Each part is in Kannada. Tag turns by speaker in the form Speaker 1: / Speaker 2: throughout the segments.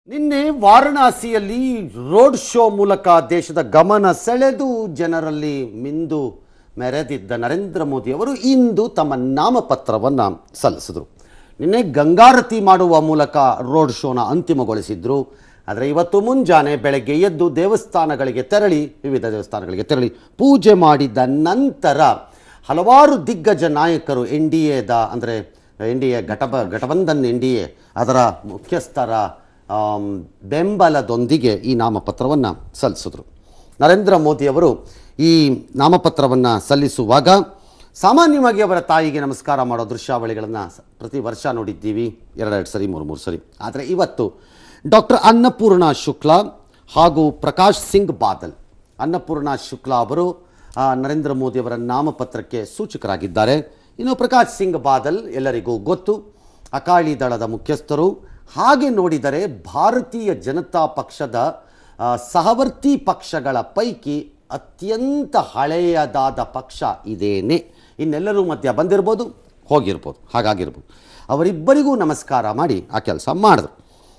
Speaker 1: ನಿನ್ನೆ ವಾರಣಾಸಿಯಲ್ಲಿ ರೋಡ್ ಶೋ ಮೂಲಕ ದೇಶದ ಗಮನ ಸೆಳೆದು ಜನರಲ್ಲಿ ಮಿಂದು ಮೆರೆದಿದ್ದ ನರೇಂದ್ರ ಮೋದಿ ಅವರು ಇಂದು ತಮ್ಮ ನಾಮಪತ್ರವನ್ನು ಸಲ್ಲಿಸಿದರು ನಿನ್ನೆ ಗಂಗಾರತಿ ಮಾಡುವ ಮೂಲಕ ರೋಡ್ ಶೋನ ಅಂತಿಮಗೊಳಿಸಿದ್ರು ಆದರೆ ಇವತ್ತು ಮುಂಜಾನೆ ಬೆಳಗ್ಗೆ ಎದ್ದು ದೇವಸ್ಥಾನಗಳಿಗೆ ತೆರಳಿ ವಿವಿಧ ದೇವಸ್ಥಾನಗಳಿಗೆ ತೆರಳಿ ಪೂಜೆ ಮಾಡಿದ ನಂತರ ಹಲವಾರು ದಿಗ್ಗಜ ನಾಯಕರು ಎನ್ ಡಿ ಎದ ಅಂದರೆ ಎನ್ ಡಿ ಎ ಘಟಬ ಘಟಬಂಧನ್ ಎನ್ ಡಿ ಎ ಅದರ ಮುಖ್ಯಸ್ಥರ ಆಮ್, ಬೆಂಬಲದೊಂದಿಗೆ ಈ ನಾಮಪತ್ರವನ್ನು ಸಲ್ಲಿಸಿದ್ರು ನರೇಂದ್ರ ಮೋದಿಯವರು ಈ ನಾಮಪತ್ರವನ್ನು ಸಲ್ಲಿಸುವಾಗ ಸಾಮಾನ್ಯವಾಗಿ ಅವರ ತಾಯಿಗೆ ನಮಸ್ಕಾರ ಮಾಡೋ ದೃಶ್ಯಾವಳಿಗಳನ್ನು ಪ್ರತಿ ವರ್ಷ ನೋಡಿದ್ದೀವಿ ಎರಡೆರಡು ಸರಿ ಮೂರು ಮೂರು ಸರಿ ಆದರೆ ಇವತ್ತು ಡಾಕ್ಟರ್ ಅನ್ನಪೂರ್ಣ ಶುಕ್ಲಾ ಹಾಗೂ ಪ್ರಕಾಶ್ ಸಿಂಗ್ ಬಾದಲ್ ಅನ್ನಪೂರ್ಣ ಶುಕ್ಲಾ ಅವರು ಆ, ನರೇಂದ್ರ ಮೋದಿಯವರ ನಾಮಪತ್ರಕ್ಕೆ ಸೂಚಕರಾಗಿದ್ದಾರೆ ಇನ್ನು ಪ್ರಕಾಶ್ ಸಿಂಗ್ ಬಾದಲ್ ಎಲ್ಲರಿಗೂ ಗೊತ್ತು ಅಕಾಲಿ ದಳದ ಮುಖ್ಯಸ್ಥರು ಹಾಗೆ ನೋಡಿದರೆ ಭಾರತೀಯ ಜನತಾ ಪಕ್ಷದ ಆ, ಸಹವರ್ತಿ ಪಕ್ಷಗಳ ಪೈಕಿ ಅತ್ಯಂತ ಹಳೆಯದಾದ ಪಕ್ಷ ಇದೇನೆ ಇನ್ನೆಲ್ಲರೂ ಮಧ್ಯ ಬಂದಿರ್ಬೋದು ಹೋಗಿರ್ಬೋದು ಹಾಗಾಗಿರ್ಬೋದು ಅವರಿಬ್ಬರಿಗೂ ನಮಸ್ಕಾರ ಮಾಡಿ ಆ ಕೆಲಸ ಮಾಡಿದ್ರು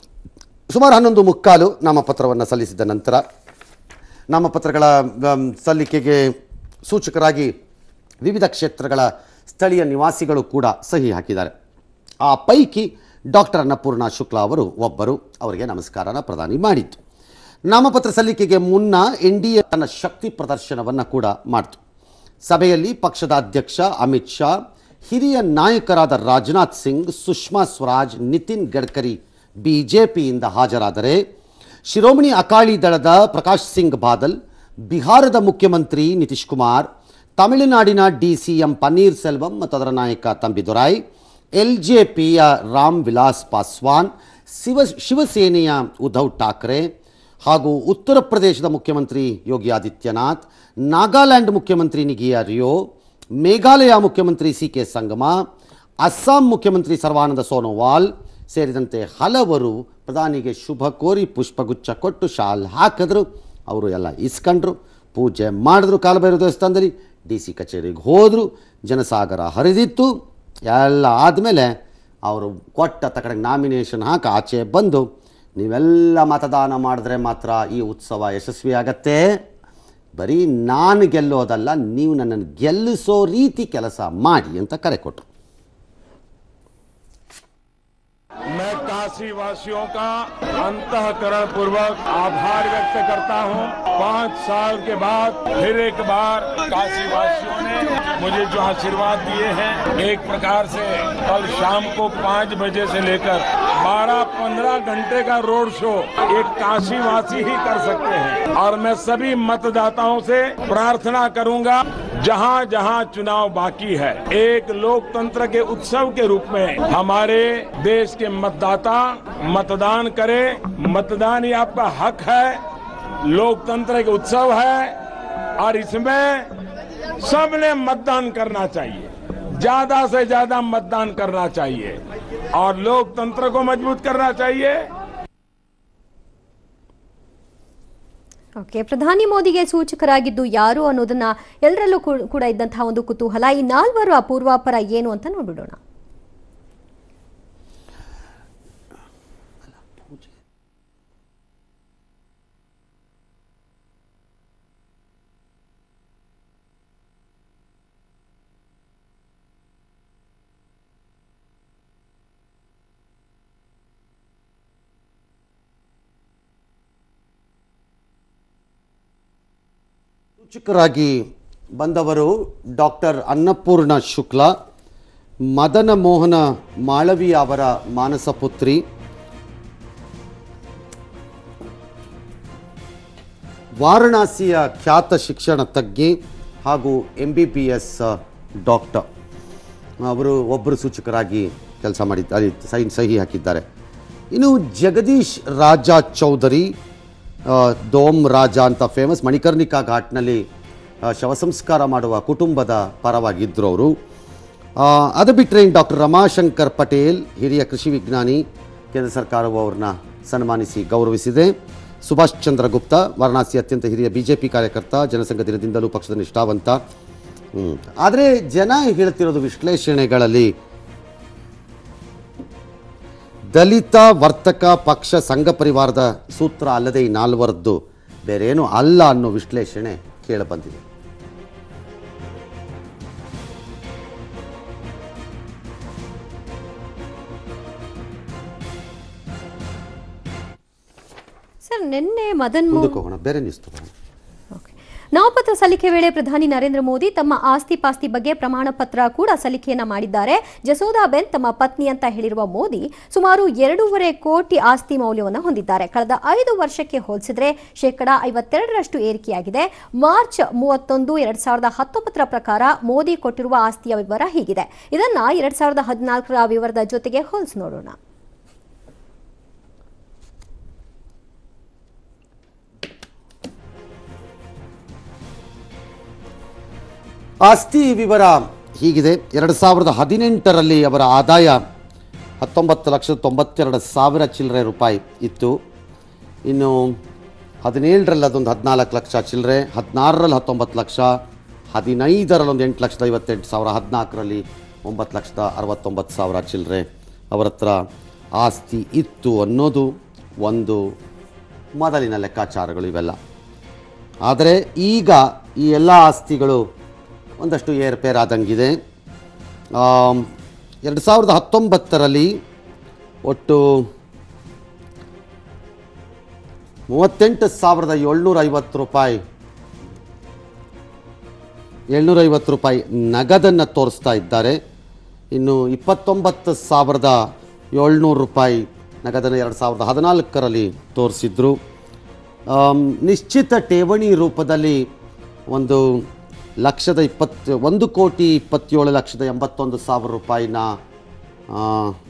Speaker 1: ಸುಮಾರು ಹನ್ನೊಂದು ಮುಕ್ಕಾಲು ನಾಮಪತ್ರವನ್ನು ಸಲ್ಲಿಸಿದ ನಂತರ ನಾಮಪತ್ರಗಳ ಆಮ್, ಸಲ್ಲಿಕೆಗೆ ಸೂಚಕರಾಗಿ ವಿವಿಧ ಕ್ಷೇತ್ರಗಳ ಸ್ಥಳೀಯ ನಿವಾಸಿಗಳು ಕೂಡ ಸಹಿ ಹಾಕಿದ್ದಾರೆ ಆ ಪೈಕಿ ಡಾಕ್ಟರ್ ಅನ್ನಪೂರ್ಣ ಶುಕ್ಲಾ ಅವರು ಒಬ್ಬರು ಅವರಿಗೆ ನಮಸ್ಕಾರನ ಪ್ರದಾನಿ ಮಾಡಿತ್ತು ನಾಮಪತ್ರ ಸಲ್ಲಿಕೆಗೆ ಮುನ್ನ ಎನ್ ಡಿ ಎ ತನ್ನ ಶಕ್ತಿ ಪ್ರದರ್ಶನವನ್ನು ಕೂಡ ಮಾಡಿತು ಸಭೆಯಲ್ಲಿ ಪಕ್ಷದ ಅಧ್ಯಕ್ಷ ಅಮಿತ್ ಶಾ ಹಿರಿಯ ನಾಯಕರಾದ ರಾಜನಾಥ್ ಸಿಂಗ್ ಸುಷ್ಮಾ ಸ್ವರಾಜ್ ನಿತಿನ್ ಗಡ್ಕರಿ ಬಿಜೆಪಿಯಿಂದ ಹಾಜರಾದರೆ ಶಿರೋಮಣಿ ಅಕಾಲಿ ದಳದ ಪ್ರಕಾಶ್ ಸಿಂಗ್ ಬಾದಲ್ ಬಿಹಾರದ ಮುಖ್ಯಮಂತ್ರಿ ನಿತೀಶ್ ಕುಮಾರ್ ತಮಿಳುನಾಡಿನ D C M Panneer Selvam ಮತ್ತು ಅದರ ನಾಯಕ ತಂಬಿದೊರಾಯ್ ಎಲ್ ಜೆ ಪಿಯ ರಾಮ್ ವಿಲಾಸ್ ಪಾಸ್ವಾನ್ ಶಿವ ಶಿವಸೇನೆಯ ಉದ್ಧವ್ ಠಾಕ್ರೆ ಹಾಗೂ ಉತ್ತರ ಪ್ರದೇಶದ ಮುಖ್ಯಮಂತ್ರಿ ಯೋಗಿ ಆದಿತ್ಯನಾಥ್ ನಾಗಾಲ್ಯಾಂಡ್ ಮುಖ್ಯಮಂತ್ರಿ ನಿಗಿಯಾ ರಿಯೋ ಮೇಘಾಲಯ ಮುಖ್ಯಮಂತ್ರಿ ಸಿ ಕೆ ಸಂಗಮ ಅಸ್ಸಾಂ ಮುಖ್ಯಮಂತ್ರಿ ಸರ್ವಾನಂದ ಸೋನೋವಾಲ್ ಸೇರಿದಂತೆ ಹಲವರು ಪ್ರಧಾನಿಗೆ ಶುಭ ಕೋರಿ ಪುಷ್ಪಗುಚ್ಛ ಕೊಟ್ಟು ಶಾಲ್ ಹಾಕಿದ್ರು ಅವರು ಎಲ್ಲ ಇಸ್ಕೊಂಡ್ರು ಪೂಜೆ ಮಾಡಿದ್ರು ಕಾಲಭೈರವ ದೇವಸ್ಥಾನದಲ್ಲಿ ಡಿ ಸಿ ಕಚೇರಿಗೆ ಹೋದರು ಜನಸಾಗರ ಹರಿದಿತ್ತು ಎಲ್ಲ ಆದಮೇಲೆ ಅವರು ಕೊಟ್ಟ ತಕಡೆಗೆ ನಾಮಿನೇಷನ್ ಹಾಕಿ ಆಚೆ ಬಂದು ನೀವೆಲ್ಲ ಮತದಾನ ಮಾಡಿದ್ರೆ ಮಾತ್ರ ಈ ಉತ್ಸವ ಯಶಸ್ವಿಯಾಗತ್ತೆ ಬರೀ ನಾನು ಗೆಲ್ಲೋದಲ್ಲ ನೀವು ನನ್ನನ್ನು ಗೆಲ್ಲಿಸೋ ರೀತಿ ಕೆಲಸ ಮಾಡಿ ಅಂತ ಕರೆ ಕೊಟ್ಟರು
Speaker 2: मैं काशी वासियों का अंतकरण पूर्वक आभार व्यक्त करता हूं। पाँच साल के बाद फिर एक बार काशी वासियों ने मुझे जो आशीर्वाद दिए हैं एक प्रकार से कल शाम को पाँच बजे से लेकर बारह पंद्रह घंटे का रोड शो एक काशी वासी ही कर सकते हैं और मैं सभी मतदाताओं से प्रार्थना करूंगा जहां जहां चुनाव बाकी है एक लोकतंत्र के उत्सव के रूप में हमारे देश के मतदाता मतदान करें मतदान ही आपका हक है लोकतंत्र के उत्सव है और इसमें सबने मतदान करना चाहिए ज्यादा से ज्यादा मतदान करना चाहिए और लोकतंत्र को मजबूत करना चाहिए
Speaker 3: ಓಕೆ ಪ್ರಧಾನಿ ಮೋದಿಗೆ ಸೂಚಕರಾಗಿದ್ದು ಯಾರು ಅನ್ನೋದನ್ನ ಎಲ್ಲರಲ್ಲೂ ಕೂ- ಕೂಡ ಇದ್ದಂತಹ ಒಂದು ಕುತೂಹಲ ಈ ನಾಲ್ವರು ಅಪೂರ್ವಾಪರ ಏನು ಅಂತ ನೋಡ್ಬಿಡೋಣ
Speaker 1: ಸೂಚಕರಾಗಿ ಬಂದವರು ಡಾಕ್ಟರ್ ಅನ್ನಪೂರ್ಣ ಶುಕ್ಲಾ ಮದನ ಮೋಹನ ಮಾಳವಿಯ ಅವರ ಮಾನಸ ಪುತ್ರಿ ವಾರಣಾಸಿಯ ಖ್ಯಾತ ಶಿಕ್ಷಣ ತಜ್ಞೆ ಹಾಗೂ M B B S doctor ಅವರು ಒಬ್ಬರು ಸೂಚಕರಾಗಿ ಕೆಲಸ ಮಾಡಿದ್ದಾರೆ ಸೈನ್ ಸಹಿ ಹಾಕಿದ್ದಾರೆ ಇನ್ನು ಜಗದೀಶ್ ರಾಜ ಚೌಧರಿ ಆ, ದೋಮ್ ರಾಜ ಅಂತ ಫೇಮಸ್ ಮಣಿಕರ್ಣಿಕಾ ಘಾಟ್ನಲ್ಲಿ ಆ, ಶವ ಸಂಸ್ಕಾರ ಮಾಡುವ ಕುಟುಂಬದ ಪರವಾಗಿದ್ದರು ಅವರು ಆ, ಅದು ಬಿಟ್ಟರೆ ಡಾಕ್ಟರ್ ರಮಾಶಂಕರ್ ಪಟೇಲ್ ಹಿರಿಯ ಕೃಷಿ ವಿಜ್ಞಾನಿ ಕೇಂದ್ರ ಸರ್ಕಾರವು ಅವ್ರನ್ನ ಸನ್ಮಾನಿಸಿ ಗೌರವಿಸಿದೆ ಸುಭಾಷ್ ಚಂದ್ರ ಗುಪ್ತಾ ವಾರಣಾಸಿ ಅತ್ಯಂತ ಹಿರಿಯ ಬಿ ಜೆ ಪಿ ಕಾರ್ಯಕರ್ತ ಜನಸಂಘ ದಿನದಿಂದಲೂ ಪಕ್ಷದ ನಿಷ್ಠಾವಂತ ಆದರೆ ಜನ ಹೇಳ್ತಿರೋದು ವಿಶ್ಲೇಷಣೆಗಳಲ್ಲಿ ದಲಿತ ವರ್ತಕ ಪಕ್ಷ ಸಂಘ ಪರಿವಾರದ ಸೂತ್ರ ಅಲ್ಲದೆ ಈ ನಾಲ್ವರದ್ದು ಬೇರೇನು ಅಲ್ಲ ಅನ್ನೋ ವಿಶ್ಲೇಷಣೆ ಕೇಳಬಂದಿದೆ
Speaker 3: ಸರ್ ನಿನ್ನೆ ಮದನ್ ಮೋಹನ್
Speaker 1: ಮುಂದಕ್ಕೆ ಹೋಗೋಣ ಬೇರೆ ನ್ಯೂಸ್ ತಗೋಣ
Speaker 3: ಓಕೆ. ನಾಮಪತ್ರ ಸಲ್ಲಿಕೆ ವೇಳೆ ಪ್ರಧಾನಿ ನರೇಂದ್ರ ಮೋದಿ ತಮ್ಮ ಆಸ್ತಿ ಪಾಸ್ತಿ ಬಗ್ಗೆ ಪ್ರಮಾಣ ಪತ್ರ ಕೂಡ ಸಲ್ಲಿಕೆಯನ್ನ ಮಾಡಿದ್ದಾರೆ ಜಸೋದಾಬೆನ್ ತಮ್ಮ ಪತ್ನಿ ಅಂತ ಹೇಳಿರುವ ಮೋದಿ ಸುಮಾರು ಎರಡೂವರೆ ಕೋಟಿ ಆಸ್ತಿ ಮೌಲ್ಯವನ್ನು ಹೊಂದಿದ್ದಾರೆ ಕಳೆದ ಐದು ವರ್ಷಕ್ಕೆ ಹೋಲಿಸಿದ್ರೆ ಶೇಕಡಾ ಐವತ್ತೆರಡರಷ್ಟು ಏರಿಕೆಯಾಗಿದೆ ಮಾರ್ಚ್ ಮೂವತ್ತೊಂದು ಎರಡ್ ಸಾವಿರದ ಹತ್ತೊಂಬತ್ತರ ಪ್ರಕಾರ ಮೋದಿ ಕೊಟ್ಟಿರುವ ಆಸ್ತಿಯ ವಿವರ ಹೀಗಿದೆ ಇದನ್ನ ಎರಡ್ ಸಾವಿರದ ಹದಿನಾಲ್ಕರ ವಿವರದ ಜೊತೆಗೆ ಹೋಲಿಸಿ ನೋಡೋಣ
Speaker 1: ಆಸ್ತಿ ವಿವರ ಹೀಗಿದೆ ಎರಡು ಸಾವಿರದ ಹದಿನೆಂಟರಲ್ಲಿ ಅವರ ಆದಾಯ ಹತ್ತೊಂಬತ್ತು ಲಕ್ಷದ ತೊಂಬತ್ತೆರಡು ಸಾವಿರ ಚಿಲ್ಲರೆ ರೂಪಾಯಿ ಇತ್ತು ಇನ್ನು ಹದಿನೇಳರಲ್ಲಿ ಅದೊಂದು ಹದಿನಾಲ್ಕು ಲಕ್ಷ ಚಿಲ್ಲರೆ ಹದಿನಾರರಲ್ಲಿ ಹತ್ತೊಂಬತ್ತು ಲಕ್ಷ ಹದಿನೈದರಲ್ಲಿ ಒಂದು ಎಂಟು ಲಕ್ಷದ ಐವತ್ತೆಂಟು ಸಾವಿರ ಹದಿನಾಲ್ಕರಲ್ಲಿ ಒಂಬತ್ತು ಲಕ್ಷದ ಅರವತ್ತೊಂಬತ್ತು ಸಾವಿರ ಚಿಲ್ಲರೆ ಅವರ ಹತ್ರ ಆಸ್ತಿ ಇತ್ತು ಅನ್ನೋದು ಒಂದು ಮೊದಲಿನ ಲೆಕ್ಕಾಚಾರಗಳು ಇವೆಲ್ಲ ಆದರೆ ಈಗ ಈ ಎಲ್ಲ ಆಸ್ತಿಗಳು ಒಂದಷ್ಟು ಏರ್ಪೇರಾದಂಗಿದೆ ಆಮ್, ಎರಡು ಸಾವಿರದ ಹತ್ತೊಂಬತ್ತರಲ್ಲಿ ಒಟ್ಟು ಮೂವತ್ತೆಂಟು ಸಾವಿರದ ಏಳ್ನೂರ ಐವತ್ತು ರೂಪಾಯಿ ಏಳ್ನೂರ ಐವತ್ತು ರೂಪಾಯಿ ನಗದನ್ನು ತೋರಿಸ್ತಾ ಇದ್ದಾರೆ ಇನ್ನು ಇಪ್ಪತ್ತೊಂಬತ್ತು ಸಾವಿರದ ಏಳ್ನೂರು ರೂಪಾಯಿ ನಗದನ್ನು ಎರಡು ಸಾವಿರದ ಹದಿನಾಲ್ಕರಲ್ಲಿ ತೋರಿಸಿದ್ರು ಆಮ್, ನಿಶ್ಚಿತ ಠೇವಣಿ ರೂಪದಲ್ಲಿ ಒಂದು ಲಕ್ಷದ ಇಪ್ಪತ್ತು ಒಂದು ಕೋಟಿ ಇಪ್ಪತ್ತೇಳು ಲಕ್ಷದ ಎಂಬತ್ತೊಂದು ಸಾವಿರ ರೂಪಾಯಿನ ಆ,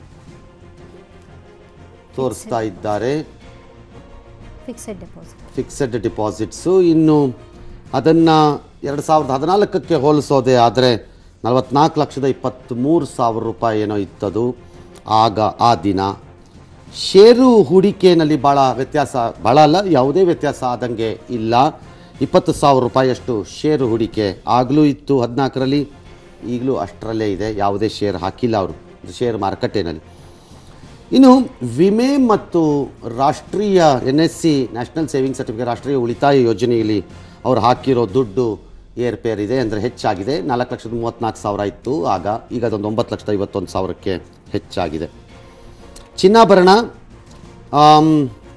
Speaker 1: ತೋರಿಸ್ತಾ ಇದ್ದಾರೆ
Speaker 3: ಫಿಕ್ಸೆಡ್ ಡೆಪಾಸಿಟ್
Speaker 1: ಫಿಕ್ಸೆಡ್ ಡಿಪಾಸಿಟ್ಸು ಇನ್ನು ಅದನ್ನು ಎರಡು ಸಾವಿರದ ಹದಿನಾಲ್ಕಕ್ಕೆ ಹೋಲಿಸೋದೇ ಆದರೆ ನಲವತ್ನಾಲ್ಕು ಲಕ್ಷದ ಇಪ್ಪತ್ತ್ಮೂರು ಸಾವಿರ ರೂಪಾಯಿ ಏನೋ ಇತ್ತದು ಆಗ ಆ ದಿನ ಷೇರು ಹೂಡಿಕೆಯಲ್ಲಿ ಭಾಳ ವ್ಯತ್ಯಾಸ ಭಾಳ ಅಲ್ಲ ಯಾವುದೇ ವ್ಯತ್ಯಾಸ ಆದಂಗೆ ಇಲ್ಲ ಇಪ್ಪತ್ತು ಸಾವಿರ ರೂಪಾಯಿಯಷ್ಟು ಷೇರು ಹೂಡಿಕೆ ಆಗಲೂ ಇತ್ತು ಹದಿನಾಲ್ಕರಲ್ಲಿ ಈಗಲೂ ಅಷ್ಟರಲ್ಲೇ ಇದೆ ಯಾವುದೇ ಶೇರ್ ಹಾಕಿಲ್ಲ ಅವರು ಶೇರ್ ಮಾರುಕಟ್ಟೆನಲ್ಲಿ ಇನ್ನು ವಿಮೆ ಮತ್ತು ರಾಷ್ಟ್ರೀಯ N S C national saving certificate ರಾಷ್ಟ್ರೀಯ ಉಳಿತಾಯ ಯೋಜನೆಯಲ್ಲಿ ಅವ್ರು ಹಾಕಿರೋ ದುಡ್ಡು ಏರ್ಪೇರ್ ಇದೆ ಅಂದರೆ ಹೆಚ್ಚಾಗಿದೆ ನಾಲ್ಕು ಲಕ್ಷದ ಮೂವತ್ತ್ನಾಲ್ಕು ಸಾವಿರ ಇತ್ತು ಆಗ ಈಗ ಅದೊಂದು ಒಂಬತ್ತು ಲಕ್ಷದ ಐವತ್ತೊಂದು ಸಾವಿರಕ್ಕೆ ಹೆಚ್ಚಾಗಿದೆ ಚಿನ್ನಾಭರಣ ಆಮ್,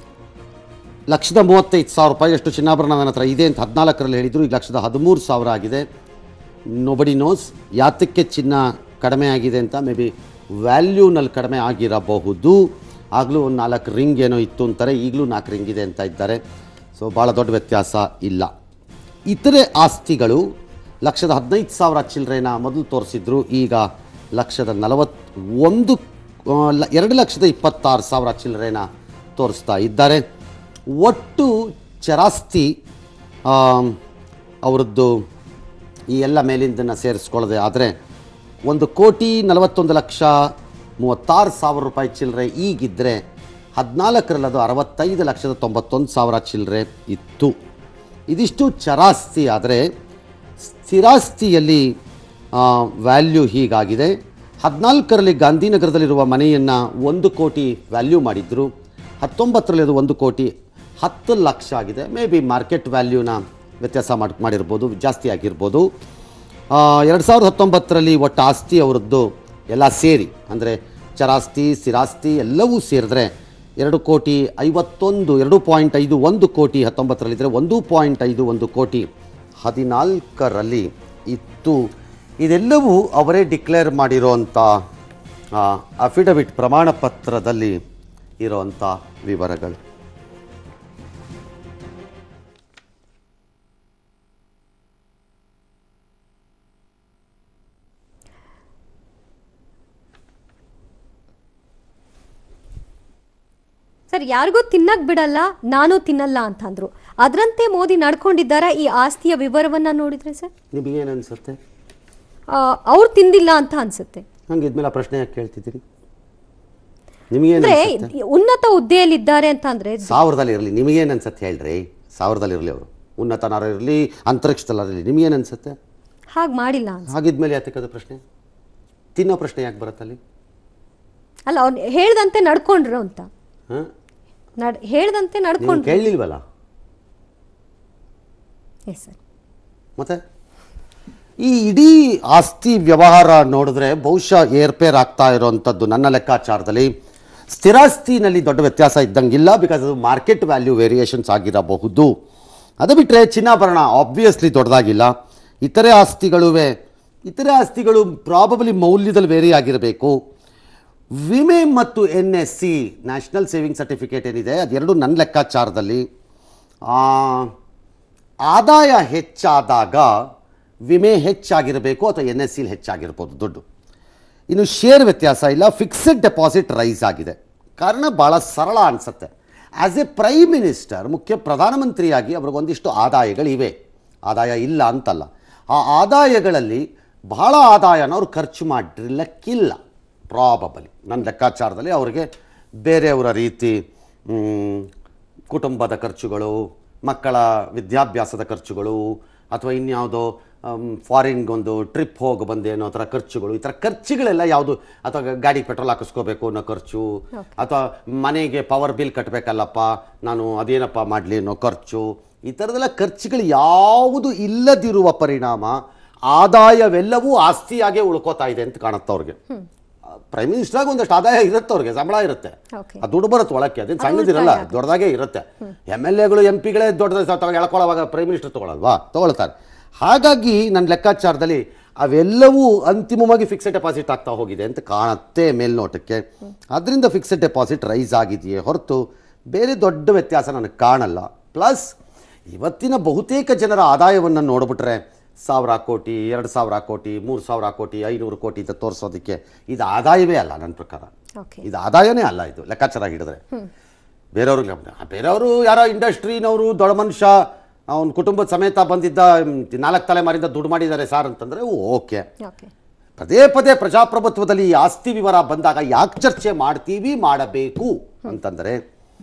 Speaker 1: ಲಕ್ಷದ ಮೂವತ್ತೈದು ಸಾವಿರ ರೂಪಾಯಿ ಅಷ್ಟು ಚಿನ್ನಾಭರಣ ನನ್ನ ಹತ್ರ ಇದೆ ಅಂತ ಹದಿನಾಲ್ಕರಲ್ಲಿ ಹೇಳಿದರು ಈಗ ಲಕ್ಷದ ಹದಿಮೂರು ಸಾವಿರ ಆಗಿದೆ ನೋಬಡಿ ನೋಸ್ ಯಾತಕ್ಕೆ ಚಿನ್ನ ಕಡಿಮೆ ಆಗಿದೆ ಅಂತ ಮೇ ಬಿ ವ್ಯಾಲ್ಯೂನಲ್ಲಿ ಕಡಿಮೆ ಆಗಿರಬಹುದು ಆಗಲೂ ಒಂದು ನಾಲ್ಕು ರಿಂಗ್ ಏನೋ ಇತ್ತು ಅಂತಾರೆ ಈಗಲೂ ನಾಲ್ಕು ರಿಂಗ್ ಇದೆ ಅಂತ ಇದ್ದಾರೆ ಸೊ ಭಾಳ ದೊಡ್ಡ ವ್ಯತ್ಯಾಸ ಇಲ್ಲ ಇತರೆ ಆಸ್ತಿಗಳು ಲಕ್ಷದ ಹದಿನೈದು ಸಾವಿರ ಚಿಲ್ಲರೆನ ಮೊದಲು ತೋರಿಸಿದ್ರು ಈಗ ಲಕ್ಷದ ನಲವತ್ತೊಂದು ಆ, ಲ- ಎರಡು ಲಕ್ಷದ ಇಪ್ಪತ್ತಾರು ಸಾವಿರ ಚಿಲ್ಲರೆನ ತೋರಿಸ್ತಾ ಇದ್ದಾರೆ ಒಟ್ಟು ಚರಾಸ್ತಿ ಆಮ್, ಅವರದ್ದು ಈ ಎಲ್ಲ ಮೇಲಿಂದನ್ನು ಸೇರಿಸ್ಕೊಳ್ಳದೆ ಆದರೆ ಒಂದು ಕೋಟಿ ನಲವತ್ತೊಂದು ಲಕ್ಷ ಮೂವತ್ತಾರು ಸಾವಿರ ರೂಪಾಯಿ ಚಿಲ್ಲರೆ ಈಗಿದ್ದರೆ ಹದಿನಾಲ್ಕರಲ್ಲಿ ಅದು ಅರವತ್ತೈದು ಲಕ್ಷದ ತೊಂಬತ್ತೊಂದು ಸಾವಿರ ಚಿಲ್ಲರೆ ಇತ್ತು ಇದಿಷ್ಟು ಚರಾಸ್ತಿ ಆದರೆ ಸ್ಥಿರಾಸ್ತಿಯಲ್ಲಿ ವ್ಯಾಲ್ಯೂ ಹೀಗಾಗಿದೆ ಹದಿನಾಲ್ಕರಲ್ಲಿ ಗಾಂಧಿನಗರದಲ್ಲಿರುವ ಮನೆಯನ್ನು ಒಂದು ಕೋಟಿ ವ್ಯಾಲ್ಯೂ ಮಾಡಿದ್ರು ಹತ್ತೊಂಬತ್ತರಲ್ಲಿ ಅದು ಒಂದು ಕೋಟಿ ಹತ್ತು ಲಕ್ಷ ಆಗಿದೆ ಮೇ ಬಿ ಮಾರ್ಕೆಟ್ ವ್ಯಾಲ್ಯೂನ ವ್ಯತ್ಯಾಸ ಮಾಡಿ ಮಾಡಿರ್ಬೋದು ಜಾಸ್ತಿ ಆಗಿರ್ಬೋದು ಎರಡು ಸಾವಿರದ ಹತ್ತೊಂಬತ್ತರಲ್ಲಿ ಒಟ್ಟು ಆಸ್ತಿ ಅವರದ್ದು ಎಲ್ಲ ಸೇರಿ ಅಂದರೆ ಚರಾಸ್ತಿ ಸ್ಥಿರಾಸ್ತಿ ಎಲ್ಲವೂ ಸೇರಿದ್ರೆ ಎರಡು ಕೋಟಿ ಐವತ್ತೊಂದು ಎರಡು ಪಾಯಿಂಟ್ ಐದು ಒಂದು ಕೋಟಿ ಹತ್ತೊಂಬತ್ತರಲ್ಲಿದ್ದರೆ ಒಂದು ಪಾಯಿಂಟ್ ಐದು ಒಂದು ಕೋಟಿ ಹದಿನಾಲ್ಕರಲ್ಲಿ ಇತ್ತು ಇದೆಲ್ಲವೂ ಅವರೇ ಡಿಕ್ಲೇರ್ ಮಾಡಿರೋಂಥ ಅಫಿಡವಿಟ್ ಪ್ರಮಾಣ ಪತ್ರದಲ್ಲಿ ಇರೋಂಥ ವಿವರಗಳು
Speaker 3: ಸರ್ ಯಾರಿಗೂ ತಿನ್ನಕ್ ಬಿಡಲ್ಲ ನಾನು ತಿನ್ನಲ್ಲ ಅಂತ ಅಂದ್ರು ಅದರಂತೆ ಮೋದಿ ನಡ್ಕೊಂಡಿದ್ದಾರ ಈ ಆಸ್ತಿಯ ವಿವರವನ್ನ ನೋಡಿದ್ರೆ ಸರ್
Speaker 1: ನಿಮಗೇನು ಅನಿಸುತ್ತೆ
Speaker 3: ಅವ್ರು ತಿಂದಿಲ್ಲ ಅಂತ ಅನ್ಸುತ್ತೆ
Speaker 1: ಹಂಗೆ ಇದ್ಮೇಲೆ ಆ ಪ್ರಶ್ನೆ ಯಾಕೆ ಕೇಳ್ತಿದ್ದೀರಿ ನಿಮಗೇನು
Speaker 3: ಅಂದ್ರೆ
Speaker 1: ಅನ್ಸುತ್ತೆ
Speaker 3: ಉನ್ನತ ಹುದ್ದೆಯಲ್ಲಿದ್ದಾರೆ ಅಂತ ಅಂದ್ರೆ
Speaker 1: ಸಾವಿರದಲ್ಲಿ ಇರಲಿ ನಿಮಗೇನು ಅನ್ಸುತ್ತೆ ಹೇಳ್ರಿ ಸಾವಿರದಲ್ಲಿ ಇರಲಿ ಅವರು ಉನ್ನತನಾರ ಇರಲಿ ಅಂತರಿಕ್ಷದಲ್ಲಿರಲಿ ನಿಮಗೇನು ಅನ್ಸುತ್ತೆ
Speaker 3: ಹಾಗೆ ಮಾಡಿಲ್ಲ ಅನ್ಸುತ್ತೆ
Speaker 1: ಹಾಗಿದ್ಮೇಲೆ ಯಾತಕ್ಕೆ ಅದು ಪ್ರಶ್ನೆ ತಿನ್ನೋ ಪ್ರಶ್ನೆ ಯಾಕೆ ಬರುತ್ತಲ್ಲಿ
Speaker 3: ಅಲ್ಲ ಅವ್ನು ಹೇಳ್ದಂತೆ ನಡ್ಕೊಂಡ್ರು ಅಂತ
Speaker 1: ಹಾಂ
Speaker 3: ನಡ್ ಹೇಳ್ದಂತೆ
Speaker 1: ನೀವು
Speaker 3: ನಡ್ಕೊಂಡ್ರು
Speaker 1: ಕೇಳಲಿಲ್ವಲ್ಲ
Speaker 3: ಎಸ್ ಸರ್
Speaker 1: ಮತ್ತೆ ಈ ಇಡೀ ಆಸ್ತಿ ವ್ಯವಹಾರ ನೋಡಿದ್ರೆ ಬಹುಶಃ ಏರ್ಪೇರ್ ಆಗ್ತಾ ಇರೋವಂಥದ್ದು ನನ್ನ ಲೆಕ್ಕಾಚಾರದಲ್ಲಿ ಸ್ಥಿರಾಸ್ತಿನಲ್ಲಿ ದೊಡ್ಡ ವ್ಯತ್ಯಾಸ ಇದ್ದಂಗಿಲ್ಲ ಬಿಕಾಸ್ ಅದು ಮಾರ್ಕೆಟ್ ವ್ಯಾಲ್ಯೂ ವೇರಿಯೇಷನ್ಸ್ ಆಗಿರಬಹುದು ಅದು ಬಿಟ್ಟರೆ ಚಿನ್ನಾಭರಣ ಆಬ್ವಿಯಸ್ಲಿ ದೊಡ್ಡದಾಗಿಲ್ಲ ಇತರೆ ಆಸ್ತಿಗಳುವೆ ಇತರೆ ಆಸ್ತಿಗಳು ಪ್ರಾಬಬಲಿ ಮೌಲ್ಯದಲ್ಲಿ ವೇರಿ ಆಗಿರಬೇಕು ವಿಮೆ ಮತ್ತು N S C national saving certificate ಏನಿದೆ ಅದೆರಡು ನನ್ನ ಲೆಕ್ಕಾಚಾರದಲ್ಲಿ ಆ, ಆದಾಯ ಹೆಚ್ಚಾದಾಗ ವಿಮೆ ಹೆಚ್ಚಾಗಿರಬೇಕು ಅಥವಾ ಎನ್ ಎಸ್ ಸಿಲಿ ಹೆಚ್ಚಾಗಿರ್ಬೋದು ದುಡ್ಡು ಇನ್ನು ಶೇರ್ ವ್ಯತ್ಯಾಸ ಇಲ್ಲ ಫಿಕ್ಸೆಡ್ ಡೆಪಾಸಿಟ್ ರೈಸ್ ಆಗಿದೆ ಕಾರಣ ಭಾಳ ಸರಳ ಅನಿಸುತ್ತೆ ಆ್ಯಸ್ ಎ ಪ್ರೈಮ್ ಮಿನಿಸ್ಟರ್ ಮುಖ್ಯ ಪ್ರಧಾನಮಂತ್ರಿಯಾಗಿ ಅವ್ರಿಗೊಂದಿಷ್ಟು ಆದಾಯಗಳಿವೆ ಆದಾಯ ಇಲ್ಲ ಅಂತಲ್ಲ ಆ ಆದಾಯಗಳಲ್ಲಿ ಬಹಳ ಆದಾಯನ ಅವ್ರು ಖರ್ಚು ಮಾಡಿರ್ಲಿಕ್ಕಿಲ್ಲ ಪ್ರಾಬಬಲಿ ನನ್ನ ಲೆಕ್ಕಾಚಾರದಲ್ಲಿ ಅವರಿಗೆ ಬೇರೆಯವರ ರೀತಿ ಮ್, ಕುಟುಂಬದ ಖರ್ಚುಗಳು ಮಕ್ಕಳ ವಿದ್ಯಾಭ್ಯಾಸದ ಖರ್ಚುಗಳು ಅಥವಾ ಇನ್ಯಾವುದೋ ಫಾರಿನ್ಗೊಂದು ಟ್ರಿಪ್ ಹೋಗಿ ಬಂದೆ ಅನ್ನೋ ಥರ ಖರ್ಚುಗಳು ಈ ಥರ ಖರ್ಚುಗಳೆಲ್ಲ ಯಾವುದು ಅಥವಾ ಗಾಡಿ ಪೆಟ್ರೋಲ್ ಹಾಕಿಸ್ಕೋಬೇಕು ಅನ್ನೋ ಖರ್ಚು ಅಥವಾ ಮನೆಗೆ ಪವರ್ ಬಿಲ್ ಕಟ್ಟಬೇಕಲ್ಲಪ್ಪ ನಾನು ಅದೇನಪ್ಪ ಮಾಡಲಿ ಅನ್ನೋ ಖರ್ಚು ಈ ಥರದೆಲ್ಲ ಖರ್ಚುಗಳು ಯಾವುದು ಇಲ್ಲದಿರುವ ಪರಿಣಾಮ ಆದಾಯವೆಲ್ಲವೂ ಆಸ್ತಿಯಾಗೇ ಉಳ್ಕೋತಾ ಇದೆ ಅಂತ ಕಾಣುತ್ತೆ ಅವ್ರಿಗೆ ಪ್ರೈಮ್ ಮಿನಿಸ್ಟರ್ ಆಗಿ ಒಂದಷ್ಟು ಆದಾಯ ಇರುತ್ತೆ ಅವ್ರಿಗೆ ಸಂಬಳ ಇರುತ್ತೆ
Speaker 3: Okay.
Speaker 1: ಆ ದುಡ್ಡು ಬರುತ್ತೆ ಒಳಕ್ಕೆ ಅದೇನು ಸಣ್ಣದಿರಲ್ಲ ದೊಡ್ಡದಾಗೆ ಇರುತ್ತೆ ಎಮ್ ಎಲ್ ಎಗಳು ಎಂ ಪಿಗಳೇ ದೊಡ್ಡದ ತಗೊಂಡು ಎಳ್ಕೊಳ್ಳೋವಾಗ ಪ್ರೈಮ್ ಮಿನಿಸ್ಟರ್ ತಗೊಳಲ್ವಾ ತಗೊಳ್ತಾರೆ ಹಾಗಾಗಿ ನನ್ನ ಲೆಕ್ಕಾಚಾರದಲ್ಲಿ ಅವೆಲ್ಲವೂ ಅಂತಿಮವಾಗಿ ಫಿಕ್ಸೆಡ್ ಡೆಪಾಸಿಟ್ ಆಗ್ತಾ ಹೋಗಿದೆ ಅಂತ ಕಾಣುತ್ತೆ ಮೇಲ್ನೋಟಕ್ಕೆ ಅದರಿಂದ ಫಿಕ್ಸೆಡ್ ಡೆಪಾಸಿಟ್ ರೈಸ್ ಆಗಿದೆಯೇ ಹೊರತು ಬೇರೆ ದೊಡ್ಡ ವ್ಯತ್ಯಾಸ ನನಗೆ ಕಾಣಲ್ಲ ಪ್ಲಸ್ ಇವತ್ತಿನ ಬಹುತೇಕ ಜನರ ಆದಾಯವನ್ನು ನೋಡ್ಬಿಟ್ರೆ ಸಾವಿರ ಕೋಟಿ ಎರಡು ಸಾವಿರ ಕೋಟಿ ಮೂರು ಸಾವಿರ ಕೋಟಿ ಐನೂರು ಕೋಟಿ ಅಂತ ತೋರಿಸೋದಕ್ಕೆ ಇದು ಆದಾಯವೇ ಅಲ್ಲ ನನ್ನ ಪ್ರಕಾರ
Speaker 3: ಓಕೆ
Speaker 1: ಇದು ಆದಾಯನೇ ಅಲ್ಲ ಇದು ಲೆಕ್ಕಾಚಾರ ಹಿಡಿದ್ರೆ ಬೇರೆಯವ್ರಿಗೆ ಬೇರೆಯವರು ಯಾರೋ ಇಂಡಸ್ಟ್ರಿನವರು ದೊಡ್ಡ ಮನುಷ್ಯ ಅವನ ಕುಟುಂಬದ ಸಮೇತ ಬಂದಿದ್ದ ಮ್, ನಾಲ್ಕು ತಲೆಮಾರಿಂದ ದುಡ್ಡು ಮಾಡಿದ್ದಾರೆ ಸಾರ್ ಅಂತಂದರೆ ಓಕೆ
Speaker 3: ಓಕೆ
Speaker 1: ಪದೇ ಪದೇ ಪ್ರಜಾಪ್ರಭುತ್ವದಲ್ಲಿ ಈ ಆಸ್ತಿ ವಿವರ ಬಂದಾಗ ಯಾಕೆ ಚರ್ಚೆ ಮಾಡ್ತೀವಿ ಮಾಡಬೇಕು ಅಂತಂದರೆ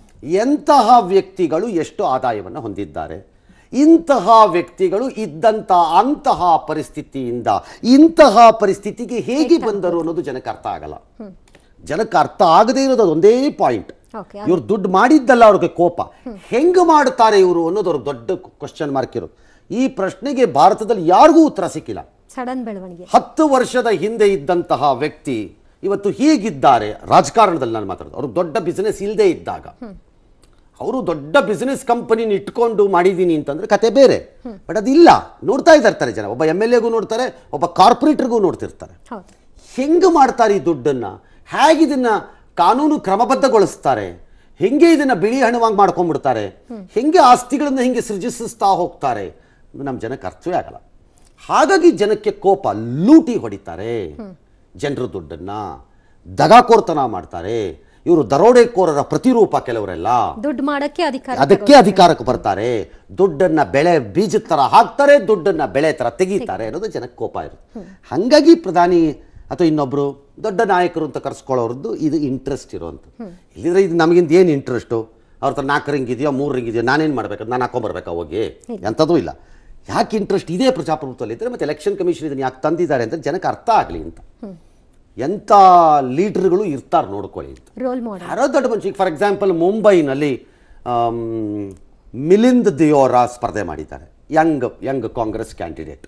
Speaker 1: ಎಂತಹ ವ್ಯಕ್ತಿಗಳು ಎಷ್ಟು ಆದಾಯವನ್ನು ಹೊಂದಿದ್ದಾರೆ ಇಂತಹ ವ್ಯಕ್ತಿಗಳು ಇದ್ದಂಥ ಅಂತಹ ಪರಿಸ್ಥಿತಿಯಿಂದ ಇಂತಹ ಪರಿಸ್ಥಿತಿಗೆ ಹೇಗೆ ಬಂದರು ಅನ್ನೋದು ಜನಕ್ಕೆ ಅರ್ಥ ಆಗಲ್ಲ ಜನಕ್ಕೆ ಅರ್ಥ ಆಗದೇ ಇರೋದು ಅದೊಂದೇ ಪಾಯಿಂಟ್
Speaker 3: ಓಕೆ
Speaker 1: ಇವ್ರು ದುಡ್ಡು ಮಾಡಿದ್ದಲ್ಲ ಅವ್ರಿಗೆ ಕೋಪ ಹೆಂಗೆ ಮಾಡ್ತಾರೆ ಇವರು ಅನ್ನೋದು ಅವ್ರ ದೊಡ್ಡ ಕ್ವಶನ್ ಮಾರ್ಕ್ ಇರೋದು ಈ ಪ್ರಶ್ನೆಗೆ ಭಾರತದಲ್ಲಿ ಯಾರಿಗೂ ಉತ್ತರ ಸಿಕ್ಕಿಲ್ಲ
Speaker 3: ಸಡನ್ ಬೆಳವಣಿಗೆ
Speaker 1: ಹತ್ತು ವರ್ಷದ ಹಿಂದೆ ಇದ್ದಂತಹ ವ್ಯಕ್ತಿ ಇವತ್ತು ಹೀಗಿದ್ದಾರೆ ರಾಜಕಾರಣದಲ್ಲಿ ನಾನು ಮಾತಾಡೋದು ಅವರು ದೊಡ್ಡ ಬಿಸಿನೆಸ್ ಇಲ್ಲದೆ ಇದ್ದಾಗ ಅವರು ದೊಡ್ಡ ಬಿಸಿನೆಸ್ ಕಂಪನಿನ ಇಟ್ಕೊಂಡು ಮಾಡಿದ್ದೀನಿ ಅಂತಂದ್ರೆ ಕತೆ ಬೇರೆ ಬಟ್ ಅದಿಲ್ಲ ನೋಡ್ತಾ ಇದ್ದಾರೆ ಜನ ಒಬ್ಬ ಎಮ್ ಎಲ್ ಎಗೂ ನೋಡ್ತಾರೆ ಒಬ್ಬ ಕಾರ್ಪೊರೇಟರ್ಗೂ ನೋಡ್ತಿರ್ತಾರೆ
Speaker 3: ಹೌದು
Speaker 1: ಹೆಂಗೆ ಮಾಡ್ತಾರೆ ಈ ದುಡ್ಡನ್ನ ಹೇಗೆ ಇದನ್ನ ಕಾನೂನು ಕ್ರಮಬದ್ಧಗೊಳಿಸ್ತಾರೆ ಹೆಂಗೆ ಇದನ್ನ ಬಿಳಿ ಹಣವಾಗಿ ಮಾಡ್ಕೊಂಡ್ಬಿಡ್ತಾರೆ ಹೆಂಗೆ ಆಸ್ತಿಗಳನ್ನ ಹೆಂಗೆ ಸೃಜಿಸ್ತಾ ಹೋಗ್ತಾರೆ ಇದು ನಮ್ಮ ಜನಕ್ಕೆ ಅರ್ಥವೇ ಆಗಲ್ಲ ಹಾಗಾಗಿ ಜನಕ್ಕೆ ಕೋಪ ಲೂಟಿ ಹೊಡಿತಾರೆ ಜನರ ದುಡ್ಡನ್ನ ದಗಾಕೋರ್ತನ ಮಾಡ್ತಾರೆ ಇವರು ದರೋಡೆಕೋರರ ಪ್ರತಿರೂಪ ಕೆಲವರೆಲ್ಲ
Speaker 3: ದುಡ್ಡು ಮಾಡಕ್ಕೆ ಅಧಿಕಾರ
Speaker 1: ಅದಕ್ಕೆ ಅಧಿಕಾರಕ್ಕೆ ಬರ್ತಾರೆ ದುಡ್ಡನ್ನ ಬೆಳೆ ಬೀಜದ ತರ ಹಾಕ್ತಾರೆ ದುಡ್ಡನ್ನ ಬೆಳೆ ತರ ತೆಗೀತಾರೆ ಅನ್ನೋದು ಜನಕ್ಕೆ ಕೋಪ ಇರುತ್ತೆ ಹಾಗಾಗಿ ಪ್ರಧಾನಿ ಅಥವಾ ಇನ್ನೊಬ್ರು ದೊಡ್ಡ ನಾಯಕರು ಅಂತ ಕರ್ಸ್ಕೊಳ್ಳೋರದ್ದು ಇದು ಇಂಟ್ರೆಸ್ಟ್ ಇರೋವಂಥದ್ದು ಇಲ್ಲಿದ್ರೆ ಇದು ನಮಗಿಂದ ಏನು ಇಂಟ್ರೆಸ್ಟು ಅವ್ರ ಹತ್ರ ನಾಲ್ಕು ರಿಂಗ್ ಇದೆಯೋ ಮೂರು ರಿಂಗ್ ಇದೆಯೋ ನಾನೇನು ಮಾಡ್ಬೇಕು ನಾನು ಹಾಕೊಂಬರ್ಬೇಕಾ ಹೋಗಿ ಎಂಥದ್ದು ಇಲ್ಲ ಯಾಕೆ ಇಂಟ್ರೆಸ್ಟ್ ಇದೇ ಪ್ರಜಾಪ್ರಭುತ್ವದಲ್ಲಿ ಇದ್ದರೆ ಮತ್ತೆ ಎಲೆಕ್ಷನ್ ಕಮಿಷನ್ ಇದನ್ನು ಯಾಕೆ ತಂದಿದ್ದಾರೆ ಅಂತ ಜನಕ್ಕೆ ಅರ್ಥ ಆಗಲಿ ಅಂತ ಎಂಥ ಲೀಡರ್ಗಳು ಇರ್ತಾರೆ ನೋಡ್ಕೊಳ್ಳಿ ಅಂತ
Speaker 3: ರೋಲ್ ಮಾಡೆಲ್
Speaker 1: ಯಾರೋ ದೊಡ್ಡ ಮನುಷ್ಯ ಫಾರ್ ಎಕ್ಸಾಂಪಲ್ ಮುಂಬೈನಲ್ಲಿ ಆಮ್, ಮಿಲಿಂದ್ ದಿಯೋರಾ ಸ್ಪರ್ಧೆ ಮಾಡಿದ್ದಾರೆ ಯಂಗ್ ಯಂಗ್ ಕಾಂಗ್ರೆಸ್ ಕ್ಯಾಂಡಿಡೇಟ್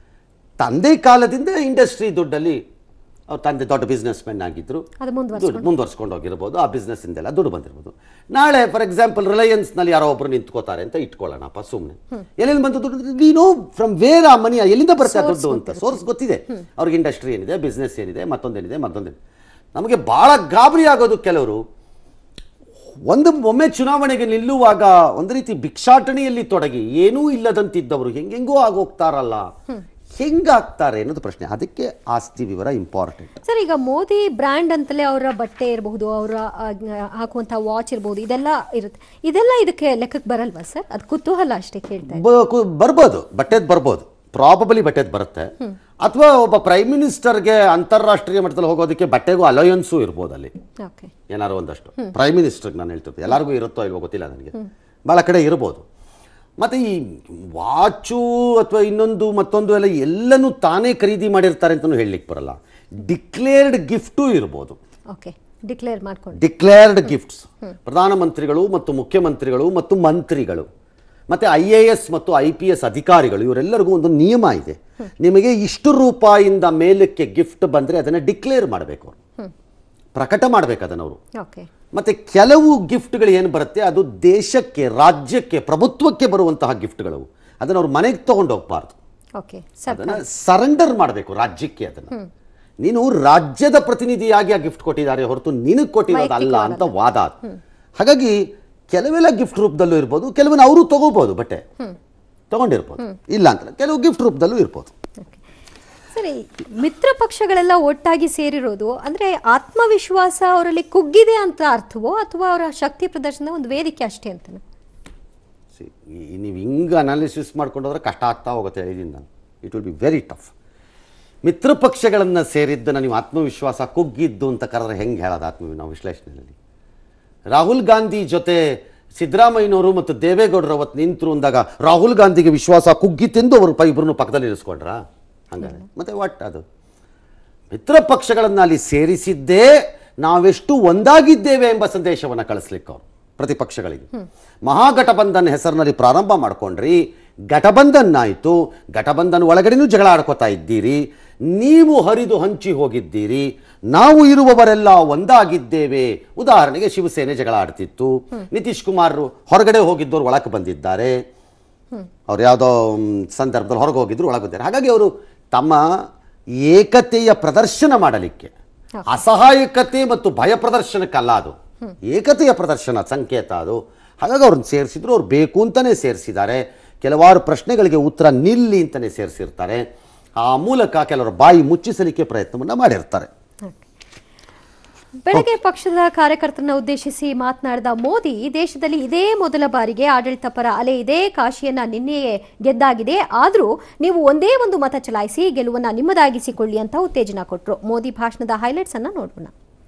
Speaker 1: ತಂದೆ ಕಾಲದಿಂದ ಇಂಡಸ್ಟ್ರಿ ದುಡ್ಡಲ್ಲಿ ಅವ್ರ ತಂದೆ ದೊಡ್ಡ ಬಿಸ್ನೆಸ್ ಮೆನ್ ಆಗಿದ್ರು
Speaker 3: ಅದು ಮುಂದುವರ್ಸ್ಕೊಂಡು
Speaker 1: ದುಡ್ಡು ಮುಂದುವರ್ಸ್ಕೊಂಡು ಹೋಗಿರ್ಬೋದು ಆ ಬಿಸ್ನೆಸ್ ಇಂದೆಲ್ಲ ದುಡ್ಡು ಬಂದಿರ್ಬೋದು ನಾಳೆ ಫಾರ್ ಎಕ್ಸಾಂಪಲ್ ರಿಲಯನ್ಸ್ನಲ್ಲಿ ಯಾರೋ ಒಬ್ರು ನಿಂತ್ಕೋತಾರೆ ಅಂತ ಇಟ್ಕೊಳ್ಳೋಣಪ್ಪ ಸುಮ್ಮನೆ ಎಲ್ಲೆಲ್ಲಿ ಬಂತು ದುಡ್ಡು ವಿ ನೋ ಫ್ರಮ್ ವೇರ್ ಆ ಮನಿ ಎಲ್ಲಿಂದ ಬರುತ್ತೆ ಆ ದುಡ್ಡು ಅಂತ ಸೋರ್ಸ್ ಗೊತ್ತಿದೆ ಅವ್ರಿಗೆ ಇಂಡಸ್ಟ್ರಿ ಏನಿದೆ ಬಿಸ್ನೆಸ್ ಏನಿದೆ ಮತ್ತೊಂದೇನಿದೆ ಮತ್ತೊಂದೇನಿದೆ ನಮಗೆ ಭಾಳ ಗಾಬರಿ ಆಗೋದು ಕೆಲವರು ಒಂದು ಒಮ್ಮೆ ಚುನಾವಣೆಗೆ ನಿಲ್ಲುವಾಗ ಒಂದು ರೀತಿ ಭಿಕ್ಷಾಟನೆಯಲ್ಲಿ ತೊಡಗಿ ಏನೂ ಇಲ್ಲದಂತಿದ್ದವರು ಹೆಂಗೆಂಗೋ ಆಗೋಗ್ತಾರಲ್ಲ ಹೆಂಗಾಗ್ತಾರೆ ಅನ್ನೋದು ಪ್ರಶ್ನೆ ಅದಕ್ಕೆ ಆಸ್ತಿ ವಿವರ ಇಂಪಾರ್ಟೆಂಟ್
Speaker 3: ಸರ್ ಈಗ ಮೋದಿ ಬ್ರ್ಯಾಂಡ್ ಅಂತಲೇ ಅವರ ಬಟ್ಟೆ ಇರಬಹುದು ಅವರ ಹಾಕುವಂತ ವಾಚ್ ಇರಬಹುದು ಇದೆಲ್ಲ ಇರುತ್ತೆ ಇದೆಲ್ಲ ಇದಕ್ಕೆ ಲೆಕ್ಕಕ್ಕೆ ಬರಲ್ವಾ ಸರ್ ಅದು ಕುತೂಹಲ ಅಷ್ಟೇ ಕೇಳ್ತಾ ಇದ್ದೀನಿ.
Speaker 1: ಬ- ಕು- ಬರ್ಬೋದು ಬಟ್ಟೆದ್ ಬರ್ಬೋದು ಪ್ರಾಬಬಲಿ ಬಟ್ಟೆದ್ ಬರುತ್ತೆ ಅಥವಾ ಒಬ್ಬ ಪ್ರೈಮ್ ಮಿನಿಸ್ಟರ್ಗೆ ಅಂತಾರಾಷ್ಟ್ರೀಯ ಮಟ್ಟದಲ್ಲಿ ಹೋಗೋದಕ್ಕೆ ಬಟ್ಟೆಗೂ ಅಲಯನ್ಸು ಇರ್ಬೋದು ಅಲ್ಲಿ
Speaker 3: ಓಕೆ
Speaker 1: ಏನಾರು ಒಂದಷ್ಟು ಪ್ರೈಮ್ ಮಿನಿಸ್ಟರ್ಗೆ ನಾನು ಹೇಳ್ತಿರ್ತೀನಿ ಎಲ್ಲರಿಗೂ ಇರುತ್ತೋ ಇಲ್ವೋ ಗೊತ್ತಿಲ್ಲ ನನಗೆ ಭಾಳ ಕಡೆ ಇರ್ಬೋದು ಮತ್ತು ಈ ವಾಚು ಅಥವಾ ಇನ್ನೊಂದು ಮತ್ತೊಂದು ಎಲ್ಲ ಎಲ್ಲನೂ ತಾನೇ ಖರೀದಿ ಮಾಡಿರ್ತಾರೆ ಅಂತಲೂ ಹೇಳಲಿಕ್ಕೆ ಬರಲ್ಲ ಡಿಕ್ಲೇರ್ಡ್ ಗಿಫ್ಟು ಇರ್ಬೋದು
Speaker 3: ಓಕೆ ಡಿಕ್ಲೇರ್ ಮಾಡ್ಕೊಂಡು
Speaker 1: ಡಿಕ್ಲೇರ್ಡ್ ಗಿಫ್ಟ್ಸ್ ಪ್ರಧಾನಮಂತ್ರಿಗಳು ಮತ್ತು ಮುಖ್ಯಮಂತ್ರಿಗಳು ಮತ್ತು ಮಂತ್ರಿಗಳು ಮತ್ತೆ ಐ ಎ ಎಸ್ ಮತ್ತು ಐ ಪಿ ಎಸ್ ಅಧಿಕಾರಿಗಳು ಇವರೆಲ್ಲರಿಗೂ ಒಂದು ನಿಯಮ ಇದೆ ನಿಮಗೆ ಇಷ್ಟು ರೂಪಾಯಿಂದ ಮೇಲಕ್ಕೆ ಗಿಫ್ಟ್ ಬಂದರೆ ಅದನ್ನು ಡಿಕ್ಲೇರ್ ಮಾಡಬೇಕು ಅವರು ಪ್ರಕಟ ಮಾಡಬೇಕು ಅದನ್ನು ಅವರು
Speaker 3: ಓಕೆ
Speaker 1: ಮತ್ತೆ ಕೆಲವು ಗಿಫ್ಟ್ಗಳು ಏನು ಬರುತ್ತೆ ಅದು ದೇಶಕ್ಕೆ ರಾಜ್ಯಕ್ಕೆ ಪ್ರಭುತ್ವಕ್ಕೆ ಬರುವಂತಹ ಗಿಫ್ಟ್ಗಳು ಅದನ್ನು ಅವ್ರು ಮನೆಗೆ ತಗೊಂಡು ಹೋಗ್ಬಾರ್ದು
Speaker 3: ಓಕೆ
Speaker 1: ಅದನ್ನ
Speaker 3: ಸರ್ಕಾರ
Speaker 1: ಸರೆಂಡರ್ ಮಾಡಬೇಕು ರಾಜ್ಯಕ್ಕೆ ಅದನ್ನ ನೀನು ರಾಜ್ಯದ ಪ್ರತಿನಿಧಿಯಾಗಿ ಆ ಗಿಫ್ಟ್ ಕೊಟ್ಟಿದ್ದಾರೆ ಹೊರತು ನಿನಗೆ ಕೊಟ್ಟಿರೋದಲ್ಲ ಅಂತ ವಾದ ಅದು. ಹಾಗಾಗಿ ಕೆಲವೆಲ್ಲ ಗಿಫ್ಟ್ ರೂಪದಲ್ಲೂ ಇರ್ಬೋದು ಕೆಲವನ್ನ ಅವರು ತಗೋಬಹುದು ಬಟ್ಟೆ ತಗೊಂಡಿರ್ಬೋದು ಇಲ್ಲ ಅಂತ ಕೆಲವು ಗಿಫ್ಟ್ ರೂಪದಲ್ಲೂ ಇರ್ಬೋದು
Speaker 3: ಸರಿ ಮಿತ್ರ ಪಕ್ಷಗಳೆಲ್ಲ ಒಟ್ಟಾಗಿ ಸೇರಿರೋದು ಅಂದ್ರೆ ಆತ್ಮವಿಶ್ವಾಸ ಅವರಲ್ಲಿ ಕುಗ್ಗಿದೆ ಅಂತ ಅರ್ಥವೋ ಅಥವಾ ಅವರ ಶಕ್ತಿ ಪ್ರದರ್ಶನದ ಒಂದು ವೇದಿಕೆ ಅಷ್ಟೇ ಅಂತನೋ
Speaker 1: See, ಈ- ನೀವು ಹಿಂಗೆ ಅನಾಲಿಸಿಸ್ ಮಾಡ್ಕೊಂಡೋದ್ರೆ ಕಷ್ಟ ಆಗ್ತಾ ಹೋಗುತ್ತೆ ಹೇಳಿದ್ದೀನಿ ನಾನು it will be very tough ಮಿತ್ರ ಪಕ್ಷಗಳನ್ನು ಸೇರಿದ್ದನ್ನು ನೀವು ಆತ್ಮವಿಶ್ವಾಸ ಕುಗ್ಗಿದ್ದು ಅಂತ ಕರೆದ್ರೆ ಹೆಂಗೆ ಹೇಳೋದು ಆತ್ಮ ನಾವು ವಿಶ್ಲೇಷಣೆಯಲ್ಲಿ ರಾಹುಲ್ ಗಾಂಧಿ ಜೊತೆ ಸಿದ್ದರಾಮಯ್ಯನವರು ಮತ್ತು ದೇವೇಗೌಡರು ಅವತ್ತು ನಿಂತರು ಅಂದಾಗ ರಾಹುಲ್ ಗಾಂಧಿಗೆ ವಿಶ್ವಾಸ ಕುಗ್ಗಿತ್ತೆಂದು ಅವರು ಪ ಇಬ್ಬರನ್ನು ಪಕ್ಕದಲ್ಲಿ ಇರಿಸ್ಕೊಂಡ್ರಾ ಹಂಗಾರೆ ಮತ್ತೆ ವಾಟ್ ಅದು ಮಿತ್ರ ಪಕ್ಷಗಳನ್ನು ಅಲ್ಲಿ ಸೇರಿಸಿದ್ದೇ ನಾವೆಷ್ಟು ಒಂದಾಗಿದ್ದೇವೆ ಎಂಬ ಸಂದೇಶವನ್ನು ಕಳಿಸ್ಲಿಕ್ಕೆ ಅವರು ಪ್ರತಿಪಕ್ಷಗಳಿಗೆ ಮಹಾಗಠಬಂಧನ್ ಹೆಸರಿನಲ್ಲಿ ಪ್ರಾರಂಭ ಮಾಡ್ಕೊಂಡ್ರಿ ಘಟಬಂಧನ್ ಆಯಿತು ಘಟಬಂಧನ್ ಒಳಗಡೆನೂ ಜಗಳ ಆಡ್ಕೋತಾ ಇದ್ದೀರಿ ನೀವು ಹರಿದು ಹಂಚಿ ಹೋಗಿದ್ದೀರಿ ನಾವು ಇರುವವರೆಲ್ಲ ಒಂದಾಗಿದ್ದೇವೆ ಉದಾಹರಣೆಗೆ ಶಿವಸೇನೆ ಜಗಳ ಆಡ್ತಿತ್ತು ನಿತೀಶ್ ಕುಮಾರ್ ಹೊರಗಡೆ ಹೋಗಿದ್ದವ್ರು ಒಳಕ್ಕೆ ಬಂದಿದ್ದಾರೆ ಅವ್ರು ಯಾವುದೋ ಮ್, ಸಂದರ್ಭದಲ್ಲಿ ಹೊರಗೆ ಹೋಗಿದ್ರು ಒಳಗೆ ಬಂದಿದ್ದಾರೆ ಹಾಗಾಗಿ ಅವರು ತಮ್ಮ ಏಕತೆಯ ಪ್ರದರ್ಶನ ಮಾಡಲಿಕ್ಕೆ ಅಸಹಾಯಕತೆ ಮತ್ತು ಭಯ ಪ್ರದರ್ಶನಕ್ಕಲ್ಲ ಅದು ಏಕತೆಯ ಪ್ರದರ್ಶನ ಸಂಕೇತ ಅದು ಹಾಗಾಗಿ ಅವ್ರನ್ನ ಸೇರಿಸಿದ್ರು ಅವ್ರು ಬೇಕು ಅಂತಾನೆ ಸೇರಿಸಿದ್ದಾರೆ ಕೆಲವಾರು ಪ್ರಶ್ನೆಗಳಿಗೆ ಉತ್ತರ ನಿಲ್ಲಿ ಅಂತಾನೆ ಸೇರಿಸಿರ್ತಾರೆ ಆ ಮೂಲಕ ಕೆಲವರು ಬಾಯಿ ಮುಚ್ಚಿಸಲಿಕ್ಕೆ ಪ್ರಯತ್ನವನ್ನ ಮಾಡಿರ್ತಾರೆ
Speaker 3: ಬೆಳಗ್ಗೆ ಪಕ್ಷದ ಕಾರ್ಯಕರ್ತರನ್ನ ಉದ್ದೇಶಿಸಿ ಮಾತನಾಡಿದ ಮೋದಿ ದೇಶದಲ್ಲಿ ಇದೇ ಮೊದಲ ಬಾರಿಗೆ ಆಡಳಿತ ಪರ ಅಲೆ ಇದೆ ಕಾಶಿಯನ್ನ ನಿನ್ನೆಯೇ ಗೆದ್ದಾಗಿದೆ ಆದರೂ ನೀವು ಒಂದೇ ಒಂದು ಮತ ಚಲಾಯಿಸಿ ಗೆಲುವನ್ನ ನಿಮ್ಮದಾಗಿಸಿಕೊಳ್ಳಿ ಅಂತ ಉತ್ತೇಜನ ಕೊಟ್ಟರು ಮೋದಿ ಭಾಷಣದ ಹೈಲೈಟ್ಸ್ ಅನ್ನ ನೋಡೋಣ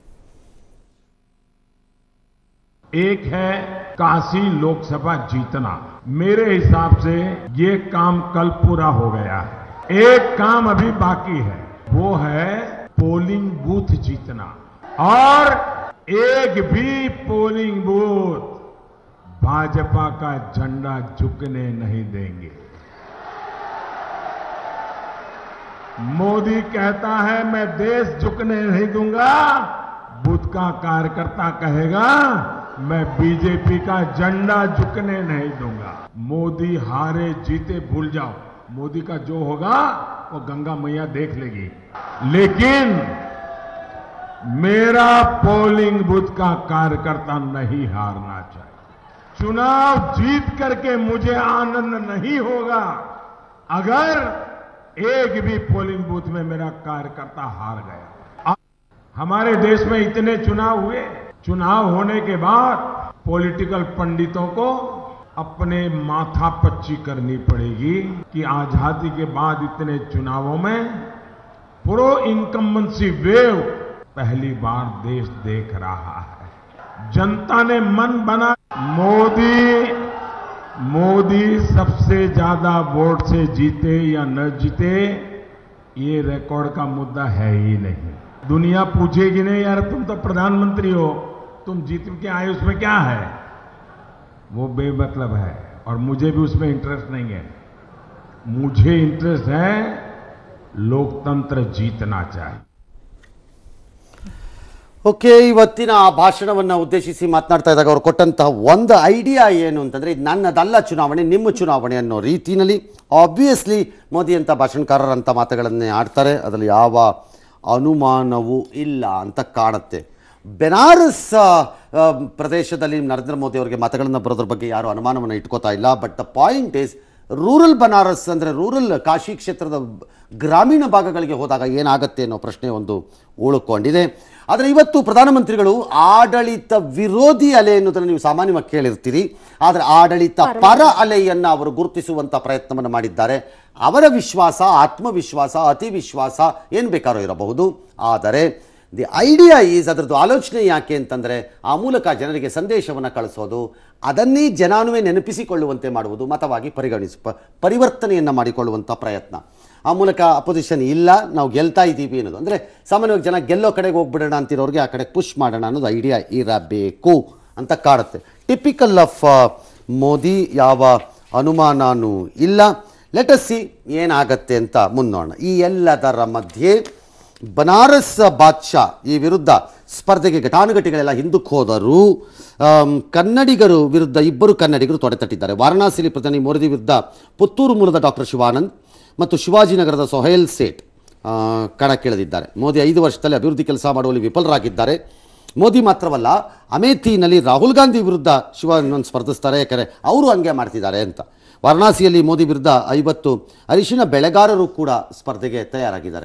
Speaker 2: एक है काशी लोकसभा जीतना मेरे हिसाब से ये काम कल पूरा हो गया है एक काम अभी बाकी है वो है पोलिंग बूथ जीतना और एक भी पोलिंग बूथ भाजपा का झंडा झुकने नहीं देंगे मोदी कहता है मैं देश झुकने नहीं दूंगा बुद्ध का कार्यकर्ता कहेगा मैं बीजेपी का झंडा झुकने नहीं दूंगा मोदी हारे जीते भूल जाओ मोदी का जो होगा वो गंगा मैया देख लेगी लेकिन मेरा पोलिंग बूथ का कार्यकर्ता नहीं हारना चाहिए चुनाव जीत करके मुझे आनंद नहीं होगा अगर एक भी पोलिंग बूथ में मेरा कार्यकर्ता हार गया हमारे देश में इतने चुनाव हुए चुनाव होने के बाद पॉलिटिकल पंडितों को अपने माथा पच्ची करनी पड़ेगी कि आजादी के बाद इतने चुनावों में प्रो इनकम्बेंसी वेव पहली बार देश देख रहा है जनता ने मन बना मोदी मोदी सबसे ज्यादा वोट से जीते या न जीते ये रिकॉर्ड का मुद्दा है ही नहीं दुनिया पूछेगी नहीं यार तुम तो प्रधानमंत्री हो तुम जीत के आए उसमें क्या है वो बेमतलब है और मुझे भी उसमें इंटरेस्ट नहीं है मुझे इंटरेस्ट है लोकतंत्र जीतना चाहिए
Speaker 1: ಓಕೆ ಇವತ್ತಿನ ಆ ಭಾಷಣವನ್ನು ಉದ್ದೇಶಿಸಿ ಮಾತನಾಡ್ತಾ ಇದ್ದಾಗ ಅವರು ಕೊಟ್ಟಂತಹ ಒಂದು ಐಡಿಯಾ ಏನು ಅಂತಂದರೆ ಇದು ನನ್ನದಲ್ಲ ಚುನಾವಣೆ ನಿಮ್ಮ ಚುನಾವಣೆ ಅನ್ನೋ ರೀತಿಯಲ್ಲಿ ಆಬ್ವಿಯಸ್ಲಿ ಮೋದಿ ಅಂತ ಭಾಷಣಕಾರರಂಥ ಮಾತುಗಳನ್ನೇ ಆಡ್ತಾರೆ ಅದರಲ್ಲಿ ಯಾವ ಅನುಮಾನವೂ ಇಲ್ಲ ಅಂತ ಕಾಣುತ್ತೆ ಬೆನಾರಸ್ ಆ, ಆ, ಪ್ರದೇಶದಲ್ಲಿ ನರೇಂದ್ರ ಮೋದಿ ಅವರಿಗೆ ಮತಗಳನ್ನು ಬರೋದ್ರ ಬಗ್ಗೆ ಯಾರು ಅನುಮಾನವನ್ನು ಇಟ್ಕೋತಾ ಇಲ್ಲ but the point is rural Banaras ಅಂದರೆ ರೂರಲ್ ಕಾಶಿ ಕ್ಷೇತ್ರದ ಗ್ರಾಮೀಣ ಭಾಗಗಳಿಗೆ ಹೋದಾಗ ಏನಾಗತ್ತೆ ಅನ್ನೋ ಪ್ರಶ್ನೆ ಒಂದು ಉಳ್ಕೊಂಡಿದೆ ಆದರೆ ಇವತ್ತು ಪ್ರಧಾನಮಂತ್ರಿಗಳು ಆಡಳಿತ ವಿರೋಧಿ ಅಲೆ ಎನ್ನುವುದನ್ನು ನೀವು ಸಾಮಾನ್ಯವಾಗಿ ಕೇಳಿರ್ತೀರಿ ಆದರೆ ಆಡಳಿತ ಪರ ಅಲೆಯನ್ನು ಅವರು ಗುರುತಿಸುವಂಥ ಪ್ರಯತ್ನವನ್ನು ಮಾಡಿದ್ದಾರೆ ಅವರ ವಿಶ್ವಾಸ ಆತ್ಮವಿಶ್ವಾಸ ಅತಿ ವಿಶ್ವಾಸ ಏನು ಬೇಕಾದ್ರೂ ಇರಬಹುದು ಆದರೆ ದಿ ಐಡಿಯಾ ಈಸ್ ಅದರದ್ದು ಆಲೋಚನೆ ಯಾಕೆ ಅಂತಂದರೆ ಆ ಮೂಲಕ ಜನರಿಗೆ ಸಂದೇಶವನ್ನು ಕಳಿಸೋದು ಅದನ್ನೇ ಜನಾನುವೆ ನೆನಪಿಸಿಕೊಳ್ಳುವಂತೆ ಮಾಡುವುದು ಮತವಾಗಿ ಪರಿಗಣಿಸ ಪ- ಪರಿವರ್ತನೆಯನ್ನು ಮಾಡಿಕೊಳ್ಳುವಂಥ ಪ್ರಯತ್ನ ಆ ಮೂಲಕ ಅಪೋಸಿಷನ್ ಇಲ್ಲ ನಾವು ಗೆಲ್ತಾ ಇದ್ದೀವಿ ಅನ್ನೋದು ಅಂದರೆ ಸಾಮಾನ್ಯವಾಗಿ ಜನ ಗೆಲ್ಲೋ ಕಡೆಗೆ ಹೋಗ್ಬಿಡೋಣ ಅಂತಿರೋರಿಗೆ ಆ ಕಡೆ ಪುಷ್ ಮಾಡೋಣ ಅನ್ನೋದು ಐಡಿಯಾ ಇರಬೇಕು ಅಂತ ಕಾಡುತ್ತೆ ಟಿಪಿಕಲ್ ಆಫ್ ಮೋದಿ ಯಾವ ಅನುಮಾನನೂ ಇಲ್ಲ ಲೆಟಸ್ ಸಿ ಏನಾಗತ್ತೆ ಅಂತ ಮುನ್ನೋಣ ಈ ಎಲ್ಲದರ ಮಧ್ಯೆ ಬನಾರಸ್ ಬಾದ್ಶಾ ಈ ವಿರುದ್ಧ ಸ್ಪರ್ಧೆಗೆ ಘಟಾನುಘಟಿಗಳೆಲ್ಲ ಹಿಂದಕ್ಕೆ ಹೋದರು ಆಮ್, ಕನ್ನಡಿಗರು ವಿರುದ್ಧ ಇಬ್ಬರು ಕನ್ನಡಿಗರು ತೊಡೆತಟ್ಟಿದ್ದಾರೆ ವಾರಣಾಸಿಯಲ್ಲಿ ಪ್ರಧಾನಿ ಮೋದಿ ವಿರುದ್ಧ ಪುತ್ತೂರು ಮೂಲದ ಡಾಕ್ಟರ್ ಶಿವಾನಂದ್ ಮತ್ತು ಶಿವಾಜಿನಗರದ ಸೊಹೇಲ್ ಸೇಠ್ ಆ, ಕಣಕ್ಕಿಳಿದಿದ್ದಾರೆ ಮೋದಿ ಐದು ವರ್ಷದಲ್ಲಿ ಅಭಿವೃದ್ಧಿ ಕೆಲಸ ಮಾಡುವಲ್ಲಿ ವಿಫಲರಾಗಿದ್ದಾರೆ ಮೋದಿ ಮಾತ್ರವಲ್ಲ ಅಮೇಥಿನಲ್ಲಿ ರಾಹುಲ್ ಗಾಂಧಿ ವಿರುದ್ಧ ಶಿವಾನಂದ್ ಸ್ಪರ್ಧಿಸ್ತಾರೆ ಯಾಕಂದರೆ ಅವರು ಹಂಗೆ ಮಾಡ್ತಿದ್ದಾರೆ ಅಂತ ವಾರಣಾಸಿಯಲ್ಲಿ ಮೋದಿ ವಿರುದ್ಧ ಐವತ್ತು ಅರಿಶಿನ ಬೆಳೆಗಾರರು ಕೂಡ ಸ್ಪರ್ಧೆಗೆ ತಯಾರಾಗಿದ್ದಾರೆ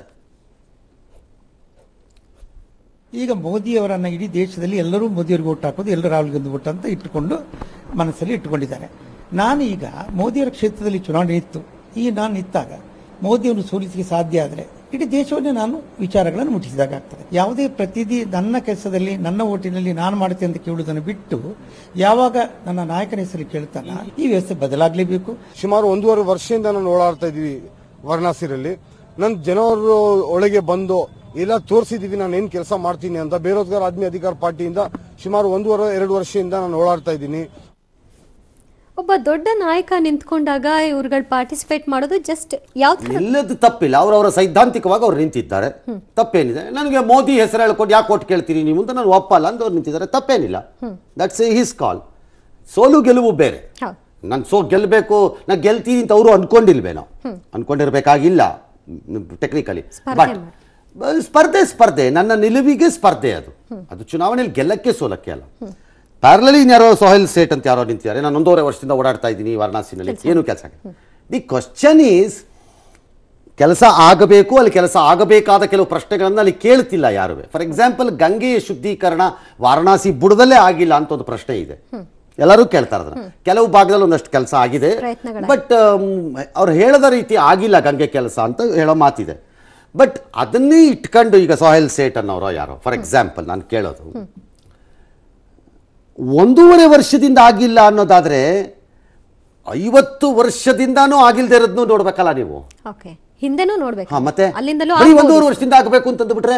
Speaker 4: ಈಗ ಮೋದಿಯವರನ್ನ ಇಡೀ ದೇಶದಲ್ಲಿ ಎಲ್ಲರೂ ಮೋದಿಯವರಿಗೆ ಓಟ್ ಹಾಕೋದು ಎಲ್ಲರೂ ರಾಹುಲ್ ಗಾಂಧಿ ಓಟ್ ಅಂತ ಇಟ್ಟುಕೊಂಡು ಮನಸ್ಸಲ್ಲಿ ಇಟ್ಟುಕೊಂಡಿದ್ದಾರೆ ನಾನು ಈಗ ಮೋದಿಯವರ ಕ್ಷೇತ್ರದಲ್ಲಿ ಚುನಾವಣೆ ನಿಂತು ಈ ನಾನು ನಿಂತಾಗ ಮೋದಿಯನ್ನು ಸೋಲಿಸಲಿಕ್ಕೆ ಸಾಧ್ಯ ಆದರೆ ಇಡೀ ದೇಶವನ್ನೇ ನಾನು ವಿಚಾರಗಳನ್ನು ಮುಟ್ಟಿಸಿದಾಗ ಆಗ್ತದೆ ಯಾವುದೇ ಪ್ರತಿದಿ ನನ್ನ ಕೆಲಸದಲ್ಲಿ ನನ್ನ ಓಟಿನಲ್ಲಿ ನಾನು ಮಾಡ್ತೇನೆ ಅಂತ ಕೇಳುವುದನ್ನು ಬಿಟ್ಟು ಯಾವಾಗ ನನ್ನ ನಾಯಕನ ಹೆಸರು ಕೇಳ್ತಾನ ಈ ವ್ಯವಸ್ಥೆ ಬದಲಾಗಲೇಬೇಕು
Speaker 5: ಸುಮಾರು ಒಂದೂವರೆ ವರ್ಷದಿಂದ ನಾನು ಓಡಾಡ್ತಾ ಇದ್ವಿ ವಾರಣಾಸಿರಲ್ಲಿ ನನ್ನ ಜನರು ಒಳಗೆ ಬಂದು ಎಲ್ಲ ತೋರಿಸಿದೀವಿ ನಾನು ಏನ್ ಕೆಲಸ ಮಾಡ್ತೀನಿ ಅಂತ ಬೇರೋಜ್ಗಾರ್ ಆದ್ಮಿ ಅಧಿಕಾರ ಪಾರ್ಟಿಯಿಂದ ಸುಮಾರು ಒಂದೂವರೆ ಎರಡು ವರ್ಷದಿಂದ ನಾನು ಓಡಾಡ್ತಾ ಇದ್ದೀನಿ
Speaker 3: ಒಬ್ಬ ದೊಡ್ಡ ನಾಯಕ ನಿಂತ್ಕೊಂಡಾಗ ಇವ್ರುಗಳು ಪಾರ್ಟಿಸಿಪೇಟ್ ಮಾಡೋದು ಜಸ್ಟ್ ಯಾವ ಥರ
Speaker 1: ಎಲ್ಲದ್ದು ತಪ್ಪಿಲ್ಲ ಅವರವರ ಸೈದ್ಧಾಂತಿಕವಾಗಿ ಅವ್ರು ನಿಂತಿದ್ದಾರೆ ತಪ್ಪೇನಿದೆ ನನಗೆ ಮೋದಿ ಹೆಸರು ಹೇಳ್ಕೊಂಡು ಯಾಕೆ ಕೊಟ್ಟು ಕೇಳ್ತೀರಿ ನೀವು ಅಂತ ನಾನು ಒಪ್ಪಲ್ಲ ಅಂತ ಅವ್ರು ನಿಂತಿದ್ದಾರೆ ತಪ್ಪೇನಿಲ್ಲ ದಟ್ಸ್ ಎ ಹಿಸ್ ಕಾಲ್ ಸೋಲು ಗೆಲುವು ಬೇರೆ
Speaker 3: ಹೌದು
Speaker 1: ನಾನು ಸೋ ಗೆಲ್ಲಬೇಕು ನಾನು ಗೆಲ್ತೀನಿ ಅಂತ ಅವರು ಅನ್ಕೊಂಡಿಲ್ವೇನೋ ಅನ್ಕೊಂಡಿರ್ಬೇಕಾಗಿಲ್ಲ ಟೆಕ್ನಿಕಲಿ
Speaker 3: ಸ್ಪರ್ಧೆ
Speaker 1: ಬಟ್ ಸ್ಪರ್ಧೆ ಸ್ಪರ್ಧೆ ನನ್ನ ನಿಲುವಿಗೆ ಸ್ಪರ್ಧೆ ಅದು ಅದು ಚುನಾವಣೆಯಲ್ಲಿ ಗೆಲ್ಲಕ್ಕೆ ಸೋಲಕ್ಕೆ ಅಲ್ಲ ಪ್ಯಾರಲಲಿ ಯಾರೋ ಸೋಹೆಲ್ ಸೇಟ್ ಅಂತ ಯಾರೋ ನಿಂತಿದ್ದಾರೆ ನಾನು ಒಂದೂವರೆ ವರ್ಷದಿಂದ ಓಡಾಡ್ತಾ ಇದ್ದೀನಿ ವಾರಣಾಸಿನಲ್ಲಿ ಏನು ಕೆಲಸ ದಿ ಕ್ವಶನ್ ಈಸ್ ಕೆಲಸ ಆಗಬೇಕು ಅಲ್ಲಿ ಕೆಲಸ ಆಗಬೇಕಾದ ಕೆಲವು ಪ್ರಶ್ನೆಗಳನ್ನು ಅಲ್ಲಿ ಕೇಳ್ತಿಲ್ಲ ಯಾರು ಫಾರ್ ಎಕ್ಸಾಂಪಲ್ ಗಂಗೆಯ ಶುದ್ಧೀಕರಣ ವಾರಣಾಸಿ ಬುಡದಲ್ಲೇ ಆಗಿಲ್ಲ ಅಂತ ಒಂದು ಪ್ರಶ್ನೆ ಇದೆ ಎಲ್ಲರೂ ಕೇಳ್ತಾರೆ ಅದನ್ನ ಕೆಲವು ಭಾಗದಲ್ಲಿ ಒಂದಷ್ಟು ಕೆಲಸ ಆಗಿದೆ
Speaker 3: ಪ್ರಯತ್ನಗಳಾಗಿದೆ.
Speaker 1: ಬಟ್ ಅವ್ರು ಹೇಳದ ರೀತಿ ಆಗಿಲ್ಲ ಗಂಗೆ ಕೆಲಸ ಅಂತ ಹೇಳೋ ಮಾತಿದೆ ಬಟ್ ಅದನ್ನೇ ಇಟ್ಕೊಂಡು ಈಗ ಸೋಹೆಲ್ ಸೇಟ್ ಅನ್ನೋರೋ ಯಾರೋ ಫಾರ್ ಎಕ್ಸಾಂಪಲ್ ನಾನು ಕೇಳೋದು ಒಂದೂವರೆ ವರ್ಷದಿಂದ ಆಗಿಲ್ಲ ಅನ್ನೋದಾದ್ರೆ ಐವತ್ತು ವರ್ಷದಿಂದಾನೂ ಆಗಿಲ್ದೇ ಇರೋದನ್ನು ನೋಡ್ಬೇಕಲ್ಲ ನೀವು
Speaker 3: ಓಕೆ ಹಿಂದೆನೂ ನೋಡ್ಬೇಕು
Speaker 1: ಹಾ ಮತ್ತೆ
Speaker 3: ಅಲ್ಲಿಂದಲೂ
Speaker 1: ಬರೀ
Speaker 3: ಆಗ್ಬೋದು.
Speaker 1: ಒಂದೂವರೆ ವರ್ಷದಿಂದ ಆಗಬೇಕು ಅಂತಂದು ಬಿಟ್ರೆ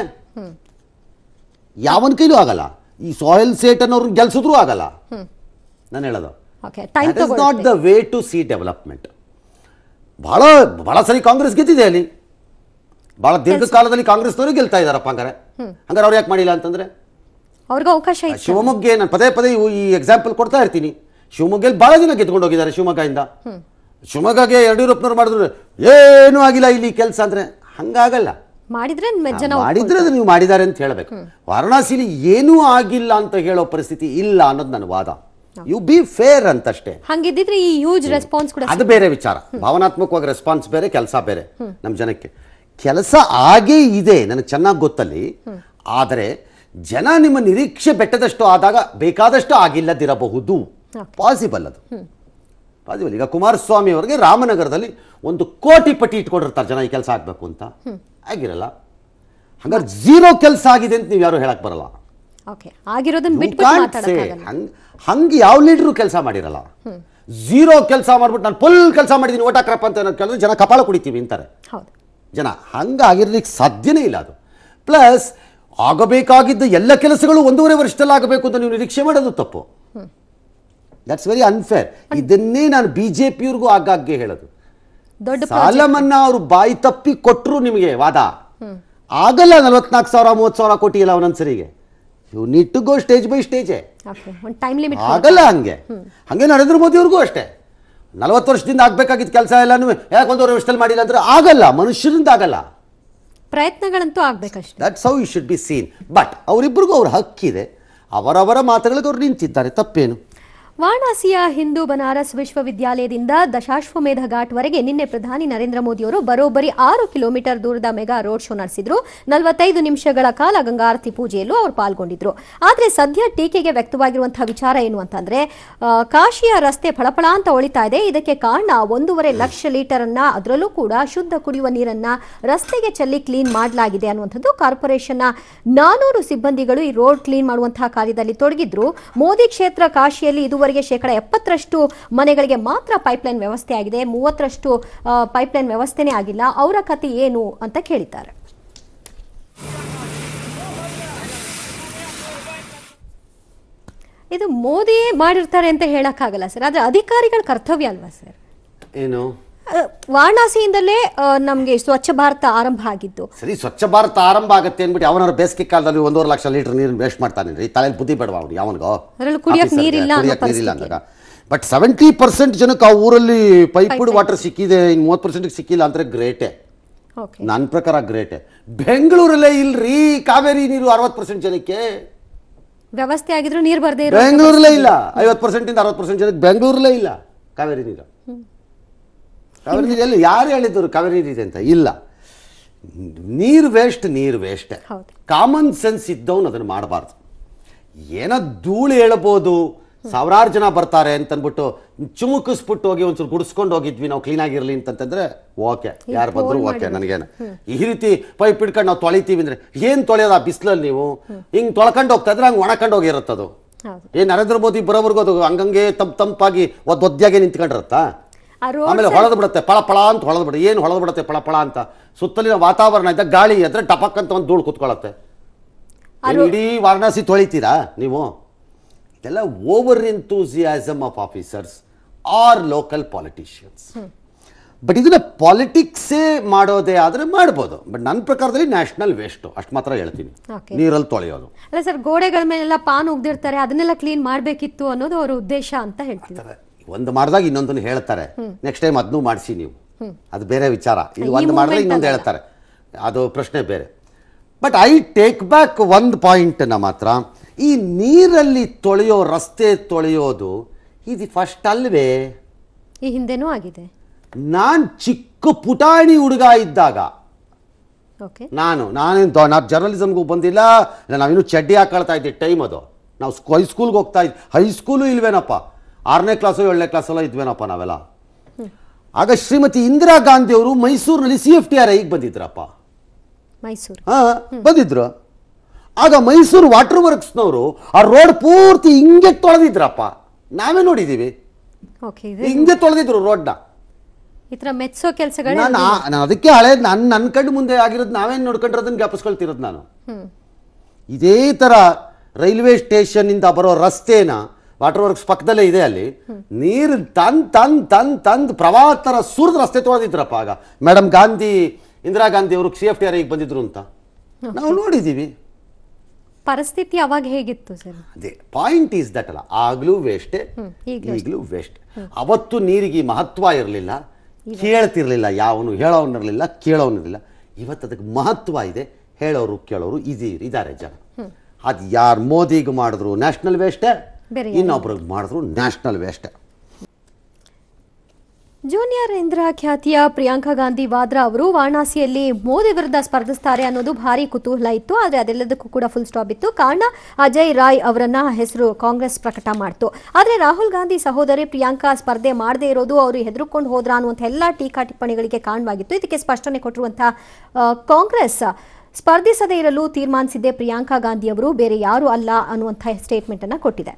Speaker 1: ಯಾವನ ಕೈಲೂ ಆಗಲ್ಲ ಈ ಸಾಯಿಲ್ ಸೇಟ್ ಅನ್ನೋರ್ನ ಗೆಲ್ಸಿದ್ರು ಆಗಲ್ಲ ನಾನು ಹೇಳೋದು
Speaker 3: okay time
Speaker 1: that is not the way to see development ಬಹಳ ಬಹಳ ಸರಿ ಕಾಂಗ್ರೆಸ್ ಗೆದ್ದಿದೆ ಅಲ್ಲಿ ಬಹಳ ದೀರ್ಘಕಾಲದಲ್ಲಿ ಕಾಂಗ್ರೆಸ್ನವರು ಗೆಲ್ತಾ ಇದಾರಪ್ಪ ಹಂಗಾರೆ ಹಂಗಾರೆ ಅವ್ರು ಯಾಕೆ ಮಾಡಿಲ್ಲ ಅಂತಂದ್ರೆ
Speaker 3: ಅವ್ರಿಗೆ ಅವಕಾಶ ಇತ್ತು
Speaker 1: ಶಿವಮೊಗ್ಗ ನಾನು ಪದೇ ಪದೇ ಇವು ಈ ಎಕ್ಸಾಂಪಲ್ ಕೊಡ್ತಾ ಇರ್ತೀನಿ ಶಿವಮೊಗ್ಗಲ್ಲಿ ಬಹಳ ಜನ ಗೆದ್ಕೊಂಡು ಹೋಗಿದ್ದಾರೆ ಶಿವಮೊಗ್ಗದಿಂದ ಶಿವಮೊಗ್ಗಗೆ ಯಡಿಯೂರಪ್ಪನವ್ರು ಮಾಡಿದ್ರು ಏನೂ ಆಗಿಲ್ಲ ಇಲ್ಲಿ ಕೆಲಸ ಅಂದ್ರೆ ಹಂಗಾಗಲ್ಲ
Speaker 3: ಮಾಡಿದ್ರೆ ಮ- ಜನ
Speaker 1: ಮಾಡಿದ್ರೆ ಅದು ನೀವು ಮಾಡಿದ್ದಾರೆ ಅಂತ ಹೇಳಬೇಕು ವಾರಣಾಸಿಲಿ ಏನೂ ಆಗಿಲ್ಲ ಅಂತ ಹೇಳೋ ಪರಿಸ್ಥಿತಿ ಇಲ್ಲ ಅನ್ನೋದು ನನ್ನ ವಾದ ಯು ಬಿ ಫೇರ್ ಅಂತಷ್ಟೇ
Speaker 3: ಹಂಗಿದ್ದಿದ್ರೆ ಈ ಹ್ಯೂಜ್ ರೆಸ್ಪಾನ್ಸ್ ಕೂಡ
Speaker 1: ಅದು ಬೇರೆ ವಿಚಾರ ಭಾವನಾತ್ಮಕವಾಗಿ ರೆಸ್ಪಾನ್ಸ್ ಬೇರೆ ಕೆಲಸ ಬೇರೆ ನಮ್ಮ ಜನಕ್ಕೆ ಕೆಲಸ ಆಗೇ ಇದೆ ನನಗೆ ಚೆನ್ನಾಗಿ ಗೊತ್ತಲ್ಲಿ ಆದರೆ ಜನ ನಿಮ್ಮ ನಿರೀಕ್ಷೆ ಬೆಟ್ಟದಷ್ಟು ಆದಾಗ ಬೇಕಾದಷ್ಟು ಆಗಿಲ್ಲದಿರಬಹುದು ಪಾಸಿಬಲ್ ಅದು ಪಾಸಿಬಲ್ ಈಗ ಕುಮಾರಸ್ವಾಮಿ ಅವರಿಗೆ ರಾಮನಗರದಲ್ಲಿ ಒಂದು ಕೋಟಿ ಪಟ್ಟಿ ಇಟ್ಕೊಂಡಿರ್ತಾರೆ ಜನ ಈ ಕೆಲಸ ಆಗಬೇಕು ಅಂತ ಆಗಿರಲ್ಲ ಹಂಗಾರೆ ಝೀರೋ ಕೆಲಸ ಆಗಿದೆ ಅಂತ ನೀವು ಯಾರು ಹೇಳಕ್ ಬರಲ್ಲ
Speaker 3: ಓಕೆ ಆಗಿರೋದನ್ನ
Speaker 1: You
Speaker 3: ಬಿಟ್ಬಿಟ್ಟು
Speaker 1: can't say.
Speaker 3: ಮಾತಾಡಕ್ಕಾಗಲ್ಲ
Speaker 1: ಹಂಗ್ ಹಂಗೆ ಯಾವ ಲೀಡ್ರು ಕೆಲಸ ಮಾಡಿರಲ್ಲ ಝೀರೋ ಕೆಲಸ ಮಾಡ್ಬಿಟ್ಟು ನಾನು ಫುಲ್ ಕೆಲಸ ಮಾಡಿದ್ದೀನಿ ಓಟ್ ಹಾಕ್ರಪ್ಪ ಅಂತ ಏನಾದ್ರು ಕೇಳಿದ್ರೆ ಜನ ಕಪಾಳ ಕುಡಿತೀವಿ ಅಂತಾರೆ
Speaker 3: ಹೌದು
Speaker 1: ಜನ ಹಂಗಾಗಿರ್ಲಿಕ್ಕೆ ಸಾಧ್ಯನೇ ಇಲ್ಲ ಅದು ಪ್ಲಸ್ ಆಗಬೇಕಾಗಿದ್ದ ಎಲ್ಲ ಕೆಲಸಗಳು ಒಂದೂವರೆ ವರ್ಷದಲ್ಲಿ ಆಗಬೇಕು ಅಂತ ನೀವು ನಿರೀಕ್ಷೆ ಮಾಡೋದು ತಪ್ಪು ದಟ್ಸ್ ವೆರಿ ಅನ್ಫೇರ್ ಇದನ್ನೇ ನಾನು ಬಿ ಜೆ ಪಿಯವ್ರಿಗೂ ಆಗಾಗ್ಗೆ ಹೇಳೋದು
Speaker 3: ದೊಡ್ಡ
Speaker 1: ಸಾಲ ಮನ್ನಾ ಅವರು ಬಾಯಿ ತಪ್ಪಿ ಕೊಟ್ಟರು ನಿಮಗೆ ವಾದ ಆಗಲ್ಲ ನಲವತ್ನಾಲ್ಕು ಸಾವಿರ ಮೂವತ್ತು ಸಾವಿರ ಕೋಟಿ ಇಲ್ಲ ಒಂದೊಂದ್ಸರಿಗೆ you need to go stage by ಸ್ಟೇಜೇ
Speaker 3: ಓಕೆ ಒಂದು ಟೈಮ್ ಲಿಮಿಟ್
Speaker 1: ಆಗಲ್ಲ ಹಂಗೆ ಹಂಗೆ ನರೇಂದ್ರ ಮೋದಿ ಅವ್ರಿಗೂ ಅಷ್ಟೇ ನಲವತ್ತು ವರ್ಷದಿಂದ ಆಗ್ಬೇಕಾಗಿದ್ದ ಕೆಲಸ ಎಲ್ಲಾನು ಯಾಕೆ ಒಂದೂವರೆ ವರ್ಷದಲ್ಲಿ ಮಾಡಿಲ್ಲ ಅಂದ್ರೆ ಆಗಲ್ಲ ಮನುಷ್ಯರಿಂದ ಆಗಲ್ಲ
Speaker 3: ಪ್ರಯತ್ನಗಳಂತೂ ಆಗ್ಬೇಕಷ್ಟೇ
Speaker 1: that's how you should be seen but ಅವರಿಬ್ಬರಿಗೂ ಅವ್ರ ಹಕ್ಕಿದೆ ಅವರವರ ಮಾತುಗಳಿಗೆ ಅವ್ರು ನಿಂತಿದ್ದಾರೆ ತಪ್ಪೇನು
Speaker 3: ವಾರಣಾಸಿಯ ಹಿಂದೂ ಬನಾರಸ್ ವಿಶ್ವವಿದ್ಯಾಲಯದಿಂದ ದಶಾಶ್ವಮೇಧ ಘಾಟ್ವರೆಗೆ ನಿನ್ನೆ ಪ್ರಧಾನಿ ನರೇಂದ್ರ ಮೋದಿಯವರು ಬರೋಬ್ಬರಿ ಆರು ಕಿಲೋಮೀಟರ್ ದೂರದ ಮೆಗಾ ರೋಡ್ ಶೋ ನಡೆಸಿದ್ರು ನಲವತ್ತೈದು ನಿಮಿಷಗಳ ಕಾಲ ಗಂಗಾರತಿ ಪೂಜೆಯಲ್ಲೂ ಅವರು ಪಾಲ್ಗೊಂಡಿದ್ರು ಆದರೆ ಸದ್ಯ ಟೀಕೆಗೆ ವ್ಯಕ್ತವಾಗಿರುವಂತಹ ವಿಚಾರ ಏನು ಅಂತಂದ್ರೆ ಆ, ಕಾಶಿಯ ರಸ್ತೆ ಫಳಫಳ ಅಂತ ಒಳಿತಾ ಇದೆ ಇದಕ್ಕೆ ಕಾರಣ ಒಂದೂವರೆ ಲಕ್ಷ ಲೀಟರ್ ಅನ್ನ ಅದರಲ್ಲೂ ಕೂಡ ಶುದ್ಧ ಕುಡಿಯುವ ನೀರನ್ನ ರಸ್ತೆಗೆ ಚೆಲ್ಲಿ ಕ್ಲೀನ್ ಮಾಡಲಾಗಿದೆ ಅನ್ನುವಂಥದ್ದು ಕಾರ್ಪೊರೇಷನ್ನ ನಾನೂರು ಸಿಬ್ಬಂದಿಗಳು ಈ ರೋಡ್ ಕ್ಲೀನ್ ಮಾಡುವಂತಹ ಕಾರ್ಯದಲ್ಲಿ ತೊಡಗಿದ್ರು ಮೋದಿ ಕ್ಷೇತ್ರ ಕಾಶಿಯಲ್ಲಿ ಇದುವರೆಗೆ ಇದುವರೆಗೆ ಶೇಕಡ ಎಪ್ಪತ್ತರಷ್ಟು ಮನೆಗಳಿಗೆ ಮಾತ್ರ ಪೈಪ್ಲೈನ್ ವ್ಯವಸ್ಥೆ ಆಗಿದೆ ಮೂವತ್ತರಷ್ಟು ಪೈಪ್ಲೈನ್ ವ್ಯವಸ್ಥೆನೇ ಆಗಿಲ್ಲ ಅವರ ಕತೆ ಏನು ಅಂತ ಕೇಳಿದ್ದಾರೆ ಇದು ಮೋದಿ ಮಾಡಿರ್ತಾರೆ ಅಂತ ಹೇಳಕ್ಕಾಗಲ್ಲ ಸರ್ ಆದ್ರೆ ಅಧಿಕಾರಿಗಳ ಕರ್ತವ್ಯ ಅಲ್ವಾ ಸರ್
Speaker 1: ಏನು
Speaker 3: ಆ, ವಾರಣಾಸಿಯಿಂದಲೇ ಆ, ನಮ್ಗೆ ಸ್ವಚ್ಛ ಭಾರತ ಆರಂಭ ಆಗಿದ್ದು
Speaker 1: ಸರಿ ಸ್ವಚ್ಛ ಭಾರತ ಆರಂಭ ಆಗುತ್ತೆ ಅಂದ್ಬಿಟ್ಟು ಅವನಾರು ಬೇಸಿಗೆ ಕಾಲದಲ್ಲಿ ಒಂದೂವರೆ ಲಕ್ಷ ಲೀಟರ್ ನೀರು ವೇಸ್ಟ್ ಮಾಡ್ತಾನೆ ರೀ ತಲೆಯಲ್ಲಿ ಬುದ್ಧಿ ಬೇಡವಾ ಅವ್ನು ಯಾವನಿಗೋ
Speaker 3: ಅದ್ರಲ್ಲಿ ಕುಡಿಯಕ್
Speaker 1: ಆಫೀಸರ್ಗೆ,
Speaker 3: ನೀರಿಲ್ಲ ಅನ್ನೋ
Speaker 1: ಕುಡಿಯಕ್ ನೀರಿಲ್ಲ
Speaker 3: ಪರಿಸ್ಥಿತಿ.
Speaker 1: ಅಂದಾಗ ಬಟ್ ಸೆವೆಂಟಿ ಪರ್ಸೆಂಟ್ ಜನಕ್ಕೆ ಆ ಊರಲ್ಲಿ ಪೈಪ್ಡ್ ವಾಟರ್ ಸಿಕ್ಕಿದೆ ಇನ್ನು ಮೂವತ್ತು ಪರ್ಸೆಂಟ್ ಸಿಕ್ಕಿಲ್ಲ ಅಂದ್ರೆ ಗ್ರೇಟೆ
Speaker 3: ಓಕೆ
Speaker 1: ನನ್ನ ಪ್ರಕಾರ ಗ್ರೇಟೆ ಬೆಂಗಳೂರಲ್ಲೇ ಇಲ್ರಿ ಕಾವೇರಿ ನೀರು ಅರವತ್ತು ಪರ್ಸೆಂಟ್ ಜನಕ್ಕೆ
Speaker 3: ವ್ಯವಸ್ಥೆ ಆಗಿದ್ರು ನೀರು ಬರ್ದೇ ಇರೋ
Speaker 1: ಬೆಂಗಳೂರಲ್ಲೇ ಇಲ್ಲ ಐವತ್ತು ಪರ್ಸೆಂಟ್ ಇಂದ ಅರವತ್ತು ಪರ್ಸೆಂಟ್ ಜನಕ್ಕೆ ಬೆಂಗಳೂರಲ್ಲೇ ಇಲ್ಲ ಕಾವೇರಿ ನೀರು ಕಾವೇರಿ ನೀರು ಎಲ್ಲಿ ಯಾರು ಹೇಳಿದ್ರು ಕಾವೇರಿ ನೀರು ಇದೆ ಅಂತ ಇಲ್ಲ ನೀರು ವೇಸ್ಟ್ ನೀರು ವೇಸ್ಟ್
Speaker 3: ಹೌದು.
Speaker 1: ಕಾಮನ್ ಸೆನ್ಸ್ ಇದ್ದವನು ಅದನ್ನು ಮಾಡಬಾರ್ದು ಏನೋ ಧೂಳು ಹೇಳ್ಬೋದು ಸಾವಿರಾರು ಜನ ಬರ್ತಾರೆ ಅಂತಂದ್ಬಿಟ್ಟು ಚುಮುಕಿಸ್ಬಿಟ್ಟು ಹೋಗಿ ಒಂಚೂರು ಗುಡಿಸ್ಕೊಂಡು ಹೋಗಿದ್ವಿ ನಾವು ಕ್ಲೀನ್ ಆಗಿರ್ಲಿ ಅಂತಂತಂದ್ರೆ ಓಕೆ ಯಾರು ಬಂದ್ರು
Speaker 3: phone
Speaker 1: ಓಕೆ
Speaker 3: ಮಾಡಿ.
Speaker 1: ನನಗೇನು ಈ ರೀತಿ ಪೈಪ್ ಹಿಡ್ಕೊಂಡು ನಾವು ತೊಳಿತೀವಿ ಅಂದ್ರೆ ಏನ್ ತೊಳೆಯೋದು ಆ ಬಿಸಿಲಲ್ಲಿ ನೀವು ಹಿಂಗ್ ತೊಳ್ಕೊಂಡು ಹೋಗ್ತಾ ಇದ್ರೆ ಹಂಗೆ ಒಣಕೊಂಡು ಹೋಗಿರುತ್ತದು
Speaker 3: ಹೌದು
Speaker 1: ಏನ್ ನರೇಂದ್ರ ಮೋದಿ ಬರೋವರೆಗೂ ಅದು ಹಂಗಂಗೆ ತಂಪ್ ತಂಪಾಗಿ ಒದ್ ಒದ್ದಾಗೆ ನಿಂತ್ಕೊಂಡಿರುತ್ತಾ
Speaker 3: ಆ road
Speaker 1: ಆಮೇಲೆ
Speaker 3: side-
Speaker 1: ಹೊಳೆದು ಬಿಡುತ್ತೆ ಪಳ ಪಳ ಅಂತ ಹೊಳೆದು ಬಿಡುತ್ತೆ ಏನು ಹೊಳೆದು ಬಿಡುತ್ತೆ ಪಳ ಪಳ ಅಂತ ಸುತ್ತಲಿನ ವಾತಾವರಣ ಇದ್ದ ಗಾಳಿ ಎದ್ರೆ ಟಪಕ್ ಅಂತ ಒಂದು ಧೂಳು ಕುತ್ಕೊಳ್ಳುತ್ತೆ ಏನ್ ಇಡೀ ವಾರಣಾಸಿ ತೊಳಿತೀರಾ ನೀವು ಇದೆಲ್ಲ over enthusiasm of officers are local politicians but ಇದನ್ನ ಪಾಲಿಟಿಕ್ಸೇ ಮಾಡೋದೇ ಆದ್ರೆ ಮಾಡ್ಬೋದು ಬಟ್ ನನ್ನ ಪ್ರಕಾರದಲ್ಲಿ ನ್ಯಾಷನಲ್ ವೇಸ್ಟು ಅಷ್ಟು ಮಾತ್ರ ಹೇಳ್ತೀನಿ
Speaker 3: Okay.
Speaker 1: ನೀರಲ್ಲಿ ತೊಳೆಯೋದು
Speaker 3: ಅಲ್ಲ ಸರ್ ಗೋಡೆಗಳ ಮೇಲೆಲ್ಲ ಪಾನ್ ಉಗ್ದಿರ್ತಾರೆ ಅದನ್ನೆಲ್ಲ ಕ್ಲೀನ್ ಮಾಡ್ಬೇಕಿತ್ತು ಅನ್ನೋದು ಅವರ ಉದ್ದೇಶ ಅಂತ ಹೇಳ್ತೀವಿ
Speaker 1: ಒಂದು ಮಾಡಿದಾಗ ಇನ್ನೊಂದನ್ನು ಹೇಳ್ತಾರೆ ನೆಕ್ಸ್ಟ್ ಟೈಮ್ ಅದನ್ನೂ ಮಾಡಿಸಿ ನೀವು ಅದು ಬೇರೆ ವಿಚಾರ ಇದು
Speaker 3: ಈ
Speaker 1: ಒಂದು ಮಾಡಿದ್ರೆ
Speaker 3: movement
Speaker 1: ಇನ್ನೊಂದು
Speaker 3: ಅಲ್ಲ.
Speaker 1: ಹೇಳ್ತಾರೆ ಅದು ಪ್ರಶ್ನೆ ಬೇರೆ ಬಟ್ ಐ ಟೇಕ್ ಬ್ಯಾಕ್ ಒಂದು ಪಾಯಿಂಟನ್ನ ಮಾತ್ರ ಈ ನೀರಲ್ಲಿ ತೊಳೆಯೋ ರಸ್ತೆ ತೊಳೆಯೋದು ಇದು ಫಸ್ಟ್ ಅಲ್ವೇ
Speaker 3: ಈ ಹಿಂದೆನೂ ಆಗಿದೆ
Speaker 1: ನಾನು ಚಿಕ್ಕ ಪುಟಾಣಿ ಹುಡುಗ ಇದ್ದಾಗ
Speaker 3: ಓಕೆ
Speaker 1: ನಾನು ನಾನೇನು ನಾವು ಜರ್ನಲಿಸಮ್ಗೂ ಬಂದಿಲ್ಲ ಇಲ್ಲ ನಾವಿನ್ನೂ ಚಡ್ಡಿ ಹಾಕೊಳ್ತಾ ಇದ್ದೆ ಟೈಮ್ ಅದು ನಾವು ಹೈಸ್ಕೂಲ್ಗೆ ಹೋಗ್ತಾ ಇದ್ವಿ ಹೈಸ್ಕೂಲು ಇಲ್ವೇನಪ್ಪ ಆರನೇ ಕ್ಲಾಸು ಏಳನೇ ಕ್ಲಾಸೆಲ್ಲ ಇದ್ವೇನಪ್ಪ ನಾವೆಲ್ಲ ಆಗ ಶ್ರೀಮತಿ ಇಂದಿರಾ ಗಾಂಧಿ ಅವರು ಮೈಸೂರಿನಲ್ಲಿ ಸಿ ಎಫ್ ಟಿ ಆರ್ ಐಗೆ ಬಂದಿದ್ರಪ್ಪ
Speaker 3: ಮೈಸೂರು
Speaker 1: ಹಾ ಬಂದಿದ್ರು ಆಗ ಮೈಸೂರು ವಾಟರ್ ವರ್ಕ್ಸ್ನವರು ಆ ರೋಡ್ ಪೂರ್ತಿ ಹಿಂಗೆ ತೊಳೆದಿದ್ರಪ್ಪ ನಾವೇ ನೋಡಿದ್ದೀವಿ
Speaker 3: ಓಕೆ ಇದು
Speaker 1: ಹಿಂಗೆ ತೊಳೆದಿದ್ರು ರೋಡ್ನ
Speaker 3: ಈ ತರ ಮೆಚ್ಚೋ ಕೆಲಸಗಳೇ
Speaker 1: ನಾನು ಆ- ನಾನು ಅದಕ್ಕೆ ಹಳೆ ನನ್ನ ನನ್ನ ಕಣ್ಣು ಮುಂದೆ ಆಗಿರೋದು ನಾವೇನು ನೋಡ್ಕೊಂಡಿರೋದನ್ನ ಜ್ಞಾಪಿಸ್ಕೊಳ್ತಿರೋದು ನಾನು
Speaker 3: ಹ್ಮ್
Speaker 1: ಇದೇ ಥರ ರೈಲ್ವೆ ಸ್ಟೇಷನ್ನಿಂದ ಬರೋ ರಸ್ತೆನ ವಾಟರ್ ವರ್ಕ್ಸ್ ಪಕ್ಕದಲ್ಲೇ ಇದೆ ಅಲ್ಲಿ ನೀರು ತಂದ್ ತಂದ್ ತಂದ್ ತಂದ್ ಪ್ರವಾಹ ಥರ ಸುರಿದ ರಸ್ತೆ ತೊಳೆದಿದ್ರಪ್ಪ ಆಗ ಮೇಡಮ್ ಗಾಂಧಿ ಇಂದಿರಾ ಗಾಂಧಿ ಅವರು ಸಿ ಎಫ್ ಟಿ ಆರ್ ಬಂದಿದ್ರು ಅಂತ ನಾವು ನೋಡಿದ್ದೀವಿ
Speaker 3: ಪರಿಸ್ಥಿತಿ ಅವಾಗ ಹೇಗಿತ್ತು ಸರ್
Speaker 1: ಅದೇ ಪಾಯಿಂಟ್ ಈಸ್ ದಟ್ ಅಲ್ಲ ಆಗ್ಲೂ ವೇಸ್ಟೇ
Speaker 3: ಹ್ಮ್, ಈಗ್ಲೂ
Speaker 1: ಈಗಲೂ ವೇಸ್ಟ್ ಅವತ್ತು ನೀರಿಗೆ ಮಹತ್ವ ಇರಲಿಲ್ಲ ಕೇಳ್ತಿರ್ಲಿಲ್ಲ ಯಾವನು ಹೇಳೋನಿರಲಿಲ್ಲ ಕೇಳೋನಿರಲಿಲ್ಲ ಇವತ್ತು ಅದಕ್ಕೆ ಮಹತ್ವ ಇದೆ ಹೇಳೋರು ಕೇಳೋರು ಇದಿ ಇದ್ದಾರೆ ಜನ ಅದು ಯಾರು ಮೋದಿಗೆ ಮಾಡಿದ್ರು ನ್ಯಾಷನಲ್ ವೇಸ್ಟೇ
Speaker 3: ಬೇರೆ
Speaker 1: ಇನ್ನೊಬ್ರಿಗೆ ಮಾಡಿದ್ರು ನ್ಯಾಷನಲ್ ವೇಸ್ಟೇ
Speaker 3: ಜೂನಿಯರ್ ಇಂದಿರಾ ಖ್ಯಾತಿಯ ಪ್ರಿಯಾಂಕಾ ಗಾಂಧಿ ವಾದ್ರಾ ಅವರು ವಾರಣಾಸಿಯಲ್ಲಿ ಮೋದಿ ವಿರುದ್ಧ ಸ್ಪರ್ಧಿಸ್ತಾರೆ ಅನ್ನೋದು ಭಾರಿ ಕುತೂಹಲ ಇತ್ತು ಆದರೆ ಅದೆಲ್ಲದಕ್ಕೂ ಕೂಡ ಫುಲ್ ಸ್ಟಾಪ್ ಇತ್ತು ಕಾರಣ ಅಜಯ್ ರಾಯ್ ಅವರನ್ನ ಹೆಸರು ಕಾಂಗ್ರೆಸ್ ಪ್ರಕಟ ಮಾಡ್ತು ಆದರೆ ರಾಹುಲ್ ಗಾಂಧಿ ಸಹೋದರಿ ಪ್ರಿಯಾಂಕಾ ಸ್ಪರ್ಧೆ ಮಾಡದೇ ಇರೋದು ಅವರು ಹೆದರ್ಕೊಂಡು ಹೋದ್ರ ಅನ್ನುವಂಥ ಎಲ್ಲ ಟೀಕಾ ಟಿಪ್ಪಣಿಗಳಿಗೆ ಕಾರಣವಾಗಿತ್ತು ಇದಕ್ಕೆ ಸ್ಪಷ್ಟನೆ ಕೊಟ್ಟಿರುವಂತಹ ಆ, ಕಾಂಗ್ರೆಸ್ ಸ್ಪರ್ಧಿಸದೇ ಇರಲು ತೀರ್ಮಾನಿಸಿದ್ದೆ ಪ್ರಿಯಾಂಕಾ ಗಾಂಧಿ ಅವರು ಬೇರೆ ಯಾರು ಅಲ್ಲ ಅನ್ನುವಂಥ ಸ್ಟೇಟ್ಮೆಂಟ್ ಅನ್ನ ಕೊಟ್ಟಿದೆ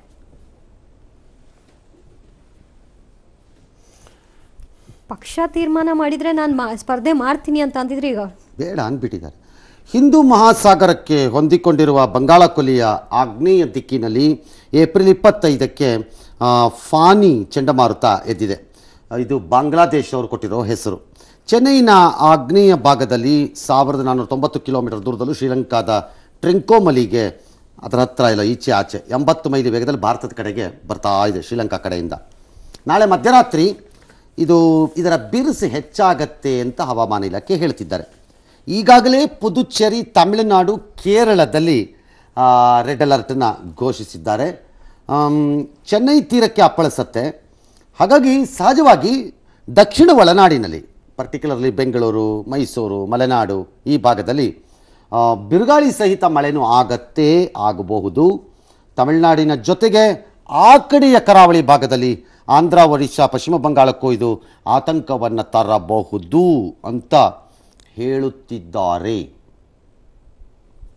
Speaker 3: ಪಕ್ಷ ತೀರ್ಮಾನ ಮಾಡಿದ್ರೆ ನಾನು ಸ್ಪರ್ಧೆ ಮಾಡ್ತೀನಿ ಅಂತ ಅಂದಿದ್ರೆ ಈಗ
Speaker 1: ಬೇಡ ಅಂದ್ಬಿಟ್ಟಿದ್ದಾರೆ ಹಿಂದೂ ಮಹಾಸಾಗರಕ್ಕೆ ಹೊಂದಿಕೊಂಡಿರುವ ಬಂಗಾಳ ಕೊಲ್ಲಿಯ ಆಗ್ನೇಯ ದಿಕ್ಕಿನಲ್ಲಿ ಏಪ್ರಿಲ್ ಇಪ್ಪತ್ತೈದಕ್ಕೆ ಆ, ಫಾನಿ ಚಂಡಮಾರುತ ಎದ್ದಿದೆ ಇದು ಬಾಂಗ್ಲಾದೇಶ್ ಅವರು ಕೊಟ್ಟಿರೋ ಹೆಸರು ಚೆನ್ನೈನ ಆಗ್ನೇಯ ಭಾಗದಲ್ಲಿ ಸಾವಿರದ ನಾನ್ನೂರ ತೊಂಬತ್ತು ಕಿಲೋಮೀಟರ್ ದೂರದಲ್ಲೂ ಶ್ರೀಲಂಕಾದ ಟ್ರಿಂಕೋಮಲಿಗೆ ಅದರ ಹತ್ರ ಇಲ್ಲ ಈಚೆ ಆಚೆ ಎಂಬತ್ತು ಮೈಲಿ ವೇಗದಲ್ಲಿ ಭಾರತದ ಕಡೆಗೆ ಬರ್ತಾ ಇದೆ ಶ್ರೀಲಂಕಾ ಕಡೆಯಿಂದ ನಾಳೆ ಮಧ್ಯರಾತ್ರಿ ಇದು ಇದರ ಬಿರುಸು ಹೆಚ್ಚಾಗತ್ತೆ ಅಂತ ಹವಾಮಾನ ಇಲಾಖೆ ಹೇಳ್ತಿದ್ದಾರೆ ಈಗಾಗಲೇ ಪುದುಚೇರಿ ತಮಿಳುನಾಡು ಕೇರಳದಲ್ಲಿ ರೆಡ್ ಅಲರ್ಟನ್ನು ಘೋಷಿಸಿದ್ದಾರೆ ಆಮ್, ಚೆನ್ನೈ ತೀರಕ್ಕೆ ಅಪ್ಪಳಿಸತ್ತೆ ಹಾಗಾಗಿ ಸಹಜವಾಗಿ ದಕ್ಷಿಣ ಒಳನಾಡಿನಲ್ಲಿ ಪರ್ಟಿಕ್ಯುಲರ್ಲಿ ಬೆಂಗಳೂರು ಮೈಸೂರು ಮಲೆನಾಡು ಈ ಭಾಗದಲ್ಲಿ ಆ, ಬಿರುಗಾಳಿ ಸಹಿತ ಮಳೆನೂ ಆಗತ್ತೇ ಆಗಬಹುದು ತಮಿಳುನಾಡಿನ ಜೊತೆಗೆ ಆ ಕಡೆಯ ಕರಾವಳಿ ಭಾಗದಲ್ಲಿ ಆಂಧ್ರ ಒಡಿಶಾ ಪಶ್ಚಿಮ ಬಂಗಾಳಕ್ಕೂ ಇದು ಆತಂಕವನ್ನು ತರಬಹುದು ಅಂತ ಹೇಳುತ್ತಿದ್ದಾರೆ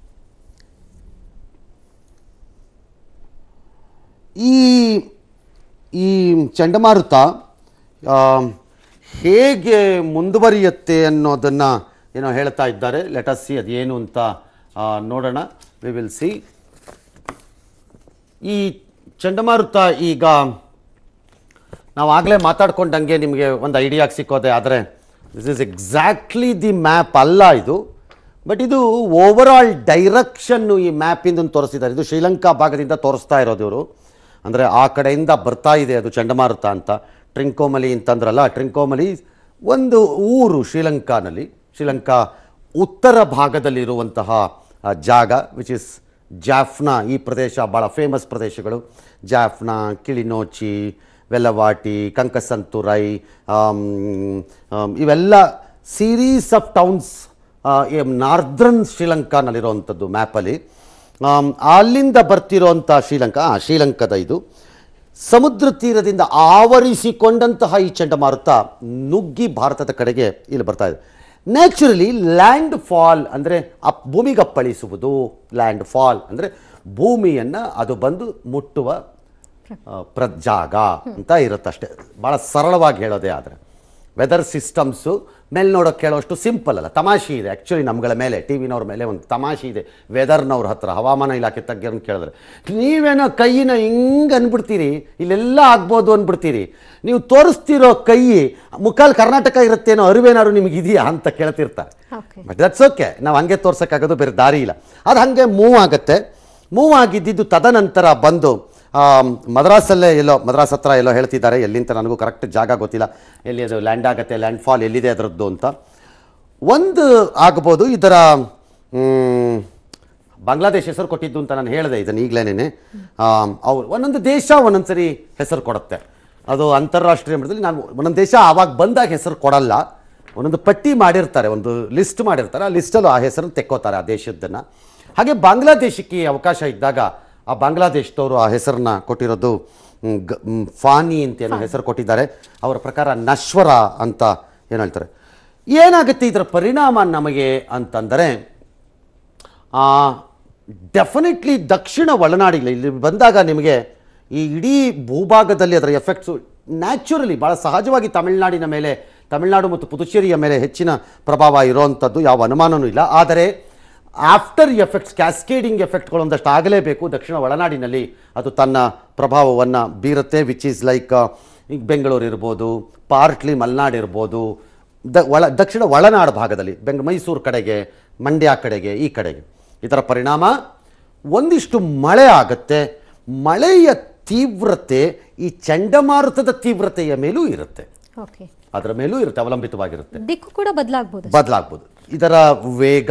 Speaker 1: ಈ ಈ ಚಂಡಮಾರುತ ಆ, ಹೇಗೆ ಮುಂದುವರಿಯುತ್ತೆ ಅನ್ನೋದನ್ನು ಏನೋ ಹೇಳ್ತಾ ಇದ್ದಾರೆ ಲೆಟಸ್ ಸಿ ಅದೇನು ಅಂತ ಆ, ನೋಡೋಣ ವಿ ವಿಲ್ ಸಿ ಈ ಚಂಡಮಾರುತ ಈಗ ನಾವು ಆಗಲೇ ಮಾತಾಡ್ಕೊಂಡಂಗೆ ನಿಮಗೆ ಒಂದು ಐಡಿಯಾಗೆ ಸಿಕ್ಕೋದೆ ಆದರೆ this is exactly the map ಅಲ್ಲ ಇದು ಬಟ್ ಇದು ಓವರ್ ಆಲ್ ಡೈರೆಕ್ಷನ್ನು ಈ ಮ್ಯಾಪಿಂದ ತೋರಿಸಿದ್ದಾರೆ ಇದು ಶ್ರೀಲಂಕಾ ಭಾಗದಿಂದ ತೋರಿಸ್ತಾ ಇರೋದು ಇವರು ಅಂದರೆ ಆ ಕಡೆಯಿಂದ ಬರ್ತಾ ಇದೆ ಅದು ಚಂಡಮಾರುತ ಅಂತ ಟ್ರಿಂಕೋಮಲಿ ಅಂತಂದ್ರಲ್ಲ ಟ್ರಿಂಕೋಮಲಿ ಒಂದು ಊರು ಶ್ರೀಲಂಕಾನಲ್ಲಿ ಶ್ರೀಲಂಕಾ ಉತ್ತರ ಭಾಗದಲ್ಲಿರುವಂತಹ ಆ, ಜಾಗ ವಿಚ್ ಇಸ್ ಜಾಫ್ನಾ ಈ ಪ್ರದೇಶ ಭಾಳ ಫೇಮಸ್ ಪ್ರದೇಶಗಳು ಜಾಫ್ನಾ ಕಿಳಿನೋಚಿ ವೆಲ್ಲವಾಟಿ ಕಂಕಸಂತುರೈ ಆಮ್, ಆಮ್, ಇವೆಲ್ಲ ಸೀರೀಸ್ ಆಫ್ ಟೌನ್ಸ್ ನಾರ್ದ್ರನ್ ಶ್ರೀಲಂಕಾನಲ್ಲಿರುವಂಥದ್ದು ಮ್ಯಾಪಲ್ಲಿ ಆಮ್, ಅಲ್ಲಿಂದ ಬರ್ತಿರೋಂಥ ಶ್ರೀಲಂಕಾ ಆ, ಶ್ರೀಲಂಕಾದ ಇದು ಸಮುದ್ರ ತೀರದಿಂದ ಆವರಿಸಿಕೊಂಡಂತಹ ಈ ಚಂಡಮಾರುತ ನುಗ್ಗಿ ಭಾರತದ ಕಡೆಗೆ ಇಲ್ಲಿ ಬರ್ತಾ ಇದೆ ನ್ಯಾಚುರಲಿ ಲ್ಯಾಂಡ್ ಫಾಲ್ ಅಂದರೆ ಅಪ್ ಭೂಮಿಗೆ ಅಪ್ಪಳಿಸುವುದು ಲ್ಯಾಂಡ್ ಫಾಲ್ ಅಂದರೆ ಭೂಮಿಯನ್ನು ಅದು ಬಂದು ಮುಟ್ಟುವ ಆ, ಪ್ರ ಜಾಗ ಅಂತ ಇರುತ್ತೆ ಅಷ್ಟೇ ಭಾಳ ಸರಳವಾಗಿ ಹೇಳೋದೇ ಆದರೆ ವೆದರ್ ಸಿಸ್ಟಮ್ಸು ಮೇಲೆ ನೋಡೋಕೆ ಕೇಳೋಷ್ಟು ಸಿಂಪಲ್ ಅಲ್ಲ ತಮಾಷೆ ಇದೆ ಆ್ಯಕ್ಚುಲಿ ನಮ್ಗಳ ಮೇಲೆ ಟಿ ವಿನವ್ರ ಮೇಲೆ ಒಂದು ತಮಾಷೆ ಇದೆ ವೆದರ್ನವ್ರ ಹತ್ರ ಹವಾಮಾನ ಇಲಾಖೆ ತಜ್ಞರನ್ನ ಕೇಳಿದ್ರೆ ನೀವೇನೋ ಕೈನ ಹಿಂಗೆ ಅಂದ್ಬಿಡ್ತೀರಿ ಇಲ್ಲೆಲ್ಲ ಆಗ್ಬೋದು ಅಂದ್ಬಿಡ್ತೀರಿ ನೀವು ತೋರಿಸ್ತಿರೋ ಕೈ ಮುಖಾಲ್ ಕರ್ನಾಟಕ ಇರುತ್ತೇನೋ ಅರಿವೇನಾದ್ರು ನಿಮಗೆ ಇದೆಯಾ ಅಂತ ಕೇಳ್ತಿರ್ತಾರೆ
Speaker 3: ಓಕೆ
Speaker 1: ಬಟ್ ದಟ್ಸ್ ಓಕೆ ನಾವು ಹಂಗೆ ತೋರ್ಸೋಕ್ಕಾಗೋದು ಬೇರೆ ದಾರಿ ಇಲ್ಲ ಅದು ಹಾಗೆ ಮೂವ್ ಆಗುತ್ತೆ ಮೂವ್ ಆಗಿದ್ದಿದ್ದು ತದನಂತರ ಬಂದು ಆ, ಮದ್ರಾಸಲ್ಲೇ ಎಲ್ಲೋ ಮದ್ರಾಸ್ ಹತ್ರ ಎಲ್ಲೋ ಹೇಳ್ತಿದ್ದಾರೆ ಎಲ್ಲಿಂತ ನನಗೂ ಕರೆಕ್ಟ್ ಜಾಗ ಗೊತ್ತಿಲ್ಲ ಎಲ್ಲಿ ಅದು ಲ್ಯಾಂಡ್ ಆಗುತ್ತೆ ಲ್ಯಾಂಡ್ ಫಾಲ್ ಎಲ್ಲಿದೆ ಅದರದ್ದು ಅಂತ ಒಂದು ಆಗ್ಬೋದು ಇದರ ಮ್, ಬಾಂಗ್ಲಾದೇಶ್ ಹೆಸರು ಕೊಟ್ಟಿದ್ದು ಅಂತ ನಾನು ಹೇಳಿದೆ ಇದನ್ನು ಈಗಲೇನೆ ಅವ್ರು ಒಂದೊಂದು ದೇಶ ಒಂದೊಂದು ಸರಿ ಹೆಸರು ಕೊಡುತ್ತೆ ಅದು ಅಂತಾರಾಷ್ಟ್ರೀಯ ಮಟ್ಟದಲ್ಲಿ ನಾನು ಒಂದೊಂದು ದೇಶ ಆವಾಗ ಬಂದಾಗ ಹೆಸರು ಕೊಡಲ್ಲ ಒಂದೊಂದು ಪಟ್ಟಿ ಮಾಡಿರ್ತಾರೆ ಒಂದು ಲಿಸ್ಟ್ ಮಾಡಿರ್ತಾರೆ ಆ ಲಿಸ್ಟಲ್ಲೂ ಆ ಹೆಸರನ್ನು ತೆಕ್ಕೋತಾರೆ ಆ ದೇಶದ್ದನ್ನು ಹಾಗೆ ಬಾಂಗ್ಲಾದೇಶಕ್ಕೆ ಈ ಅವಕಾಶ ಇದ್ದಾಗ ಆ ಬಾಂಗ್ಲಾದೇಶದವರು ಆ ಹೆಸರನ್ನ ಕೊಟ್ಟಿರೋದು ಮ್, ಗ- ಮ್, ಫಾನಿ ಅಂತ ಏನೋ ಹೆಸರು ಕೊಟ್ಟಿದ್ದಾರೆ ಅವರ ಪ್ರಕಾರ ನಶ್ವರ ಅಂತ ಏನು ಹೇಳ್ತಾರೆ ಏನಾಗುತ್ತೆ ಇದರ ಪರಿಣಾಮ ನಮಗೆ ಅಂತಂದರೆ ಡೆಫಿನೆಟ್ಲಿ ದಕ್ಷಿಣ ಒಳನಾಡಿಲ್ಲ ಇಲ್ಲಿ ಬಂದಾಗ ನಿಮಗೆ ಈ ಇಡೀ ಭೂಭಾಗದಲ್ಲಿ ಅದರ ಎಫೆಕ್ಟ್ಸು ನ್ಯಾಚುರಲಿ ಭಾಳ ಸಹಜವಾಗಿ ತಮಿಳುನಾಡಿನ ಮೇಲೆ ತಮಿಳುನಾಡು ಮತ್ತು ಪುದುಚೇರಿಯ ಮೇಲೆ ಹೆಚ್ಚಿನ ಪ್ರಭಾವ ಇರೋವಂಥದ್ದು ಯಾವ ಅನುಮಾನವೂ ಇಲ್ಲ ಆದರೆ ಆಫ್ಟರ್ ಎಫೆಕ್ಟ್ಸ್ ಕ್ಯಾಸ್ಕೇಡಿಂಗ್ ಎಫೆಕ್ಟ್ಗಳು ಒಂದಷ್ಟು ಆಗಲೇಬೇಕು ದಕ್ಷಿಣ ಒಳನಾಡಿನಲ್ಲಿ ಅದು ತನ್ನ ಪ್ರಭಾವವನ್ನು ಬೀರುತ್ತೆ ವಿಚ್ ಈಸ್ ಲೈಕ್ ಈಗ ಬೆಂಗಳೂರು ಇರ್ಬೋದು ಪಾರ್ಟ್ಲಿ ಮಲೆನಾಡು ಇರ್ಬೋದು ದ ಒಳ ದಕ್ಷಿಣ ಒಳನಾಡು ಭಾಗದಲ್ಲಿ ಬೆಂಗ್ ಮೈಸೂರು ಕಡೆಗೆ ಮಂಡ್ಯ ಕಡೆಗೆ ಈ ಕಡೆಗೆ ಇದರ ಪರಿಣಾಮ ಒಂದಿಷ್ಟು ಮಳೆ ಆಗುತ್ತೆ ಮಳೆಯ ತೀವ್ರತೆ ಈ ಚಂಡಮಾರುತದ ತೀವ್ರತೆಯ ಮೇಲೂ ಇರುತ್ತೆ
Speaker 3: ಓಕೆ
Speaker 1: ಅದರ ಮೇಲೂ ಇರುತ್ತೆ ಅವಲಂಬಿತವಾಗಿರುತ್ತೆ
Speaker 3: ದಿಕ್ಕು ಕೂಡ ಬದಲಾಗಬಹುದು
Speaker 1: ಬದಲಾಗ್ಬೋದು ಇದರ ವೇಗ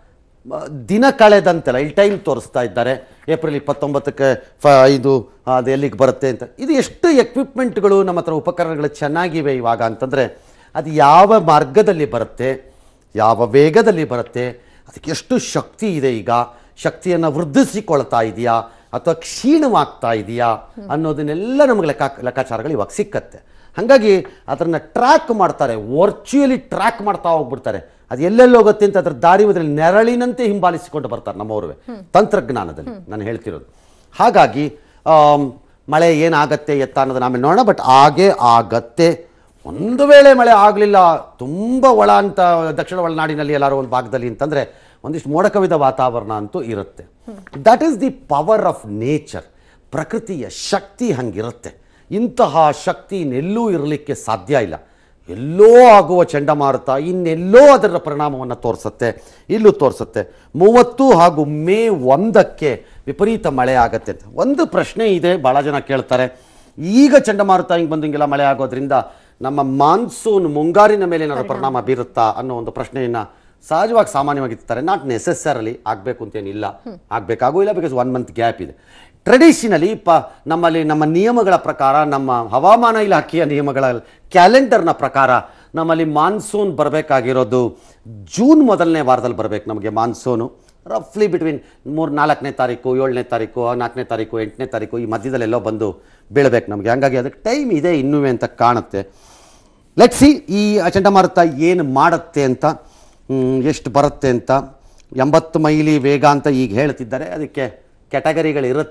Speaker 1: ಮ, ದಿನ ಕಳೆದಂತೆಲ್ಲ ಇಲ್ಲಿ ಟೈಮ್ ತೋರಿಸ್ತಾ ಇದ್ದಾರೆ ಏಪ್ರಿಲ್ ಇಪ್ಪತ್ತೊಂಬತ್ತಕ್ಕೆ ಫ ಇದು ಅದು ಎಲ್ಲಿಗೆ ಬರುತ್ತೆ ಅಂತ ಇದು ಎಷ್ಟು ಎಕ್ವಿಪ್ಮೆಂಟ್ಗಳು ನಮ್ಮ ಹತ್ರ ಉಪಕರಣಗಳು ಚೆನ್ನಾಗಿವೆ ಇವಾಗ ಅಂತಂದರೆ ಅದು ಯಾವ ಮಾರ್ಗದಲ್ಲಿ ಬರುತ್ತೆ ಯಾವ ವೇಗದಲ್ಲಿ ಬರುತ್ತೆ ಅದಕ್ಕೆ ಎಷ್ಟು ಶಕ್ತಿ ಇದೆ ಈಗ ಶಕ್ತಿಯನ್ನು ವೃದ್ಧಿಸಿಕೊಳ್ತಾ ಇದೆಯಾ ಅಥವಾ ಕ್ಷೀಣವಾಗ್ತಾ ಇದೆಯಾ ಅನ್ನೋದನ್ನೆಲ್ಲ ನಮಗೆ ಲೆಕ್ಕ ಲೆಕ್ಕಾಚಾರಗಳು ಇವಾಗ ಸಿಕ್ಕತ್ತೆ ಹಾಗಾಗಿ ಅದನ್ನು ಟ್ರ್ಯಾಕ್ ಮಾಡ್ತಾರೆ ವರ್ಚುಯಲಿ ಟ್ರ್ಯಾಕ್ ಮಾಡ್ತಾ ಹೋಗ್ಬಿಡ್ತಾರೆ ಅದು ಎಲ್ಲೆಲ್ಲಿ ಹೋಗುತ್ತೆ ಅಂತ ಅದ್ರ ದಾರಿ ಬದಲಿ ನೆರಳಿನಂತೆ ಹಿಂಬಾಲಿಸಿಕೊಂಡು ಬರ್ತಾರೆ ನಮ್ಮವ್ರುವೆ ತಂತ್ರಜ್ಞಾನದಲ್ಲಿ ನಾನು ಹೇಳ್ತಿರೋದು ಹಾಗಾಗಿ ಆಮ್, ಮಳೆ ಏನಾಗತ್ತೆ ಎತ್ತ ಅನ್ನೋದನ್ನ ಆಮೇಲೆ ನೋಡೋಣ ಬಟ್ ಹಾಗೆ ಆಗತ್ತೆ ಒಂದು ವೇಳೆ ಮಳೆ ಆಗಲಿಲ್ಲ ತುಂಬ ಒಳ ಅಂತ ದಕ್ಷಿಣ ಒಳನಾಡಿನಲ್ಲಿ ಎಲ್ಲಾರು ಒಂದು ಭಾಗದಲ್ಲಿ ಅಂತಂದರೆ ಒಂದಿಷ್ಟು ಮೋಡ ಕವಿದ ವಾತಾವರಣ ಅಂತೂ ಇರುತ್ತೆ that is the power of nature ಪ್ರಕೃತಿಯ ಶಕ್ತಿ ಹಂಗಿರುತ್ತೆ ಇಂತಹ ಶಕ್ತಿ ಇನ್ನೆಲ್ಲೂ ಇರಲಿಕ್ಕೆ ಸಾಧ್ಯ ಇಲ್ಲ ಎಲ್ಲೋ ಆಗುವ ಚಂಡಮಾರುತ ಇನ್ನೆಲ್ಲೋ ಅದರ ಪರಿಣಾಮವನ್ನು ತೋರಿಸುತ್ತೆ ಇಲ್ಲೂ ತೋರಿಸುತ್ತೆ ಮೂವತ್ತು ಹಾಗೂ ಮೇ ಒಂದಕ್ಕೆ ವಿಪರೀತ ಮಳೆ ಆಗತ್ತೆ ಅಂತ ಒಂದು ಪ್ರಶ್ನೆ ಇದೆ ಭಾಳ ಜನ ಕೇಳ್ತಾರೆ ಈಗ ಚಂಡಮಾರುತ ಹಿಂಗೆ ಬಂದು ಹಿಂಗೆಲ್ಲ ಮಳೆ ಆಗೋದ್ರಿಂದ ನಮ್ಮ ಮಾನ್ಸೂನ್ ಮುಂಗಾರಿನ ಮೇಲೆ ಏನಾದ್ರು ಪರಿಣಾಮ ಬೀರುತ್ತಾ ಅನ್ನೋ ಒಂದು ಪ್ರಶ್ನೆಯನ್ನು ಸಹಜವಾಗಿ ಸಾಮಾನ್ಯವಾಗಿ ಇರ್ತಾರೆ ನಾಟ್ ನೆಸೆಸರಲಿ ಆಗಬೇಕು ಅಂತೇನಿಲ್ಲ ಆಗಬೇಕಾಗೂ ಇಲ್ಲ ಬಿಕಾಸ್ ಒನ್ ಮಂತ್ ಗ್ಯಾಪ್ ಇದೆ ಟ್ರೆಡಿಷನಲಿ ಪ ನಮ್ಮಲ್ಲಿ ನಮ್ಮ ನಿಯಮಗಳ ಪ್ರಕಾರ ನಮ್ಮ ಹವಾಮಾನ ಇಲಾಖೆಯ ನಿಯಮಗಳ ಕ್ಯಾಲೆಂಡರ್ನ ಪ್ರಕಾರ ನಮ್ಮಲ್ಲಿ ಮಾನ್ಸೂನ್ ಬರಬೇಕಾಗಿರೋದು ಜೂನ್ ಮೊದಲನೇ ವಾರದಲ್ಲಿ ಬರಬೇಕು ನಮಗೆ ಮಾನ್ಸೂನು ರಫ್ಲಿ ಬಿಟ್ವೀನ್ ಮೂರು ನಾಲ್ಕನೇ ತಾರೀಕು ಏಳನೇ ತಾರೀಕು ನಾಲ್ಕನೇ ತಾರೀಕು ಎಂಟನೇ ತಾರೀಕು ಈ ಮಧ್ಯದಲ್ಲೆಲ್ಲೋ ಬಂದು ಬೀಳಬೇಕು ನಮಗೆ ಹಾಗಾಗಿ ಅದಕ್ಕೆ ಟೈಮ್ ಇದೆ ಇನ್ನೂ ಅಂತ ಕಾಣುತ್ತೆ ಲೆಟ್ ಸಿ ಈ ಚಂಡಮಾರುತ ಏನು ಮಾಡುತ್ತೆ ಅಂತ ಹ್ಮ್, ಎಷ್ಟು ಬರುತ್ತೆ ಅಂತ ಎಂಬತ್ತು ಮೈಲಿ ವೇಗ ಅಂತ ಈಗ ಹೇಳ್ತಿದ್ದಾರೆ ಅದಕ್ಕೆ ಕ್ಯಾಟಗರಿಗಳು ಇರುತ್ತವೆ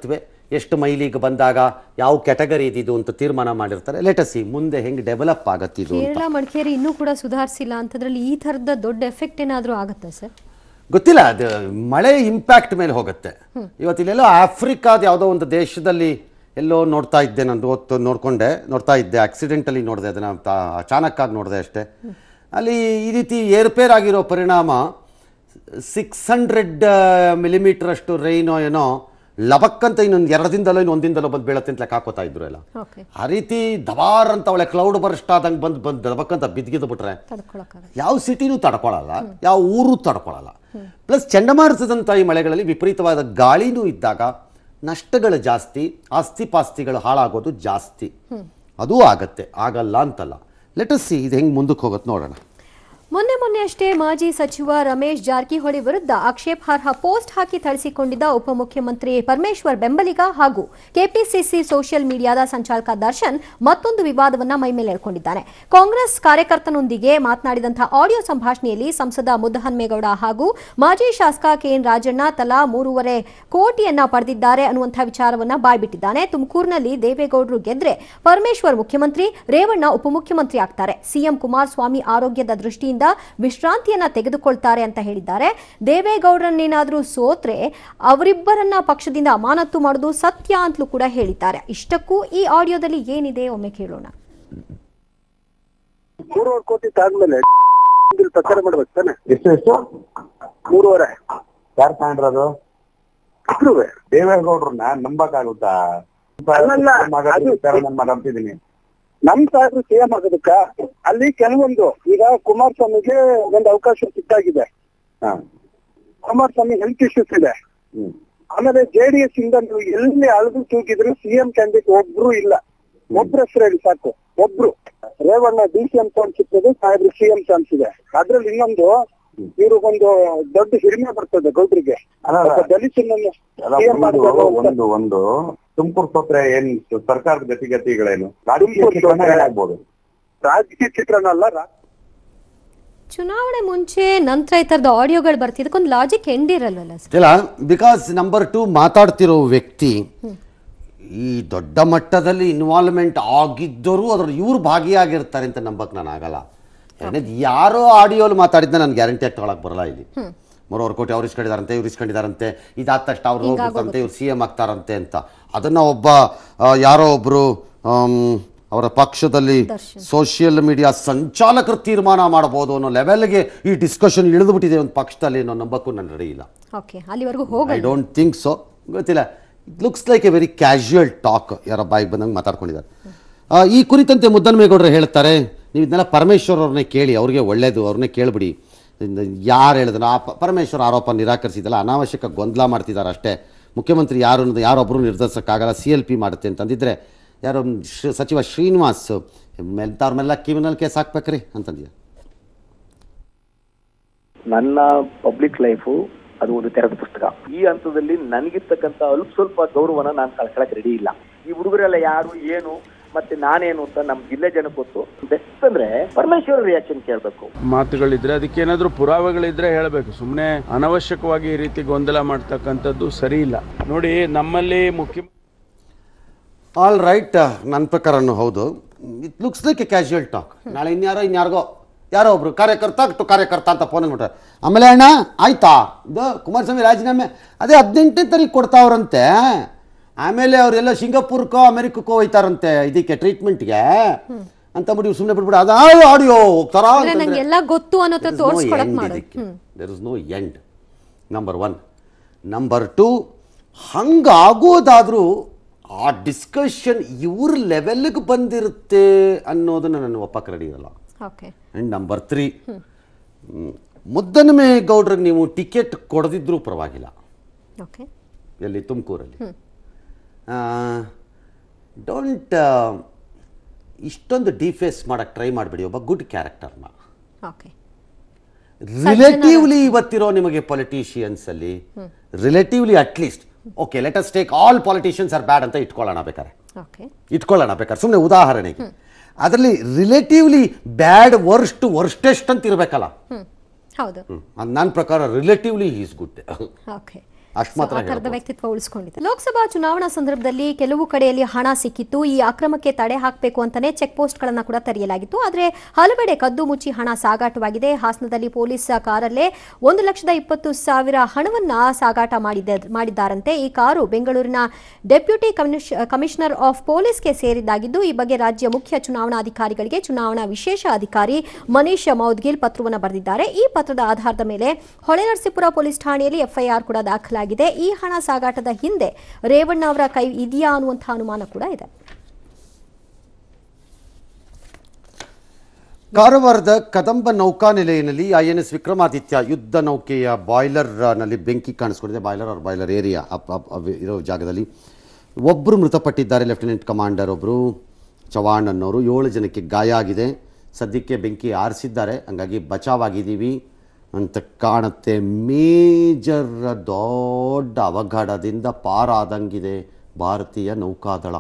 Speaker 1: ಎಷ್ಟು ಮೈಲಿಗೆ ಬಂದಾಗ ಯಾವ ಕ್ಯಾಟಗರಿ ಇದಿದು ಅಂತ ತೀರ್ಮಾನ ಮಾಡಿರ್ತಾರೆ ಲೆಟಸಿ ಮುಂದೆ ಹೆಂಗೆ ಡೆವಲಪ್ ಆಗತ್ತಿದು ಅಂತ
Speaker 3: ಕೇರಳ ಮಡಿಕೇರಿ ಇನ್ನೂ ಕೂಡ ಸುಧಾರಿಸಿಲ್ಲ ಅಂತದ್ರಲ್ಲಿ ಈ ಥರದ ದೊಡ್ಡ ಎಫೆಕ್ಟ್ ಏನಾದರೂ ಆಗುತ್ತಾ ಸರ್
Speaker 1: ಗೊತ್ತಿಲ್ಲ ಅದು ಮಳೆ ಇಂಪ್ಯಾಕ್ಟ್ ಮೇಲೆ ಹೋಗುತ್ತೆ ಇವತ್ತು ಇಲ್ಲೆಲ್ಲೋ ಆಫ್ರಿಕಾದ ಯಾವುದೋ ಒಂದು ದೇಶದಲ್ಲಿ ಎಲ್ಲೋ ನೋಡ್ತಾ ಇದ್ದೆ ನಾನು ಹೊತ್ತು ನೋಡ್ಕೊಂಡೆ ನೋಡ್ತಾ ಇದ್ದೆ ಆಕ್ಸಿಡೆಂಟಲ್ಲಿ ನೋಡಿದೆ ಅದನ್ನು ಅಚಾನಕ್ಕಾಗಿ ನೋಡಿದೆ ಅಷ್ಟೇ ಅಲ್ಲಿ ಈ ರೀತಿ ಏರ್ಪೇರ್ ಆಗಿರೋ ಪರಿಣಾಮ ಸಿಕ್ಸ್ ಹಂಡ್ರೆಡ್ ಮಿಲಿಮೀಟರ್ ಅಷ್ಟು ರೈನೋ ಏನೋ ಲಬಕ್ಕಂತ ಇನ್ನೊಂದು ಎರಡು ದಿನದಲ್ಲೋ ಇನ್ನು ಒಂದು ದಿನದಲ್ಲೋ ಬಂದು ಬೀಳತ್ತೆ ಅಂತ ಲೆಕ್ಕ ಹಾಕೋತಾ ಇದ್ರು ಎಲ್ಲ
Speaker 3: ಓಕೆ
Speaker 1: ಆ ರೀತಿ ದವಾರ್ ಅಂತ ಒಳ್ಳೆ ಕ್ಲೌಡ್ ಬರ್ಸ್ಟ್ ಆದಂಗೆ ಬಂದು ಬಂದು ದಬಕ್ಕಂತ ಬಿದ್ಗಿದ್ದು ಬಿಟ್ರೆ
Speaker 3: ತಡ್ಕೊಳಕ್ಕಾಗಲ್ಲ
Speaker 1: ಯಾವ ಸಿಟಿನೂ ತಡ್ಕೊಳ್ಳಲ್ಲ ಯಾವ ಊರು ತಡ್ಕೊಳ್ಳಲ್ಲ ಪ್ಲಸ್ ಚಂಡಮಾರುತದಂಥ ಈ ಮಳೆಗಳಲ್ಲಿ ವಿಪರೀತವಾದ ಗಾಳಿನೂ ಇದ್ದಾಗ ನಷ್ಟಗಳು ಜಾಸ್ತಿ ಆಸ್ತಿ ಪಾಸ್ತಿಗಳು ಹಾಳಾಗೋದು ಜಾಸ್ತಿ ಅದೂ ಆಗತ್ತೆ ಆಗಲ್ಲ ಅಂತಲ್ಲ ಲೆಟಸ್ ಸಿ ಇದು ಹೆಂಗೆ ಮುಂದಕ್ಕೆ ಹೋಗುತ್ತೆ ನೋಡೋಣ
Speaker 3: ಮೊನ್ನೆ ಮೊನ್ನೆ ಅಷ್ಟೇ ಮಾಜಿ ಸಚಿವ ರಮೇಶ್ ಜಾರಕಿಹೊಳಿ ವಿರುದ್ಧ ಆಕ್ಷೇಪಾರ್ಹ ಪೋಸ್ಟ್ ಹಾಕಿ ಥಳಿಸಿಕೊಂಡಿದ್ದ ಉಪಮುಖ್ಯಮಂತ್ರಿ ಪರಮೇಶ್ವರ್ ಬೆಂಬಲಿಗ ಹಾಗೂ ಕೆಪಿಸಿಸಿ ಸೋಷಿಯಲ್ ಮೀಡಿಯಾದ ಸಂಚಾಲಕ ದರ್ಶನ್ ಮತ್ತೊಂದು ವಿವಾದವನ್ನ ಮೈಮೇಲೆ ಎಳ್ಕೊಂಡಿದ್ದಾನೆ ಕಾಂಗ್ರೆಸ್ ಕಾರ್ಯಕರ್ತನೊಂದಿಗೆ ಮಾತನಾಡಿದಂತಹ ಆಡಿಯೋ ಸಂಭಾಷಣೆಯಲ್ಲಿ ಸಂಸದ ಮುದ್ದಹನ್ಮೇಗೌಡ ಹಾಗೂ ಮಾಜಿ ಶಾಸಕ ಕೆಎನ್ ರಾಜಣ್ಣ ತಲಾ ಮೂರುವರೆ ಕೋಟಿಯನ್ನ ಪಡೆದಿದ್ದಾರೆ ಅನ್ನುವಂತಹ ವಿಚಾರವನ್ನ ಬಾಯ್ಬಿಟ್ಟಿದ್ದಾನೆ ತುಮಕೂರಿನಲ್ಲಿ ದೇವೇಗೌಡರು ಗೆದ್ರೆ ಪರಮೇಶ್ವರ್ ಮುಖ್ಯಮಂತ್ರಿ ರೇವಣ್ಣ ಉಪಮುಖ್ಯಮಂತ್ರಿ ಆಗ್ತಾರೆ ಸಿಎಂ ಕುಮಾರಸ್ವಾಮಿ ಆರೋಗ್ಯದ ದೃಷ್ಟಿಯಿಂದ ವಿಶ್ರಾಂತಿಯನ್ನ ತೆಗೆದುಕೊಳ್ತಾರೆ ಅಂತ ಹೇಳಿದ್ದಾರೆ ದೇವೇಗೌಡರನ್ನೇನಾದ್ರೂ ಸೋತ್ರೆ ಅವರಿಬ್ಬರನ್ನ ಪಕ್ಷದಿಂದ ಅಮಾನತು ಮಾಡೋದು ಸತ್ಯ ಅಂತಲೂ ಕೂಡ ಹೇಳಿದ್ದಾರೆ ಇಷ್ಟಕ್ಕೂ ಈ ಆಡಿಯೋದಲ್ಲಿ ಏನಿದೆ ಒಮ್ಮೆ ಕೇಳೋಣ
Speaker 6: ಮೂರುವರೆ ಕೋಟಿ ತಾದ್ಮೇಲೆ ಬಿಲ್ ಪ್ರಚಾರ ಮಾಡ್ಬೇಕು ತಾನೆ
Speaker 7: ಎಷ್ಟು ಎಷ್ಟು
Speaker 6: ಮೂರುವರೆ
Speaker 7: ಯಾರು ತಗೊಂಡ್ರದು
Speaker 6: ಇದ್ರುವೆ
Speaker 7: ದೇವೇಗೌಡ್ರನ್ನ ನಂಬಕ್ಕಾಗುತ್ತಾ
Speaker 6: ಅಲ್ಲಲ್ಲ, ಅದು-
Speaker 7: ನಾನು ಮಾತಾಡ್ತಿದ್ದೀನಿ
Speaker 6: ನಮ್ ಸಾಹೇಬ್ರು ಸಿಎಂ ಆಗೋದಕ್ಕ ಅಲ್ಲಿ ಕೆಲವೊಂದು ಈಗ ಕುಮಾರಸ್ವಾಮಿಗೆ ಒಂದು ಅವಕಾಶ ಸಿಕ್ಕಾಗಿದೆ
Speaker 7: ಹಾ
Speaker 6: ಕುಮಾರಸ್ವಾಮಿ ಹೆಲ್ತ್ ಇಶ್ಯೂಸ್ ಇದೆ
Speaker 7: ಹ್ಮ್
Speaker 6: ಆಮೇಲೆ ಜೆಡಿಎಸ್ ಇಂದ ನೀವು ಎಲ್ಲಿ ಅಳದು ತೂಗಿದ್ರು ಸಿಎಂ ಕ್ಯಾಂಡಿಡೇಟ್ ಒಬ್ರು ಇಲ್ಲ ಒಬ್ರ ಹೆಸರು ಹೇಳಿ ಸಾಕು ಒಬ್ರು Revanna D C M chance ಸಿಗ್ತದೆ ಸಾಹೇಬ್ರು ಸಿಎಂ ಚಾನ್ಸ್ ಇದೆ ಅದ್ರಲ್ಲಿ ಇನ್ನೊಂದು ಇವ್ರಿಗೊಂದು ದೊಡ್ಡ ಹಿರಿಮೆ ಬರ್ತದೆ ಗೌಡ್ರಿಗೆ
Speaker 7: ಅಲ್ಲ, ಅಲ್ಲ.
Speaker 6: ಒಬ್ಬ ದಲಿತನನ್ನು
Speaker 7: ಅಲ್ಲ,
Speaker 6: ಸಿಎಂ
Speaker 7: ಒಂದು
Speaker 6: ಮಾಡ್ತಾರೆ ಅಂತ.
Speaker 7: ಒಂದು ಒಂದು ತುಮಕೂರು ಸೋತ್ರೆ ಏನ್ ಸರ್ಕಾರದ ಗತಿಗತಿಗಳೇನು ರಾಜಕೀಯ
Speaker 6: ತುಮ್ಕೂರು
Speaker 7: ಚಿತ್ರಣ
Speaker 6: ಸೋತ್ರೆ-
Speaker 7: ಏನಾಗ್ಬೋದು
Speaker 6: ರಾಜಕೀಯ ಚಿತ್ರಣ ಅಲ್ಲ ರಾ-
Speaker 3: ಚುನಾವಣೆ ಮುಂಚೆ ನಂತರ ಈ ಥರದ ಆಡಿಯೋಗಳು ಬರ್ತಿದೆ ಇದಕ್ಕೊಂದು ಲಾಜಿಕ್ ಎಂಡ್ ಇರಲ್ವಲ್ಲ ಸರ್
Speaker 1: ಇಲ್ಲ ಬಿಕಾಸ್ ನಂಬರ್ ಟು ಮಾತಾಡ್ತಿರೋ ವ್ಯಕ್ತಿ ಈ ದೊಡ್ಡ ಮಟ್ಟದಲ್ಲಿ ಇನ್ವಾಲ್ವ್ಮೆಂಟ್ ಆಗಿದ್ದರೂ ಅದ್ರ ಇವ್ರು ಭಾಗಿಯಾಗಿರ್ತಾರೆ ಅಂತ ನಂಬಕ್ ನಾನು ಆಗಲ್ಲ ಎರಡನೇದು ಯಾರೋ ಆಡಿಯೋಲಿ ಮಾತಾಡಿದ್ನ ನಾನು ಗ್ಯಾರಂಟಿ ಆಗಿ ತಗೊಳಕ್ ಬರಲ್ಲ ಇಲ್ಲಿ ಮೂರುವರೆ ಕೋಟಿ ಅವ್ರು ಇಸ್ಕೊಂಡಿದಾರಂತೆ ಇವ್ರು ಇಸ್ಕೊಂಡಿದಾರಂತೆ ಇದಾದ ತಕ್ಷಣ ಅವ್ರು ಹೋಗ್ಬಿಡ್ತಾರಂತೆ ಇವ್ರು ಸಿ ಎಂ ಆಗ್ತಾರಂತೆ ಅಂತ ಅದನ್ನ ಒಬ್ಬ ಆ, ಯಾರೋ ಒಬ್ರು ಆಮ್, ಅವರ ಪಕ್ಷದಲ್ಲಿ ಸೋಷಿಯಲ್ ಮೀಡಿಯಾ ಸಂಚಾಲಕರು ತೀರ್ಮಾನ ಮಾಡಬಹುದು ಅನ್ನೋ ಲೆವೆಲ್ಗೆ ಈ ಡಿಸ್ಕಷನ್ ಇಳಿದ್ಬಿಟ್ಟಿದೆ ಒಂದು ಪಕ್ಷದಲ್ಲಿ ಅನ್ನೋ ನಂಬಕ್ಕೂ ನಾನು ರೆಡಿ ಇಲ್ಲ
Speaker 3: ಓಕೆ ಅಲ್ಲಿವರೆಗೂ
Speaker 1: ಐ
Speaker 3: ಹೋಗಲ್ಲ
Speaker 1: ಡೋಂಟ್ ಥಿಂಕ್ ಸೊ ಗೊತ್ತಿಲ್ಲ it looks like a very casual talk ಯಾರೋ ಬಾಯಿಗೆ ಬಂದಂಗೆ ಮಾತಾಡ್ಕೊಂಡಿದ್ದಾರೆ ಆ, ಈ ಕುರಿತಂತೆ ಮುದ್ದನ್ಮೇಗೌಡರು ಹೇಳ್ತಾರೆ ನೀವು ಇದನ್ನೆಲ್ಲ ಪರಮೇಶ್ವರ್ ಅವ್ರನ್ನೇ ಕೇಳಿ ಅವ್ರಿಗೆ ಒಳ್ಳೇದು ಅವ್ರನ್ನೇ ಕೇಳ್ಬಿಡಿ ಯಾರು ಹೇಳಿದ್ರು ಆ ಪ- ಪರಮೇಶ್ವರ್ ಆರೋಪ ನಿರಾಕರಿಸಿದಲ್ಲ ಅನಾವಶ್ಯಕ ಗೊಂದಲ ಮಾಡ್ತಿದ್ದಾರೆ ಅಷ್ಟೇ ಮುಖ್ಯಮಂತ್ರಿ ಯಾರು ಅನ್ನೋದು ಯಾರೊಬ್ಬರು ನಿರ್ಧರಿಸೋಕ್ಕಾಗಲ್ಲ ಸಿ ಎಲ್ ಪಿ ಮಾಡುತ್ತೆ ಅಂತಂದಿದ್ರೆ ಯಾರೋ ಶ್ರೀ- ಸಚಿವ ಶ್ರೀನಿವಾಸ್ ಮೆಲ್ತವ್ರ ಮೇಲೆಲ್ಲ ಕಿವಿನಲ್ಲಿ ಕೇಸ್ ಹಾಕ್ಬೇಕ್ರಿ ಅಂತಂದಿದ್ದಾರೆ
Speaker 8: ನನ್ನ ಪಬ್ಲಿಕ್ ಲೈಫು ಅದು ಒಂದು ತೆರೆದ ಪುಸ್ತಕ ಈ ಹಂತದಲ್ಲಿ ನನಗಿರ್ತಕ್ಕಂಥ ಅಲ್ಪ ಸ್ವಲ್ಪ ಗೌರವನ ನಾನು ಕಳ್ಕೊಳಕ್ ರೆಡಿ ಇಲ್ಲ ಈ ಹುಡುಗರೆಲ್ಲ ಯಾರು ಏನು ಮತ್ತೆ ನಾನೇನು ಅಂತ ನಮ್ ಜಿಲ್ಲೆ ಜನಕ್ಕೆ ಗೊತ್ತು ಬೆಸ್ಟ್ ಅಂದ್ರೆ ಪರಮೇಶ್ವರ ರಿಯಾಕ್ಷನ್ ಕೇಳ್ಬೇಕು
Speaker 2: ಮಾತುಗಳಿದ್ರೆ ಅದಕ್ಕೇನಾದ್ರೂ ಪುರಾವೆಗಳಿದ್ರೆ ಹೇಳಬೇಕು ಸುಮ್ಮನೆ ಅನವಶ್ಯಕವಾಗಿ ಈ ರೀತಿ ಗೊಂದಲ ಮಾಡ್ತಕ್ಕಂಥದ್ದು ಸರಿ ಇಲ್ಲ ನೋಡಿ ನಮ್ಮಲ್ಲಿ ಮುಖ್ಯ
Speaker 1: ಆಲ್ ರೈಟ್ ನನ್ನ ಪ್ರಕಾರನೂ ಹೌದು it looks like a casual talk ನಾಳೆ ಇನ್ಯಾರೋ ಇನ್ಯಾರಿಗೋ ಯಾರೋ ಒಬ್ರು ಕಾರ್ಯಕರ್ತ ಟು ಕಾರ್ಯಕರ್ತ ಅಂತ ಫೋನ್ ಮಾಡ್ತಾರೆ ಆಮೇಲೆ ಅಣ್ಣ ಆಯ್ತಾ ಇದು ಕುಮಾರಸ್ವಾಮಿ ರಾಜೀನಾಮೆ ಅದೇ ಹದಿನೆಂಟನೇ ತಾರೀಕು ಕೊಡ್ತಾವ್ರಂತೆ ಆಮೇಲೆ ಅವರೆಲ್ಲ ಸಿಂಗಾಪುರ್ಕೋ ಅಮೆರಿಕಕ್ಕೋ ಹೋಯ್ತಾರಂತೆ ಇದಕ್ಕೆ ಟ್ರೀಟ್ಮೆಂಟ್ಗೆ ಅಂತ ಬಿಟ್ಟು ಸುಮ್ಮನೆ ಬಿಟ್ಬಿಡು ಅದು ಆಡಿಯೋ ಹೋಗ್ತಾರಾ
Speaker 3: ಅಂದ್ರೆ ನಂಗೆ ಎಲ್ಲ ಗೊತ್ತು ಅನ್ನೋ ಥರ ತೋರ್ಸ್ಕೊಳಕ್ ಮಾಡೋದು hmm
Speaker 1: there is no and number one number two ಹಂಗಾಗೋದಾದರೂ ಆ ಡಿಸ್ಕಷನ್ ಇವ್ರ ಲೆವೆಲ್ಗೆ ಬಂದಿರುತ್ತೆ ಅನ್ನೋದನ್ನ ನಾನು ಒಪ್ಪಕ್ಕೆ ರೆಡಿ ಇರಲ್ಲ
Speaker 3: ಓಕೆ
Speaker 1: ಆ್ಯಂಡ್ ನಂಬರ್ ತ್ರೀ ಮುದ್ದನಮೇಗೌಡ್ರಿಗೆ ನೀವು ಟಿಕೆಟ್ ಕೊಡದಿದ್ರೂ ಪರವಾಗಿಲ್ಲ
Speaker 3: ಓಕೆ
Speaker 1: ಎಲ್ಲಿ ತುಮಕೂರಲ್ಲಿ ಡೋಂಟ್ ಇಷ್ಟೊಂದು ಡಿಫೇಸ್ ಮಾಡಕ್ಕೆ ಟ್ರೈ ಮಾಡಿಬಿಡಿ ಒಬ್ಬ ಗುಡ್ ಕ್ಯಾರೆಕ್ಟರ್ನ
Speaker 3: ಓಕೆ
Speaker 1: ರಿಲೇಟಿವ್ಲಿ ಇವತ್ತಿರೋ ನಿಮಗೆ ಪೊಲಿಟಿಷಿಯನ್ಸ್ ಅಲ್ಲಿ relatively at least okay let us take all politicians are bad ಅಂತ ಇಟ್ಕೊಳ್ಳೋಣ ಬೇಕಾರೆ
Speaker 3: ಓಕೆ
Speaker 1: ಇಟ್ಕೊಳ್ಳೋಣ ಬೇಕಾದ್ರೆ ಸುಮ್ಮನೆ ಉದಾಹರಣೆಗೆ ಅದರಲ್ಲಿ ರಿಲೇಟಿವ್ಲಿ ಬ್ಯಾಡ್ ವರ್ಸ್ಟ್ ವರ್ಸ್ಟೆಸ್ಟ್ ಅಂತ ಇರಬೇಕಲ್ಲ
Speaker 3: ಹ್ಮ್ ಹೌದು
Speaker 1: ನನ್ನ ಪ್ರಕಾರ ರಿಲೇಟಿವ್ಲಿ ಈಸ್ ಗುಡ್
Speaker 3: ಓಕೆ
Speaker 1: ಅಷ್ಟು ಮಾತ್ರ
Speaker 3: ಆ ಥರದ
Speaker 1: ಹೇಳ್ಬೋದು.
Speaker 3: ವ್ಯಕ್ತಿತ್ವ ಉಳಿಸ್ಕೊಂಡಿದೆ ಲೋಕಸಭಾ ಚುನಾವಣಾ ಸಂದರ್ಭದಲ್ಲಿ ಕೆಲವು ಕಡೆಯಲ್ಲಿ ಹಣ ಸಿಕ್ಕಿತ್ತು ಈ ಅಕ್ರಮಕ್ಕೆ ತಡೆ ಹಾಕಬೇಕು ಅಂತಾನೆ ಚೆಕ್ ಪೋಸ್ಟ್ಗಳನ್ನ ಕೂಡ ತೆರೆಯಲಾಗಿತ್ತು ಆದರೆ ಹಲವೆಡೆ ಕದ್ದು ಮುಚ್ಚಿ ಹಣ ಸಾಗಾಟವಾಗಿದೆ ಹಾಸನದಲ್ಲಿ ಪೊಲೀಸ್ ಕಾರಲ್ಲೇ ಒಂದು ಲಕ್ಷದ ಇಪ್ಪತ್ತು ಸಾವಿರ ಹಣವನ್ನ ಸಾಗಾಟ ಮಾಡಿದ್ದ ಮಾಡಿದ್ದಾರಂತೆ ಈ ಕಾರು ಬೆಂಗಳೂರಿನ ಡೆಪ್ಯೂಟಿ ಕಮಿಷ್- ಕಮಿಷನರ್ ಆಫ್ ಪೊಲೀಸ್ಗೆ ಸೇರಿದ್ದಾಗಿದ್ದು ಈ ಬಗ್ಗೆ ರಾಜ್ಯ ಮುಖ್ಯ ಚುನಾವಣಾಧಿಕಾರಿಗಳಿಗೆ ಚುನಾವಣಾ ವಿಶೇಷ ಅಧಿಕಾರಿ ಮನೀಶ್ ಮೌದ್ಗಿಲ್ ಪತ್ರವನ್ನು ಬರೆದಿದ್ದಾರೆ ಈ ಪತ್ರದ ಆಧಾರದ ಮೇಲೆ ಹೊಳೆನರಸೀಪುರ ಪೊಲೀಸ್ ಠಾಣೆಯಲ್ಲಿ ಎಫ್ಐಆರ್ ಕೂಡ ದಾಖಲಾಗಿದೆ ಈ ಹಣ ಸಾಗಾಟದ ಹಿಂದೆ ರೇವಣ್ಣ ಅವರ ಕೈ ಇದೆಯಾ ಅನ್ನುವಂತಹ ಅನುಮಾನ ಕೂಡ ಇದೆ
Speaker 1: ಕಾರವಾರದ ಕದಂಬ ನೌಕಾನೆಲೆಯಲ್ಲಿ ಐ ಎನ್ ಎಸ್ ವಿಕ್ರಮಾದಿತ್ಯ ಯುದ್ಧ ನೌಕೆಯ ಬಾಯ್ಲರ್ ನಲ್ಲಿ ಬೆಂಕಿ ಕಾಣಿಸ್ಕೊಂಡಿದೆ ಬಾಯ್ಲರ್ ಅವ್ರ ಬಾಯ್ಲರ್ ಏರಿಯಾ ಅಪ್ ಅಪ್ ಅವ್ ಇರೋ ಜಾಗದಲ್ಲಿ ಒಬ್ಬರು ಮೃತಪಟ್ಟಿದ್ದಾರೆ ಲೆಫ್ಟಿನೆಂಟ್ ಕಮಾಂಡರ್ ಒಬ್ಬರು ಚವಾಣ್ ಅನ್ನೋರು ಏಳು ಜನಕ್ಕೆ ಗಾಯ ಆಗಿದೆ ಸದ್ಯಕ್ಕೆ ಬೆಂಕಿ ಆರಿಸಿದ್ದಾರೆ ಹಂಗಾಗಿ ಬಚಾವಾಗಿದ್ದೀವಿ ಅಂತ ಕಾಣುತ್ತೆ ಮೇಜರ್ ದೊಡ್ಡ ಅವಘಡದಿಂದ ಪಾರಾದಂಗಿದೆ ಭಾರತೀಯ ನೌಕಾದಳ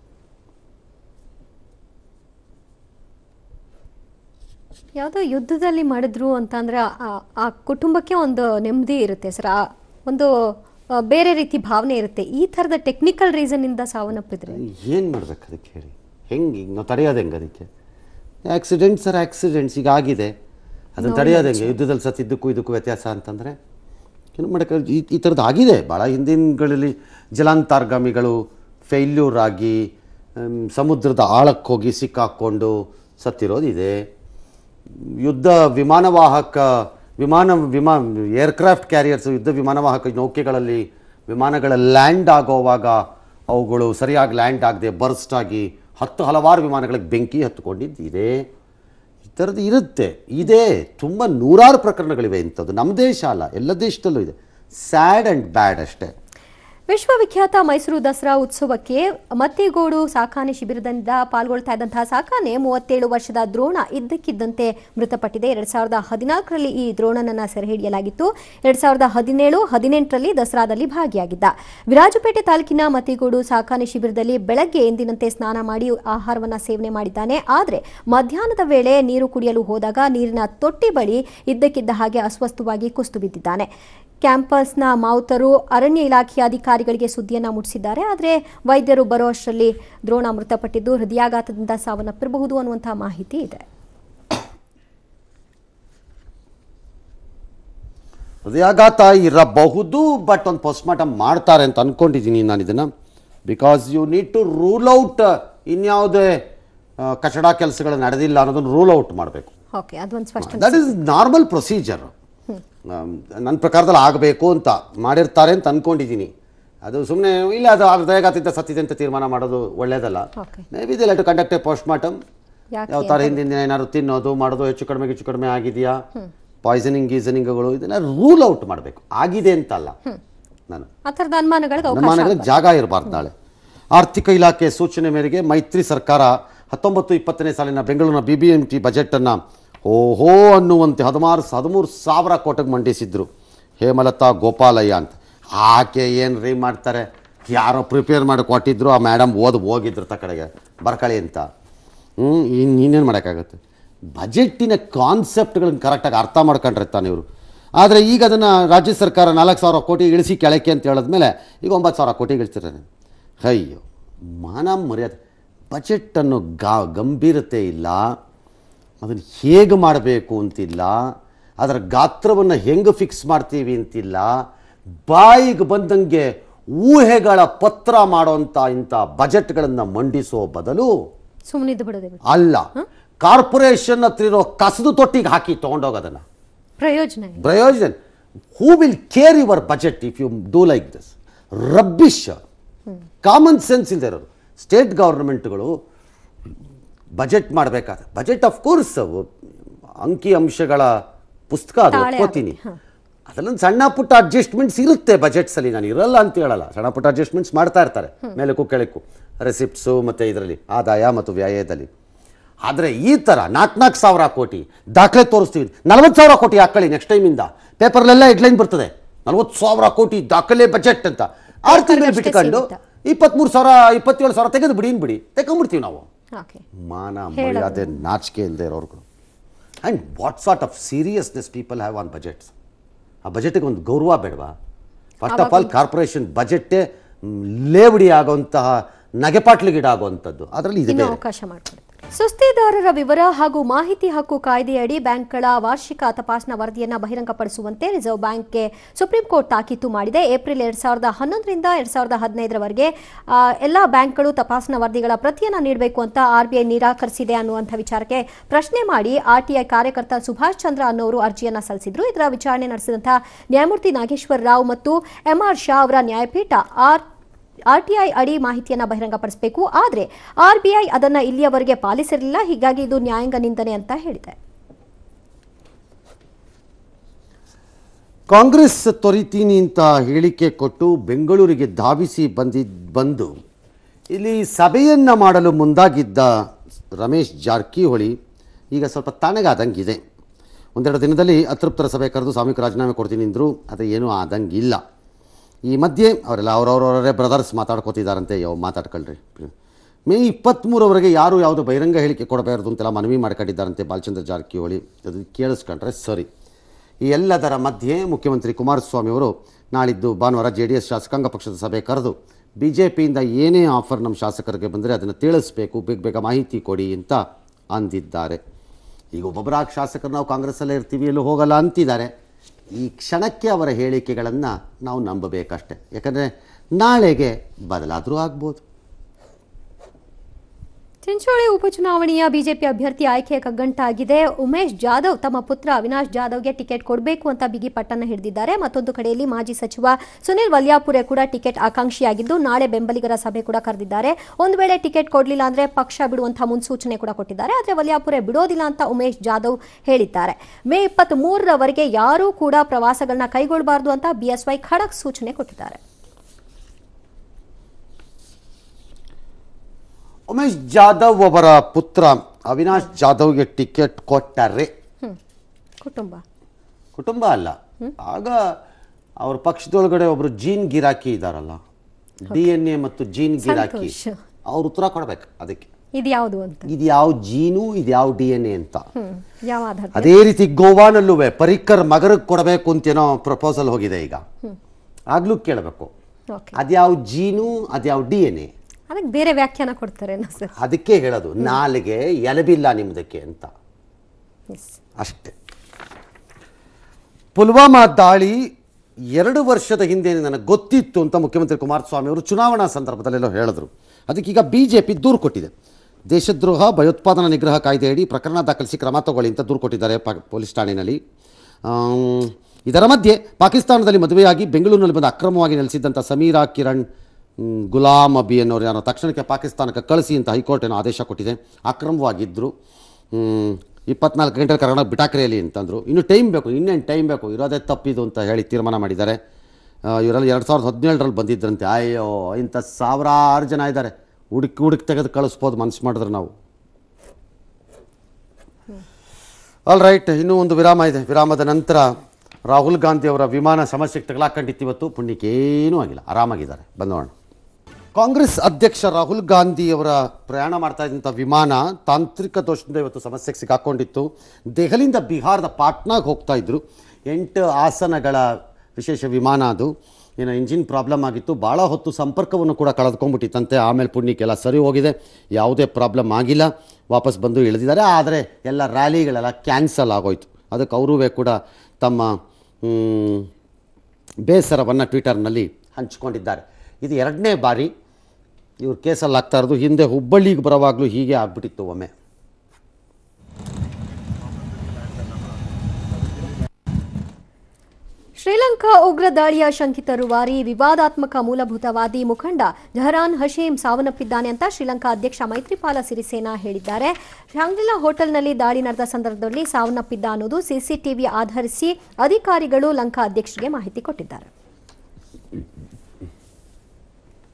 Speaker 3: ಯಾವುದೋ ಯುದ್ಧದಲ್ಲಿ ಮಾಡಿದ್ರು ಅಂತಂದ್ರೆ ಆ- ಆ ಕುಟುಂಬಕ್ಕೆ ಒಂದು ನೆಮ್ಮದಿ ಇರುತ್ತೆ ಸರ್ ಆ ಒಂದು ಆ, ಬೇರೆ ರೀತಿ ಭಾವನೆ ಇರುತ್ತೆ ಈ ಥರದ ಟೆಕ್ನಿಕಲ್ ರೀಸನ್ ಇಂದ ಸಾವನ್ನಪ್ಪಿದ್ರೆ
Speaker 1: ಏನು ಮಾಡ್ಬೇಕು ಅದಕ್ಕೆ ಹೇಳಿ ಹೆಂಗೆ ಈಗ ನಾವು ತಡೆಯೋದು ಹೆಂಗೆ ಅದಕ್ಕೆ ಆಕ್ಸಿಡೆಂಟ್ಸ್ ಆರ್ ಆಕ್ಸಿಡೆಂಟ್ಸ್ ಈಗ ಆಗಿದೆ ಅದನ್ನು ತಡೆಯೋದು ಹೆಂಗೆ ಯುದ್ಧದಲ್ಲಿ ಸತ್ತಿದ್ದಕ್ಕೂ ಇದಕ್ಕೂ ವ್ಯತ್ಯಾಸ ಅಂತಂದರೆ ಏನು ಮಾಡೋಕ್ಕೆ ಈ ಈ ಥರದ್ದು ಆಗಿದೆ ಭಾಳ ಹಿಂದಿನಗಳಲ್ಲಿ ಜಲಾಂತರ್ಗಾಮಿಗಳು ಫೇಲ್ಯೂರ್ ಆಗಿ ಆಮ್, ಸಮುದ್ರದ ಆಳಕ್ಕೆ ಹೋಗಿ ಸಿಕ್ಕಾಕ್ಕೊಂಡು ಸತ್ತಿರೋದಿದೆ ಯುದ್ಧ ವಿಮಾನವಾಹಕ ವಿಮಾನ ವಿಮಾ ಏರ್ಕ್ರಾಫ್ಟ್ ಕ್ಯಾರಿಯರ್ಸ್ ಯುದ್ಧ ವಿಮಾನವಾಹಕ ನೌಕೆಗಳಲ್ಲಿ ವಿಮಾನಗಳ ಲ್ಯಾಂಡ್ ಆಗೋವಾಗ ಅವುಗಳು ಸರಿಯಾಗಿ ಲ್ಯಾಂಡ್ ಆಗದೆ ಬರ್ಸ್ಟ್ ಆಗಿ ಹತ್ತು ಹಲವಾರು ವಿಮಾನಗಳಿಗೆ ಬೆಂಕಿ ಹತ್ತುಕೊಂಡಿದ್ದಿದೆ ಈ ಥರದ್ದು ಇರುತ್ತೆ ಇದೆ ತುಂಬ ನೂರಾರು ಪ್ರಕರಣಗಳಿವೆ ಇಂಥದ್ದು ನಮ್ಮ ದೇಶ ಅಲ್ಲ ಎಲ್ಲ ದೇಶದಲ್ಲೂ ಇದೆ ಸ್ಯಾಡ್ ಆ್ಯಂಡ್ ಬ್ಯಾಡ್ ಅಷ್ಟೇ
Speaker 3: ವಿಶ್ವವಿಖ್ಯಾತ ಮೈಸೂರು ದಸರಾ ಉತ್ಸವಕ್ಕೆ ಮತ್ತಿಗೋಡು ಸಾಕಾನೆ ಶಿಬಿರದಿಂದ ಪಾಲ್ಗೊಳ್ತಾ ಇದ್ದಂತಹ ಸಾಕಾನೆ ಮೂವತ್ತೇಳು ವರ್ಷದ ದ್ರೋಣ ಇದ್ದಕ್ಕಿದ್ದಂತೆ ಮೃತಪಟ್ಟಿದೆ ಎರಡ್ ಸಾವಿರದ ಹದಿನಾಲ್ಕರಲ್ಲಿ ಈ ದ್ರೋಣನನ್ನ ಸೆರೆ ಹಿಡಿಯಲಾಗಿತ್ತು ಎರಡ್ ಸಾವಿರದ ಹದಿನೇಳು ಹದಿನೆಂಟರಲ್ಲಿ ದಸರಾದಲ್ಲಿ ಭಾಗಿಯಾಗಿದ್ದ ವಿರಾಜಪೇಟೆ ತಾಲೂಕಿನ ಮತ್ತಿಗೋಡು ಸಾಕಾನೆ ಶಿಬಿರದಲ್ಲಿ ಬೆಳಗ್ಗೆ ಎಂದಿನಂತೆ ಸ್ನಾನ ಮಾಡಿ ಆಹಾರವನ್ನ ಸೇವನೆ ಮಾಡಿದ್ದಾನೆ ಆದರೆ ಮಧ್ಯಾಹ್ನದ ವೇಳೆ ನೀರು ಕುಡಿಯಲು ಹೋದಾಗ ನೀರಿನ ತೊಟ್ಟಿ ಬಳಿ ಇದ್ದಕ್ಕಿದ್ದ ಹಾಗೆ ಅಸ್ವಸ್ಥವಾಗಿ ಕುಸಿದು ಬಿದ್ದಿದ್ದಾನೆ ಕ್ಯಾಂಪಸ್ನ ಮಾವುತರು ಅರಣ್ಯ ಇಲಾಖೆಯ ಅಧಿಕಾರಿಗಳಿಗೆ ಸುದ್ದಿಯನ್ನ ಮುಟ್ಟಿಸಿದ್ದಾರೆ ಆದರೆ ವೈದ್ಯರು ಬರೋ ಅಷ್ಟರಲ್ಲಿ ದ್ರೋಣ ಮೃತಪಟ್ಟಿದ್ದು ಹೃದಯಾಘಾತದಿಂದ ಸಾವನ್ನಪ್ಪಿರಬಹುದು ಅನ್ನುವಂತಹ ಮಾಹಿತಿ ಇದೆ
Speaker 1: ಹೃದಯಾಘಾತ ಇರಬಹುದು ಬಟ್ ಒಂದು ಪೋಸ್ಟ್ಮಾರ್ಟಮ್ ಮಾಡ್ತಾರೆ ಅಂತ ಅನ್ಕೊಂಡಿದ್ದೀನಿ ನಾನು ಇದನ್ನು because you need to rule out ಇನ್ಯಾವುದೇ ಆ, ಕಚಡ ಕೆಲಸಗಳು ನಡೆದಿಲ್ಲ ಅನ್ನೋದನ್ನು ರೂಲ್ ಔಟ್ ಮಾಡಬೇಕು
Speaker 3: ಓಕೆ ಅದೊಂದು ಸ್ಪಷ್ಟ
Speaker 1: ದಟ್ ಇಸ್ ನಾರ್ಮಲ್ ಪ್ರೊಸೀಜರ್ ನನ್ನ ಪ್ರಕಾರದಲ್ಲಿ ಆಗಬೇಕು ಅಂತ ಮಾಡಿರ್ತಾರೆ ಅಂತ ಅನ್ಕೊಂಡಿದ್ದೀನಿ ಅದು ಸುಮ್ಮನೆ ಇಲ್ಲ ಅದು ಹೃದಯಾಘಾತದಿಂದ ಸತ್ತಿದೆ ಅಂತ ತೀರ್ಮಾನ ಮಾಡೋದು ಒಳ್ಳೇದಲ್ಲ
Speaker 3: Okay.
Speaker 1: Maybe they let conduct a post mortem
Speaker 3: ಯಾಕೆ
Speaker 1: ಯಾವ ಥರ ಹಿಂದಿನ ದಿನ ಏನಾದ್ರು ತಿನ್ನೋದು ಮಾಡೋದು ಹೆಚ್ಚು ಕಡಿಮೆ ಹೆಚ್ಚು ಕಡಿಮೆ ಆಗಿದೆಯಾ ಪಾಯ್ಸನಿಂಗ್ ಗೀಸನಿಂಗ್ಗಳು ಇದನ್ನ ರೂಲ್ ಔಟ್ ಮಾಡಬೇಕು ಆಗಿದೆ ಅಂತಲ್ಲ ನಾನು
Speaker 3: ಆ ಥರದ ಅನುಮಾನಗಳಿಗೆ ಅವಕಾಶ
Speaker 1: ಅನುಮಾನಗಳಿಗೆ ಜಾಗ ಇರಬಾರ್ದು ನಾಳೆ ಆರ್ಥಿಕ ಇಲಾಖೆ ಸೂಚನೆ ಮೇರೆಗೆ ಮೈತ್ರಿ ಸರ್ಕಾರ ಹತ್ತೊಂಬತ್ತು ಇಪ್ಪತ್ತನೇ ಸಾಲಿನ ಬೆಂಗಳೂರಿನ ಬಿ ಬಿ ಎಂ ಟಿ ಬಜೆಟನ್ನು ಓಹೋ ಅನ್ನುವಂತೆ ಹದಿಮಾರು ಹದಿಮೂರು ಸಾವಿರ ಕೋಟಿಗೆ ಮಂಡಿಸಿದ್ರು ಹೇಮಲತಾ ಗೋಪಾಲಯ್ಯ ಅಂತ ಆಕೆ ಏನು ರೀ ಮಾಡ್ತಾರೆ ಯಾರೋ ಪ್ರಿಪೇರ್ ಮಾಡಿ ಕೊಟ್ಟಿದ್ರು ಆ ಮೇಡಮ್ ಓದಿ ಹೋಗಿದ್ರು ತ ಕಡೆಗೆ ಬರ್ಕಳಿ ಅಂತ ಹ್ಞೂ ಇನ್ನು ಇನ್ನೇನು ಮಾಡೋಕ್ಕಾಗುತ್ತೆ ಬಜೆಟ್ಟಿನ ಕಾನ್ಸೆಪ್ಟ್ಗಳನ್ನ ಕರೆಕ್ಟಾಗಿ ಅರ್ಥ ಮಾಡ್ಕೊಂಡ್ರೆ ತಾನೆ ಇವರು ಆದರೆ ಈಗ ಅದನ್ನು ರಾಜ್ಯ ಸರ್ಕಾರ ನಾಲ್ಕು ಸಾವಿರ ಕೋಟಿ ಇಳಿಸಿ ಕೆಳಕ್ಕೆ ಅಂತ ಹೇಳಿದ್ಮೇಲೆ ಈಗ ಒಂಬತ್ತು ಸಾವಿರ ಕೋಟಿ ಇಳಿಸ್ತಿದ್ದಾರೆ ಅಯ್ಯೋ ಮಾನ ಮರ್ಯಾದೆ ಬಜೆಟ್ ಅನ್ನೋ ಗಾ ಗಂಭೀರತೆ ಇಲ್ಲ ಅದನ್ನು ಹೇಗೆ ಮಾಡಬೇಕು ಅಂತಿಲ್ಲ ಅದರ ಗಾತ್ರವನ್ನು ಹೆಂಗೆ ಫಿಕ್ಸ್ ಮಾಡ್ತೀವಿ ಅಂತಿಲ್ಲ ಬಾಯಿಗೆ ಬಂದಂಗೆ ಊಹೆಗಳ ಪತ್ರ ಮಾಡೋಂಥ ಇಂಥ ಬಜೆಟ್ಗಳನ್ನು ಮಂಡಿಸೋ ಬದಲು
Speaker 3: ಸುಮ್ಮನಿದ್ದು ಬಿಡೋದೇ ಬಿಡು.
Speaker 1: ಅಲ್ಲ ಕಾರ್ಪೊರೇಷನ್ ಹತ್ರ ಇರೋ ಕಸದು ತೊಟ್ಟಿಗೆ ಹಾಕಿ ತೊಗೊಂಡೋಗೋದನ್ನು
Speaker 3: ಪ್ರಯೋಜನ ಇಲ್ಲ.
Speaker 1: ಪ್ರಯೋಜನ who will care your budget if you do like this rubbish common sense ಇಲ್ಲದೆ ಇರೋದು ಸ್ಟೇಟ್ ಗೌರ್ಮೆಂಟ್ಗಳು ಬಜೆಟ್ ಮಾಡಬೇಕಾದ್ರೆ ಬಜೆಟ್ ಆಫ್ ಕೋರ್ಸ್ ಅಂಕಿ ಅಂಶಗಳ ಪುಸ್ತಕ ಅದು
Speaker 3: ತಾಳೆ
Speaker 1: ಒಪ್ಕೋತೀನಿ
Speaker 3: ಆಗುತ್ತೆ, ಹ.
Speaker 1: ಅದರಲ್ಲೊಂದು ಸಣ್ಣ ಪುಟ್ಟ ಅಡ್ಜಸ್ಟ್ಮೆಂಟ್ಸ್ ಇರುತ್ತೆ ಬಜೆಟ್ಸಲ್ಲಿ ನಾನು ಇರಲ್ಲ ಅಂತ ಹೇಳಲ್ಲ ಸಣ್ಣ ಪುಟ್ಟ ಅಡ್ಜಸ್ಟ್ಮೆಂಟ್ಸ್ ಮಾಡ್ತಾ ಇರ್ತಾರೆ ಮೇಲಕ್ಕೂ ಕೆಳಕ್ಕೂ ರೆಸಿಪ್ಟ್ಸು ಮತ್ತು ಇದರಲ್ಲಿ ಆದಾಯ ಮತ್ತು ವ್ಯಯದಲ್ಲಿ ಆದರೆ ಈ ಥರ ನಾಲ್ಕು ನಾಲ್ಕು ಸಾವಿರ ಕೋಟಿ ದಾಖಲೆ ತೋರಿಸ್ತೀವಿ ನಲ್ವತ್ತು ಸಾವಿರ ಕೋಟಿ ಹಾಕೊಳ್ಳಿ ನೆಕ್ಸ್ಟ್ ಟೈಮಿಂದ ಪೇಪರ್ಲೆಲ್ಲ ಹೆಡ್ಲೈನ್ ಬರ್ತದೆ ನಲ್ವತ್ತು ಸಾವಿರ ಕೋಟಿ ದಾಖಲೆ ಬಜೆಟ್ ಅಂತ ಆರು ತಿಂಗಳು
Speaker 3: ಅಷ್ಟೇ
Speaker 1: ಬಿಟ್ಕೊಂಡು
Speaker 3: ಸೀಮಿತ.
Speaker 1: ಇಪ್ಪತ್ತ್ಮೂರು ಸಾವಿರ ಇಪ್ಪತ್ತೇಳು ಸಾವಿರ ತೆಗೆದು ಬಿಡಿ ಬಿಡಿ ತೆಗೊಂಡ್ಬಿಡ್ತೀವಿ ನಾವು
Speaker 3: ಓಕೆ
Speaker 1: ಮಾನ
Speaker 3: ಹೇಳೋದು.
Speaker 1: ಮರ್ಯಾದೆ ನಾಚಿಕೆ ಇಲ್ಲದೆ ಇರೋರ್ಗಳು and what sort of seriousness people have on budgets ಆ ಬಜೆಟಿಗೆ ಒಂದು ಗೌರವ ಬೇಡವಾ ಫಸ್ಟ್ ಆಫ್ ಆಲ್ ಕಾರ್ಪೊರೇಷನ್ ಬಜೆಟ್ಟೇ ಲೇವಡಿ ಆಗುವಂತಹ ನಗೆಪಾಟ್ಲಿಗೀಡಾಗುವಂಥದ್ದು ಅದರಲ್ಲಿ ಇದು
Speaker 3: ಇನ್ನು
Speaker 1: ಬೇರೆ
Speaker 3: ಅವಕಾಶ ಮಾಡಿಕೊಡುತ್ತೆ ಸುಸ್ತಿದಾರರ ವಿವರ ಹಾಗೂ ಮಾಹಿತಿ ಹಕ್ಕು ಕಾಯ್ದೆಯಡಿ ಬ್ಯಾಂಕ್ಗಳ ವಾರ್ಷಿಕ ತಪಾಸಣಾ ವರದಿಯನ್ನು ಬಹಿರಂಗಪಡಿಸುವಂತೆ ರಿಸರ್ವ್ ಬ್ಯಾಂಕ್ಗೆ ಸುಪ್ರೀಂ ಕೋರ್ಟ್ ತಾಕೀತು ಮಾಡಿದೆ ಏಪ್ರಿಲ್ ಎರಡ್ ಸಾವಿರದ ಹನ್ನೊಂದರಿಂದ ಎರಡ್ ಸಾವಿರದ ಹದಿನೈದರವರೆಗೆ ಎಲ್ಲ ಬ್ಯಾಂಕ್ಗಳು ತಪಾಸಣಾ ವರದಿಗಳ ಪ್ರತಿಯನ್ನು ನೀಡಬೇಕು ಅಂತ ಆರ್ಬಿಐ ನಿರಾಕರಿಸಿದೆ ಅನ್ನುವಂಥ ವಿಚಾರಕ್ಕೆ ಪ್ರಶ್ನೆ ಮಾಡಿ ಆರ್ಟಿಐ ಕಾರ್ಯಕರ್ತ ಸುಭಾಷ್ ಚಂದ್ರ ಅನ್ನೋರು ಅರ್ಜಿಯನ್ನ ಸಲ್ಲಿಸಿದ್ರು ಇದರ ವಿಚಾರಣೆ ನಡೆಸಿದಂತಹ ನ್ಯಾಯಮೂರ್ತಿ ನಾಗೇಶ್ವರ ರಾವ್ ಮತ್ತು ಎಂಆರ್ ಶಾ ಅವರ ನ್ಯಾಯಪೀಠ ಆರ್ ಆರ್ಟಿಐ ಅಡಿ ಮಾಹಿತಿಯನ್ನ ಬಹಿರಂಗಪಡಿಸಬೇಕು ಆದರೆ ಆರ್ಬಿಐ ಅದನ್ನ ಇಲ್ಲಿಯವರೆಗೆ ಪಾಲಿಸಿರಲಿಲ್ಲ ಹೀಗಾಗಿ ಇದು ನ್ಯಾಯಾಂಗ ನಿಂದನೆ ಅಂತ ಹೇಳಿದೆ
Speaker 1: ಕಾಂಗ್ರೆಸ್ ತೊರಿತೀನಿ ಅಂತ ಹೇಳಿಕೆ ಕೊಟ್ಟು ಬೆಂಗಳೂರಿಗೆ ಧಾವಿಸಿ ಬಂದಿದ್ ಬಂದು ಇಲ್ಲಿ ಸಭೆಯನ್ನು ಮಾಡಲು ಮುಂದಾಗಿದ್ದ ರಮೇಶ್ ಜಾರಕಿಹೊಳಿ ಈಗ ಸ್ವಲ್ಪ ತಣ್ಣಗಾದಂಗಿದೆ ಒಂದೆರಡು ದಿನದಲ್ಲಿ ಅತೃಪ್ತರ ಸಭೆ ಕರೆದು ಸಾಮೂಹಿಕ ರಾಜೀನಾಮೆ ಕೊಡ್ತೀನಿ ಅಂದರು ಆದರೆ ಏನೂ ಆದಂಗಿಲ್ಲ ಈ ಮಧ್ಯೆ ಅವರೆಲ್ಲ ಅವರವರವರೇ ಬ್ರದರ್ಸ್ ಮಾತಾಡ್ಕೋತಿದ್ದಾರಂತೆ ಯಾವ ಮಾತಾಡ್ಕೊಳ್ರಿ ಮೇ ಇಪ್ಪತ್ತ್ಮೂರವರೆಗೆ ಯಾರು ಯಾವುದು ಬಹಿರಂಗ ಹೇಳಿಕೆ ಕೊಡಬಾರದು ಅಂತೆಲ್ಲ ಮನವಿ ಮಾಡ್ಕೊಂಡಿದ್ದಾರಂತೆ ಬಾಲಚಂದ್ರ ಜಾರಕಿಹೊಳಿ ಅದು ಕೇಳಿಸ್ಕೊಂಡ್ರೆ ಸರಿ ಈ ಎಲ್ಲದರ ಮಧ್ಯೆ ಮುಖ್ಯಮಂತ್ರಿ ಕುಮಾರಸ್ವಾಮಿ ಅವರು ನಾಳಿದ್ದು ಭಾನುವಾರ ಜೆ ಡಿ ಎಸ್ ಶಾಸಕಾಂಗ ಪಕ್ಷದ ಸಭೆ ಕರೆದು ಬಿ ಜೆ ಪಿಯಿಂದ ಏನೇ ಆಫರ್ ನಮ್ಮ ಶಾಸಕರಿಗೆ ಬಂದರೆ ಅದನ್ನು ತಿಳಿಸ್ಬೇಕು ಬೇಗ ಬೇಗ ಮಾಹಿತಿ ಕೊಡಿ ಅಂತ ಅಂದಿದ್ದಾರೆ ಈಗ ಒಬ್ಬೊಬ್ಬರಾಗ ಶಾಸಕರು ನಾವು ಕಾಂಗ್ರೆಸ್ಸಲ್ಲೇ ಇರ್ತೀವಿ ಎಲ್ಲೂ ಹೋಗಲ್ಲ ಅಂತಿದ್ದಾರೆ ಈ ಕ್ಷಣಕ್ಕೆ ಅವರ ಹೇಳಿಕೆಗಳನ್ನು ನಾವು ನಂಬಬೇಕಷ್ಟೆ ಯಾಕಂದರೆ ನಾಳೆಗೆ ಬದಲಾದರೂ ಆಗ್ಬೋದು
Speaker 3: ಚಿಂಚೋಳಿ ಉಪಚುನಾವಣೆಯ ಬಿಜೆಪಿ ಅಭ್ಯರ್ಥಿ ಆಯ್ಕೆಯ ಕಗ್ಗಂಟಾಗಿದೆ ಉಮೇಶ್ ಜಾಧವ್ ತಮ್ಮ ಪುತ್ರ ಅವಿನಾಶ್ ಜಾಧವ್ಗೆ ಟಿಕೆಟ್ ಕೊಡಬೇಕು ಅಂತ ಬಿಗಿ ಪಟ್ಟನ್ನು ಹಿಡಿದಿದ್ದಾರೆ ಮತ್ತೊಂದು ಕಡೆಯಲ್ಲಿ ಮಾಜಿ ಸಚಿವ ಸುನಿಲ್ ವಲ್ಯಾಪುರೆ ಕೂಡ ಟಿಕೆಟ್ ಆಕಾಂಕ್ಷಿಯಾಗಿದ್ದು ನಾಳೆ ಬೆಂಬಲಿಗರ ಸಭೆ ಕೂಡ ಕರೆದಿದ್ದಾರೆ ಒಂದು ವೇಳೆ ಟಿಕೆಟ್ ಕೊಡಲಿಲ್ಲ ಅಂದ್ರೆ ಪಕ್ಷ ಬಿಡುವಂತಹ ಮುನ್ಸೂಚನೆ ಕೂಡ ಕೊಟ್ಟಿದ್ದಾರೆ ಆದರೆ ವಲ್ಯಾಪುರೆ ಬಿಡೋದಿಲ್ಲ ಅಂತ ಉಮೇಶ್ ಜಾಧವ್ ಹೇಳಿದ್ದಾರೆ ಮೇ ಇಪ್ಪತ್ತ್ ಮೂರರವರೆಗೆ ಯಾರೂ ಕೂಡ ಪ್ರವಾಸಗಳನ್ನ ಕೈಗೊಳ್ಳಬಾರದು ಅಂತ ಬಿಎಸ್ವೈ ಖಡಕ್ ಸೂಚನೆ ಕೊಟ್ಟಿದ್ದಾರೆ
Speaker 1: ಉಮೇಶ್ ಜಾಧವ್ ಅವರ ಪುತ್ರ ಅವಿನಾಶ್ ಜಾಧವ್ಗೆ ಟಿಕೆಟ್ ಕೊಟ್ಟರೆ
Speaker 3: ಕುಟುಂಬ
Speaker 1: ಕುಟುಂಬ ಅಲ್ಲ ಆಗ ಅವ್ರ ಪಕ್ಷದೊಳಗಡೆ ಒಬ್ರು ಜೀನ್ ಗಿರಾಕಿ ಇದ್ದಾರಲ್ಲ ಡಿ ಎನ್ ಎ ಮತ್ತು ಜೀನ್ ಗಿರಾಕಿ
Speaker 3: ಸಂತೋಷ್.
Speaker 1: ಅವ್ರ ಉತ್ತರ ಕೊಡ್ಬೇಕು ಅದಕ್ಕೆ
Speaker 3: ಇದು ಯಾವುದು ಅಂತ
Speaker 1: ಇದು ಯಾವ ಜೀನು ಇದು ಯಾವ ಡಿ ಎನ್ ಎ ಅಂತ
Speaker 3: ಹ್ಮ್ ಯಾವ ಆಧಾರ
Speaker 1: ಅದೇ ರೀತಿ ಗೋವಾನಲ್ಲೂ ಪರಿಕ್ಕರ್ ಮಗರಿಗೆ ಕೊಡಬೇಕು ಅಂತೇನೋ ಪ್ರಪೋಸಲ್ ಹೋಗಿದೆ ಈಗ ಆಗ್ಲೂ ಕೇಳಬೇಕು
Speaker 3: ಓಕೆ
Speaker 1: ಅದ್ಯಾವ ಜೀನು ಅದ್ಯಾವ ಡಿ ಎನ್ ಎ
Speaker 3: ಅದಕ್ಕೆ ಬೇರೆ ವ್ಯಾಖ್ಯಾನ ಕೊಡ್ತಾರೆ ಸರ್
Speaker 1: ಅದಕ್ಕೆ ಹೇಳೋದು ನಾಲಿಗೆ ಎಲಬಿಲ್ಲ ನಿಮ್ದಕ್ಕೆ ಅಂತ
Speaker 3: ಎಸ್
Speaker 1: ಅಷ್ಟೆ ಪುಲ್ವಾಮಾ ದಾಳಿ ಎರಡು ವರ್ಷದ ಹಿಂದೆ ನನಗೆ ಗೊತ್ತಿತ್ತು ಅಂತ ಮುಖ್ಯಮಂತ್ರಿ ಕುಮಾರಸ್ವಾಮಿ ಅವರು ಚುನಾವಣಾ ಸಂದರ್ಭದಲ್ಲೆಲ್ಲೋ ಹೇಳಿದ್ರು ಅದಕ್ಕೀಗ ಬಿ ಜೆ ಪಿ ದೂರು ಕೊಟ್ಟಿದೆ ದೇಶದ್ರೋಹ ಭಯೋತ್ಪಾದನಾ ನಿಗ್ರಹ ಕಾಯ್ದೆಯಡಿ ಪ್ರಕರಣ ದಾಖಲಿಸಿ ಕ್ರಮ ತಗೊಳ್ಳಿ ಅಂತ ದೂರು ಕೊಟ್ಟಿದ್ದಾರೆ ಪಾ ಪೊಲೀಸ್ ಠಾಣೆಯಲ್ಲಿ ಆಮ್, ಇದರ ಮಧ್ಯೆ ಪಾಕಿಸ್ತಾನದಲ್ಲಿ ಮದುವೆಯಾಗಿ ಬೆಂಗಳೂರಿನಲ್ಲಿ ಬಂದು ಅಕ್ರಮವಾಗಿ ನೆಲೆಸಿದ್ದಂಥ ಸಮೀರಾ ಕಿರಣ್ ಮ್, ಗುಲಾಮ್ ಅಬಿ ಅನ್ನೋರು ಯಾರೋ ತಕ್ಷಣಕ್ಕೆ ಪಾಕಿಸ್ತಾನಕ್ಕೆ ಕಳಿಸಿ ಅಂತ ಹೈಕೋರ್ಟ್ ಏನೋ ಆದೇಶ ಕೊಟ್ಟಿದೆ ಅಕ್ರಮವಾಗಿದ್ದರು ಇಪ್ಪತ್ನಾಲ್ಕು ಗಂಟೆ ಕರ್ನಾಟಕ ಬಿಟಾಕ್ರಿಯಲ್ಲಿ ಅಂತಂದರು ಇನ್ನು ಟೈಮ್ ಬೇಕು ಇನ್ನೇನು ಟೈಮ್ ಬೇಕು ಇರೋದೇ ತಪ್ಪಿದು ಅಂತ ಹೇಳಿ ತೀರ್ಮಾನ ಮಾಡಿದ್ದಾರೆ ಆ, ಇವರಲ್ಲಿ ಎರಡು ಸಾವಿರದ ಹದಿನೇಳರಲ್ಲಿ ಬಂದಿದ್ದರಂತೆ ಅಯ್ಯೋ ಇಂಥ ಸಾವಿರಾರು ಜನ ಇದ್ದಾರೆ ಹುಡುಕಿ ಹುಡುಕಿ ತೆಗೆದು ಕಳಿಸ್ಬೋದು ಮನ್ಸು ಮಾಡಿದ್ರೆ ನಾವು ಆಲ್ ರೈಟ್ ಇನ್ನೂ ಒಂದು ವಿರಾಮ ಇದೆ ವಿರಾಮದ ನಂತರ ರಾಹುಲ್ ಗಾಂಧಿ ಅವರ ವಿಮಾನ ಸಮಸ್ಯೆಗೆ ತಗಲಾಕೊಂಡಿತ್ತು ಇವತ್ತು ಪುಣ್ಯಕ್ಕೆ ಏನೂ ಆಗಿಲ್ಲ ಆರಾಮಾಗಿದ್ದಾರೆ ಬಂದೋಣ ಕಾಂಗ್ರೆಸ್ ಅಧ್ಯಕ್ಷ ರಾಹುಲ್ ಗಾಂಧಿ ಅವರ ಪ್ರಯಾಣ ಮಾಡ್ತಾ ಇದ್ದಂಥ ವಿಮಾನ ತಾಂತ್ರಿಕ ದೋಷದಿಂದ ಇವತ್ತು ಸಮಸ್ಯೆಗೆ ಸಿಕ್ಕಾಕೊಂಡಿತ್ತು ದೆಹಲಿಯಿಂದ ಬಿಹಾರದ ಪಾಟ್ನಾಗೆ ಹೋಗ್ತಾ ಇದ್ರು ಎಂಟು ಆಸನಗಳ ವಿಶೇಷ ವಿಮಾನ ಅದು ಏನೋ ಇಂಜಿನ್ ಪ್ರಾಬ್ಲಮ್ ಆಗಿತ್ತು ಭಾಳ ಹೊತ್ತು ಸಂಪರ್ಕವನ್ನು ಕೂಡ ಕಳೆದುಕೊಂಡ್ಬಿಟ್ಟಿತ್ತಂತೆ ಆಮೇಲೆ ಪುಣ್ಯಕ್ಕೆಲ್ಲ ಸರಿ ಹೋಗಿದೆ ಯಾವುದೇ ಪ್ರಾಬ್ಲಮ್ ಆಗಿಲ್ಲ ವಾಪಸ್ ಬಂದು ಇಳಿದಿದ್ದಾರೆ ಆದರೆ ಎಲ್ಲ ರ್ಯಾಲಿಗಳೆಲ್ಲ ಕ್ಯಾನ್ಸಲ್ ಆಗೋಯ್ತು ಅದಕ್ಕೆ ಅವರೂ ಕೂಡ ತಮ್ಮ ಮ್, ಬೇಸರವನ್ನು ಟ್ವಿಟರ್ನಲ್ಲಿ ಹಂಚಿಕೊಂಡಿದ್ದಾರೆ ಇದು ಎರಡನೇ ಬಾರಿ ಇವ್ರ ಕೇಸಲ್ಲಿ ಆಗ್ತಾ ಇರೋದು ಹಿಂದೆ ಹುಬ್ಬಳ್ಳಿಗೆ ಬರೋವಾಗಲೂ ಹೀಗೆ ಆಗ್ಬಿಟ್ಟಿತ್ತು ಒಮ್ಮೆ
Speaker 3: ಶ್ರೀಲಂಕಾ ಉಗ್ರ ದಾಳಿಯ ಶಂಕಿತ ರೂವಾರಿ ವಿವಾದಾತ್ಮಕ ಮೂಲಭೂತವಾದಿ ಮುಖಂಡ ಜಹರಾನ್ ಹಶೀಂ ಸಾವನ್ನಪ್ಪಿದ್ದಾನೆ ಅಂತ ಶ್ರೀಲಂಕಾ ಅಧ್ಯಕ್ಷ ಮೈತ್ರಿಪಾಲ ಸಿರಿಸೇನಾ ಹೇಳಿದ್ದಾರೆ ಶಾಂಗ್ರಿಲಾ ಹೋಟೆಲ್ನಲ್ಲಿ ದಾಳಿ ನಡೆದ ಸಂದರ್ಭದಲ್ಲಿ ಸಾವನ್ನಪ್ಪಿದ್ದ ಅನ್ನೋದು ಸಿಸಿಟಿವಿ ಆಧರಿಸಿ ಅಧಿಕಾರಿಗಳು ಲಂಕಾ ಅಧ್ಯಕ್ಷರಿಗೆ ಮಾಹಿತಿ ಕೊಟ್ಟಿದ್ದಾರೆ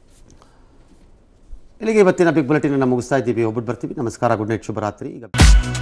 Speaker 1: ಇಲ್ಲಿಗೆ ಇವತ್ತಿನ ಬಿಗ್ ಬುಲೆಟಿನನ್ನು ಮುಗಿಸ್ತಾ ಇದ್ದೀವಿ ಹೋಗ್ಬಿಟ್ಟು ಬರ್ತೀವಿ ನಮಸ್ಕಾರ ಗುಡ್ ನೈಟ್ ಶುಭರಾತ್ರಿ ಈಗ